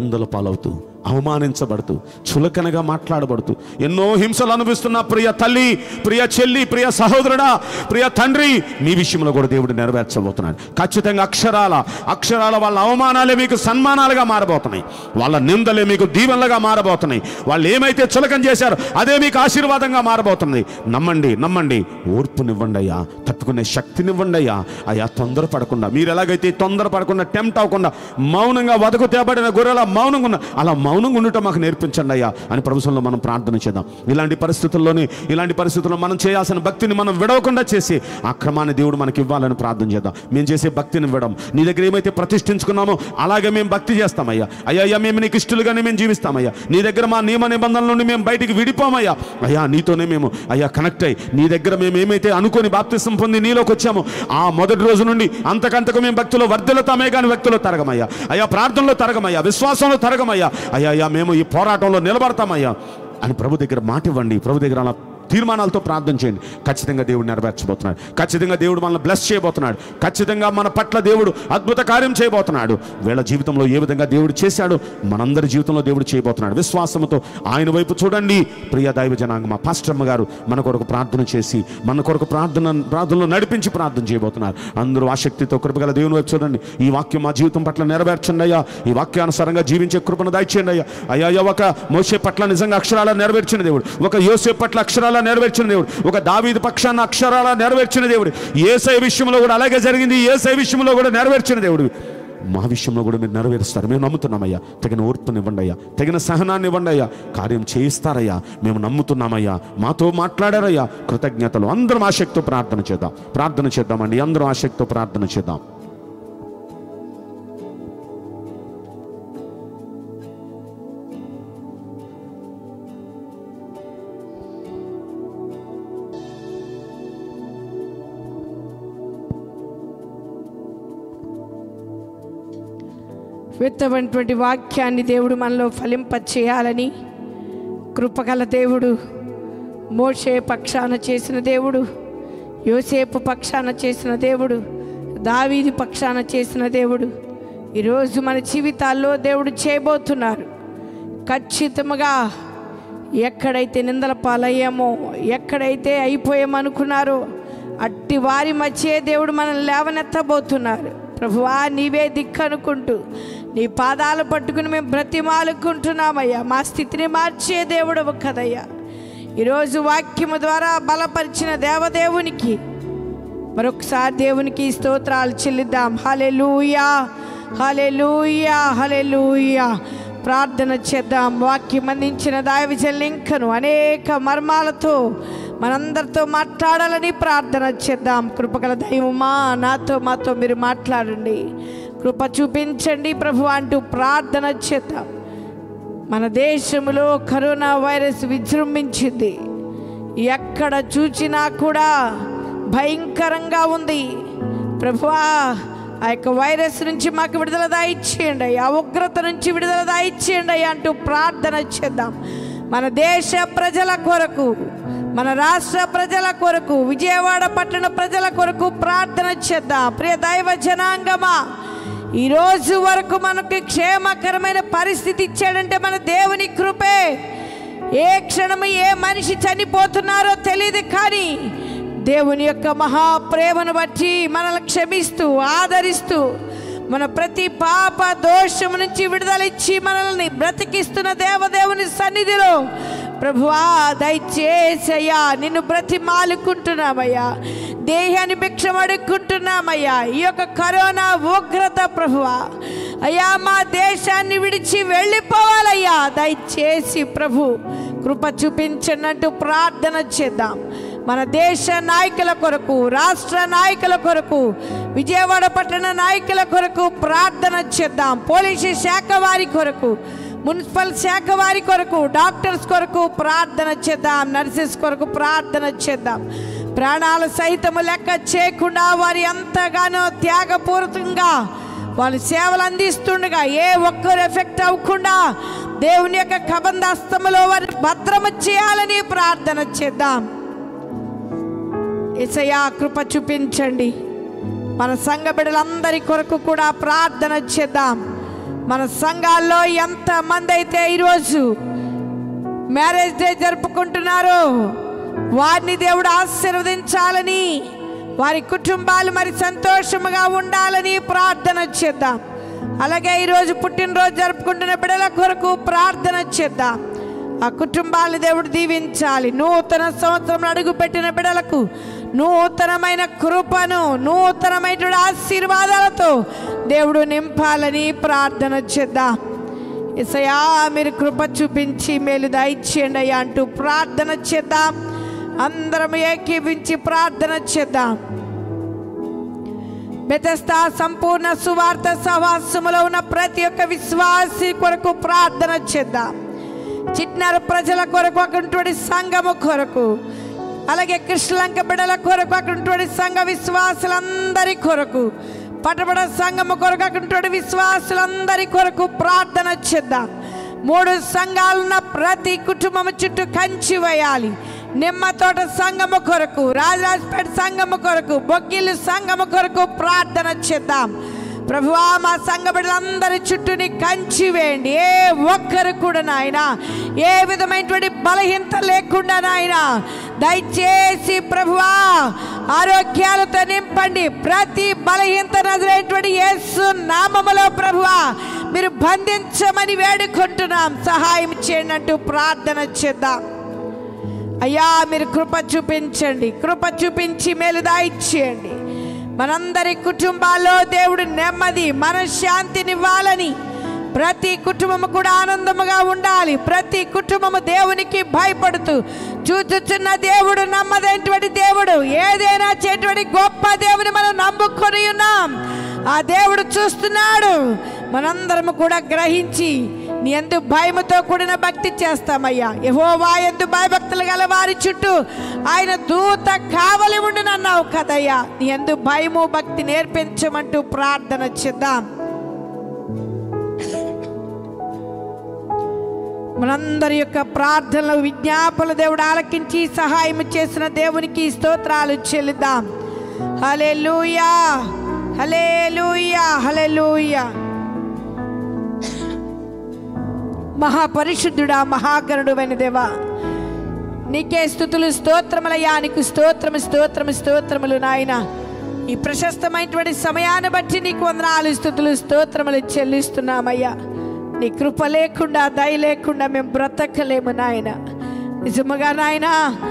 నిందల పాలవుతూ అవమానించబడుతూ చులకనగా మాట్లాడబడుతూ ఎన్నో హింసలు అనుభవిస్తున్న ప్రియ తల్లి ప్రియ చెల్లి ప్రియ సహోదరుడా ప్రియ తండ్రి మీ విషయంలో కూడా దేవుడు నెరవేర్చబోతున్నాడు ఖచ్చితంగా అక్షరాల అక్షరాల వాళ్ళ అవమానాలే మీకు సన్మానాలుగా మారబోతున్నాయి వాళ్ళ నిందలే మీకు దీవెనలుగా మారబోతున్నాయి వాళ్ళు ఏమైతే చులకం చేశారో అదే మీకు ఆశీర్వాదంగా మారబోతుంది నమ్మండి నమ్మండి ఓర్పునివ్వండి అయ్యా తట్టుకునే శక్తినివ్వండి అయ్యా అయ్యా తొందరపడకుండా మీరు ఎలాగైతే తొందరపడకుండా టెంప్ట్ అవ్వకుండా మౌనంగా వదకు తేబడిన గొర్రెల మౌనంగా ఉన్న అలా మౌనంగా ఉండటం మాకు నేర్పించండి అయ్యా అని ప్రభుత్వంలో మనం ప్రార్థన చేద్దాం ఇలాంటి పరిస్థితుల్లోనే ఇలాంటి పరిస్థితుల్లో మనం చేయాల్సిన భక్తిని మనం విడవకుండా చేసి ఆ క్రమాన్ని దేవుడు మనకి ఇవ్వాలని ప్రార్థన చేద్దాం మేము చేసే భక్తిని విడం నీ దగ్గర ఏమైతే ప్రతిష్ఠించుకున్నామో అలాగే మేము భక్తి చేస్తామయ్యా అయ్యా అయ్యా మేము నీకు ఇష్టలుగానే మేము జీవిస్తామయ్యా నీ దగ్గర మా నియమ నిబంధనల నుండి మేము బయటికి విడిపోమయ్యా అయ్యా నీతోనే మేము అయ్యా కనెక్ట్ అయ్యి నీ దగ్గర మేము ఏమైతే అనుకొని బాప్తిసం పొంది నీలోకి వచ్చామో ఆ మొదటి రోజు నుండి అంతకంతకు మేము భక్తిలో వర్ధిల్లుతామే కానీ వ్యక్తిలో తరగమయ్యా అయ్యా ప్రార్థనలో తరగమయ్యా విశ్వాసంలో తరగమయ్యా అయ్యా అయ్యా మేము ఈ పోరాటంలో నిలబడతామయ్యా అని ప్రభు దగ్గర మాట ఇవ్వండి ప్రభు దగ్గర అలా తీర్మానాలతో ప్రార్థన చేయండి ఖచ్చితంగా దేవుడు నెరవేర్చబోతున్నాడు ఖచ్చితంగా దేవుడు మనల్ని బ్లెస్ చేయబోతున్నాడు ఖచ్చితంగా మన పట్ల దేవుడు అద్భుత కార్యం చేయబోతున్నాడు వీళ్ళ జీవితంలో ఏ విధంగా దేవుడు చేశాడు మనందరి జీవితంలో దేవుడు చేయబోతున్నాడు విశ్వాసంతో ఆయన వైపు చూడండి ప్రియ దైవ జనాంగ మా పాస్టర్మ గారు మన కొరకు ప్రార్థన చేసి మన కొరకు ప్రార్థన ప్రార్థనలో నడిపించి ప్రార్థన చేయబోతున్నారు అందరూ ఆసక్తితో కృపగల దేవుని వైపు చూడండి ఈ వాక్యం మా జీవితం పట్ల నెరవేర్చండి అయ్యా ఈ వాక్యానుసారంగా జీవించే కృపను దయచేయండి అయ్యా అయ్యా అయ్యా ఒక మోసే పట్ల నిజంగా అక్షరాల నెరవేర్చిన దేవుడు ఒక యోసే పట్ల అక్షరాల నెరవేర్చిన దేవుడు ఒక దావీదు పక్షాన అక్షరాల నెరవేర్చిన దేవుడు ఏసై విషయంలో కూడా అలాగే జరిగింది ఏసై విషయంలో కూడా నెరవేర్చిన దేవుడు మా విషయంలో కూడా మీరు నెరవేరుస్తారు మేము నమ్ముతున్నామయ్యా తగిన ఓర్పునివ్వండి అయ్యా తగిన సహనాన్ని ఇవ్వండి అయ్యా కార్యం చేయిస్తారయ్యా మేము నమ్ముతున్నామయ్యా మాతో మాట్లాడారయ్యా కృతజ్ఞతలు అందరం ఆసక్తితో ప్రార్థన చేద్దాం ప్రార్థన చేద్దామండి అందరం ఆసక్తితో ప్రార్థన చేద్దాం విత్తమైనటువంటి వాక్యాన్ని దేవుడు మనలో ఫలింప చేయాలని కృపగల దేవుడు మోషే పక్షాన చేసిన దేవుడు యోసేపు పక్షాన చేసిన దేవుడు దావీది పక్షాన చేసిన దేవుడు ఈరోజు మన జీవితాల్లో దేవుడు చేయబోతున్నారు ఖచ్చితంగా ఎక్కడైతే నిందల పాలయ్యామో ఎక్కడైతే అయిపోయామనుకున్నారో అట్టి వారి మధ్యే దేవుడు మనల్ని లేవనెత్తబోతున్నారు ప్రభువా నీవే దిక్కు అనుకుంటూ నీ పాదాలు పట్టుకుని మేము బ్రతిమాలుకుంటున్నామయ్యా మా స్థితిని మార్చే దేవుడు కదయ్యా ఈరోజు వాక్యము ద్వారా బలపరిచిన దేవదేవునికి మరొకసారి దేవునికి స్తోత్రాలు చెల్లిద్దాం హలెలూయా హలెలూయా హలెలూయా ప్రార్థన చేద్దాం వాక్యం అందించిన దావిజల్ ఇంకను అనేక మర్మాలతో మనందరితో మాట్లాడాలని ప్రార్థన చేద్దాం కృపగల దైవమా నాతో మాతో మీరు మాట్లాడండి కృప చూపించండి ప్రభు అంటూ ప్రార్థన చేద్దాం మన దేశంలో కరోనా వైరస్ విజృంభించింది ఎక్కడ చూచినా కూడా భయంకరంగా ఉంది ప్రభువా ఆ యొక్క వైరస్ నుంచి మాకు విడుదల దాయిచ్చేయండి అయ్యా ఆ ఉగ్రత నుంచి విడుదల దాయిచ్చేయండి అయ్యా అంటూ ప్రార్థన చేద్దాం మన దేశ ప్రజల కొరకు మన రాష్ట్ర ప్రజల కొరకు విజయవాడ పట్టణ ప్రజల కొరకు ప్రార్థన చేద్దాం ప్రియ దైవ జనాంగమా ఈ రోజు వరకు మనకి క్షేమకరమైన పరిస్థితి ఇచ్చాడంటే మన దేవుని కృపే ఏ క్షణము ఏ మనిషి చనిపోతున్నారో తెలియదు కానీ దేవుని యొక్క మహాప్రేమను బట్టి మనల్ని క్షమిస్తూ ఆదరిస్తూ మన ప్రతి పాప దోషము నుంచి విడుదలిచ్చి మనల్ని బ్రతికిస్తున్న దేవదేవుని సన్నిధిలో ప్రభువా దయచేసయ్యా నిన్ను బ్రతిమాలుకుంటున్నామయ్యా దేహాన్ని భిక్షం అడుక్కుంటున్నామయ్యా ఈ యొక్క కరోనా ఉగ్రత ప్రభువా అయ్యా మా దేశాన్ని విడిచి వెళ్ళిపోవాలయ్యా దయచేసి ప్రభు కృప చూపించినట్టు ప్రార్థన చేద్దాం మన దేశ నాయకుల కొరకు రాష్ట్ర నాయకుల కొరకు విజయవాడ పట్టణ నాయకుల కొరకు ప్రార్థన చేద్దాం పోలీసు శాఖ వారి కొరకు మున్సిపల్ శాఖ వారి కొరకు డాక్టర్స్ కొరకు ప్రార్థన చేద్దాం నర్సెస్ కొరకు ప్రార్థన చేద్దాం ప్రాణాలు సహితము లెక్క చేయకుండా వారి ఎంతగానో త్యాగపూరితంగా వాళ్ళు సేవలు అందిస్తుండగా ఏ ఒక్కరు ఎఫెక్ట్ అవ్వకుండా దేవుని యొక్క కబంధాస్తములో వారి భద్రము చేయాలని ప్రార్థన చేద్దాం ఎసయా కృప చూపించండి మన సంఘ బిడ్డలందరి కొరకు కూడా ప్రార్థన చేద్దాం మన సంఘాల్లో ఎంతమంది అయితే ఈరోజు మ్యారేజ్ డే జరుపుకుంటున్నారో వారిని దేవుడు ఆశీర్వదించాలని వారి కుటుంబాలు మరి సంతోషముగా ఉండాలని ప్రార్థన చేద్దాం అలాగే ఈరోజు పుట్టినరోజు జరుపుకుంటున్న బిడ్డల కొరకు ప్రార్థన చేద్దాం ఆ కుటుంబాలు దేవుడు దీవించాలి నూతన సంవత్సరం అడుగుపెట్టిన బిడ్డలకు నూతనమైన కృపను నూతనమైనటువంటి ఆశీర్వాదాలతో దేవుడు నింపాలని ప్రార్థన చేద్దాం ఇసయా మీరు కృప చూపించి మేలు దయచేయండి అయ్యా అంటూ ప్రార్థన చేద్దాం అందరం ఏకీవించి ప్రార్థన చేద్దాం బెతస్తా సంపూర్ణ సువార్త సహవాసములో ఉన్న ప్రతి ఒక్క విశ్వాసి కొరకు ప్రార్థన చేద్దాం చిట్నర ప్రజల కొరకు అక్కడున్నటువంటి సంఘము కొరకు అలాగే కృష్ణలంక బిడల కొరకు అక్కడున్నటువంటి సంఘ విశ్వాసులందరి కొరకు పటబడ సంఘము కొరకు అక్కడున్నటువంటి విశ్వాసులందరి కొరకు ప్రార్థన చేద్దాం మూడు సంఘాలున్న ప్రతి కుటుంబం చుట్టూ కంచి వేయాలి నిమ్మ తోట సంఘము కొరకు రాజరాజపేట సంఘము కొరకు బొగ్గిలు సంఘము కొరకు ప్రార్థన చేద్దాం ప్రభువా మా సంఘ బిడ్డలందరి చుట్టూని కంచి వేయండి ఏ ఒక్కరు కూడా నాయన ఏ విధమైనటువంటి బలహీనత లేకుండా నాయన దయచేసి ప్రభువా ఆరోగ్యాలతో నింపండి ప్రతి బలహీనత నదిలేటువంటి యేసు నామములో ప్రభువా మీరు బంధించమని వేడుకుంటున్నాం సహాయం చేయండి అంటూ ప్రార్థన చేద్దాం అయ్యా మీరు కృప చూపించండి కృప చూపించి మేలు దాయిచ్చేయండి మనందరి కుటుంబాల్లో దేవుడు నెమ్మది మనశ్శాంతినివ్వాలని ప్రతి కుటుంబము కూడా ఆనందముగా ఉండాలి ప్రతి కుటుంబము దేవునికి భయపడుతూ చూచుచున్న దేవుడు నమ్మదైనటువంటి దేవుడు ఏదైనా చేటువంటి గొప్ప దేవుని మనం నమ్ముకొని ఉన్నాం ఆ దేవుడు చూస్తున్నాడు మనందరము కూడా గ్రహించి నీ ఎందు భయముతో కూడిన భక్తి చేస్తామయ్యా యహోవా ఎందు భయభక్తులు గల వారి చుట్టూ ఆయన దూత కావలి ఉండునన్నావు కదయ్యా నీ ఎందు భయము భక్తి నేర్పించమంటూ ప్రార్థన చేద్దాం మనందరి యొక్క ప్రార్థనలు విజ్ఞాపన దేవుడు ఆలకించి సహాయం చేసిన దేవునికి స్తోత్రాలు చెల్లిద్దాం హలే లూయా హలే లూయా హలే లూయా మహాపరిశుద్ధుడా మహాగరుడు దేవా నీకే స్థుతులు స్తోత్రములయ్యా నీకు స్తోత్రము స్తోత్రము స్తోత్రములు నాయన ఈ ప్రశస్తమైనటువంటి సమయాన్ని బట్టి నీకు వందనాలు స్థుతులు స్తోత్రములు చెల్లిస్తున్నామయ్యా నీ కృప లేకుండా దయ లేకుండా మేము బ్రతకలేము నాయన నిజముగా నాయనా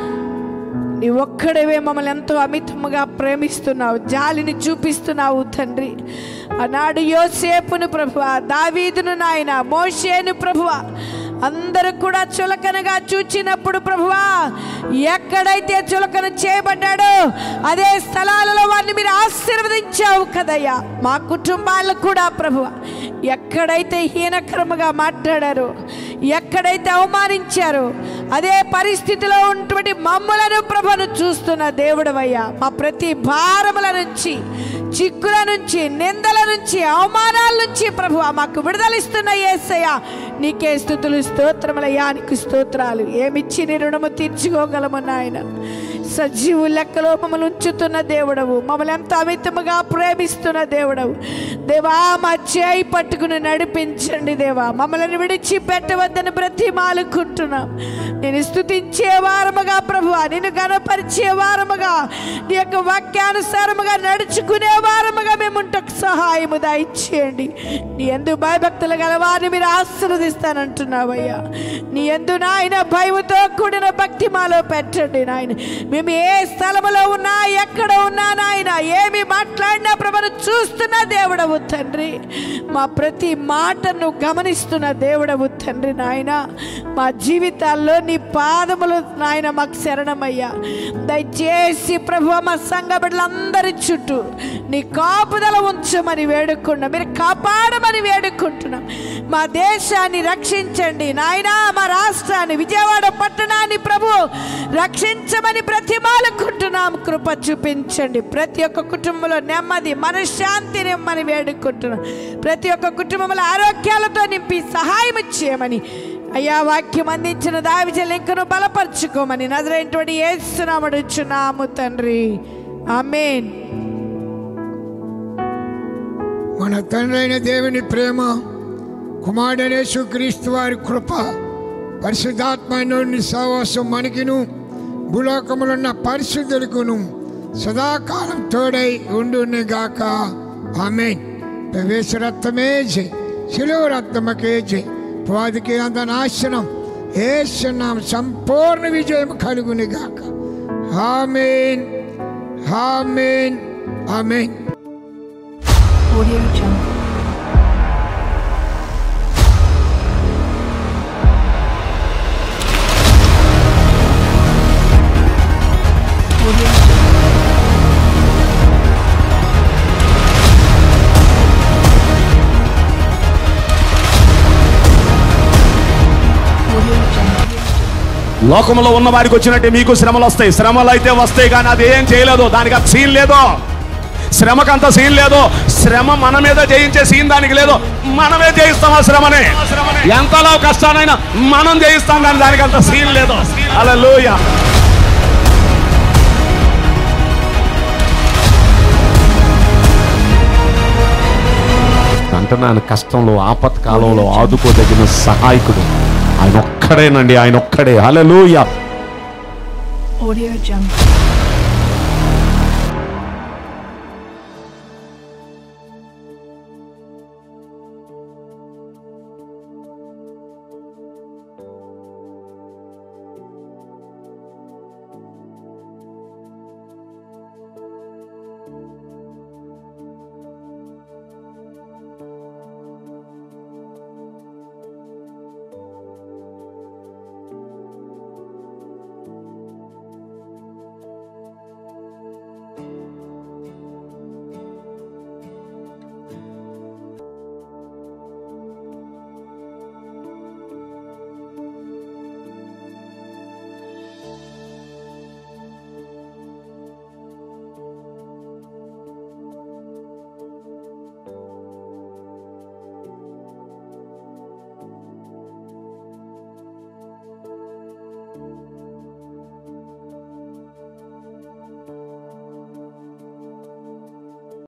నీ ఒక్కడవే మమ్మల్ని ఎంతో అమితముగా ప్రేమిస్తున్నావు జాలిని చూపిస్తున్నావు తండ్రి ఆనాడు యోసేపును ప్రభువ దావీదును నాయన మోషేను ప్రభువ అందరూ కూడా చులకనగా చూచినప్పుడు ప్రభువా ఎక్కడైతే చులకన చేయబడ్డాడో అదే స్థలాలలో వారిని మీరు ఆశీర్వదించావు కదయ్యా మా కుటుంబాలకు కూడా ప్రభువ ఎక్కడైతే హీనక్రమగా మాట్లాడారో ఎక్కడైతే అవమానించారో అదే పరిస్థితిలో ఉన్నటువంటి మమ్మలను ప్రభును చూస్తున్న దేవుడవయ్యా మా ప్రతి భారముల నుంచి చిక్కుల నుంచి నిందల నుంచి అవమానాల నుంచి ప్రభు మాకు విడుదలిస్తున్న ఏసయ్య నీకే స్థుతులు స్తోత్రములయ్యా నీకు స్తోత్రాలు ఏమిచ్చి నీ రుణము తీర్చుకోగలము నాయన సజీవు లెక్కలో మమ్మల్ని ఉంచుతున్న దేవుడవు మమ్మల్ని ఎంత అమితముగా ప్రేమిస్తున్న దేవుడవు దేవా మా చేయి పట్టుకుని నడిపించండి దేవా మమ్మల్ని విడిచి పెట్టవద్దని బ్రతిమాలుకుంటున్నాం నేను స్థుతించే వారముగా ప్రభు నిన్ను గణపరిచే వారముగా నీ యొక్క వాక్యానుసారముగా నడుచుకునే వారముగా మేము ఉంటకు సహాయము దయచేయండి నీ ఎందు భయభక్తులు గల వారిని మీరు ఆశీర్వదిస్తానంటున్నావయ్యా నీ ఎందు నాయన భయముతో కూడిన భక్తి మాలో పెట్టండి నాయన మేము ఏ స్థలములో ఉన్నా ఎక్కడ ఉన్నా నాయన ఏమి మాట్లాడినా ప్రభును చూస్తున్న దేవుడవు తండ్రి మా ప్రతి మాటను గమనిస్తున్న దేవుడవు తండ్రి నాయన మా జీవితాల్లో నీ పాదములు నాయన మాకు శరణమయ్యా దయచేసి ప్రభు మా సంఘ బిడ్డలందరి చుట్టూ నీ కాపుదల ఉంచమని వేడుకున్నాం మీరు కాపాడమని వేడుకుంటున్నాం మా దేశాన్ని రక్షించండి నాయనా మా రాష్ట్రాన్ని విజయవాడ పట్టణాన్ని ప్రభు రక్షించమని బ్రతిమాలుకుంటున్నాం కృప చూపించండి ప్రతి ఒక్క కుటుంబంలో నెమ్మది మనశ్శాంతిని ఇమ్మని వేడుకుంటున్నాం ప్రతి ఒక్క కుటుంబంలో ఆరోగ్యాలతో నింపి సహాయం చేయమని అయ్యా వాక్యం అందించిన దావిజ లింకను బలపరుచుకోమని నజరైనటువంటి ఏసునామడు చున్నాము తండ్రి ఆమెన్ మన తండ్రి అయిన దేవుని ప్రేమ కుమారుడనేసు క్రీస్తు వారి కృప పరిశుద్ధాత్మైన సహవాసం మనకిను భూలోకములున్న పరిశుద్ధులకును సదాకాలం తోడై ఉండును గాక ఆమె ప్రవేశ రక్తమే జై శిలువ రక్తమకే జై వాదికి అంత నాశనం ఏసునాం సంపూర్ణ విజయం కలుగుని గాక amen amen amen Audio Jungle. Audio Jungle. Audio Jungle. లోకంలో ఉన్న వారికి వచ్చినట్టే మీకు శ్రమలు వస్తాయి శ్రమలు అయితే వస్తాయి కానీ అది ఏం చేయలేదు దానికి అంత సీన్ లేదు శ్రమకంత సీన్ లేదు శ్రమ మన మీద జయించే సీన్ దానికి లేదు మనమే జయిస్తాం ఆ శ్రమని ఎంతలో కష్టానైనా మనం జయిస్తాం కానీ దానికి అంత సీన్ లేదు అలా అంటున్నాను కష్టంలో ఆపత్కాలంలో ఆదుకోదగిన సహాయకుడు ఆయన ఒక్కడేనండి ఆయన ఒక్కడే హల్లెలూయా Audio Jungle.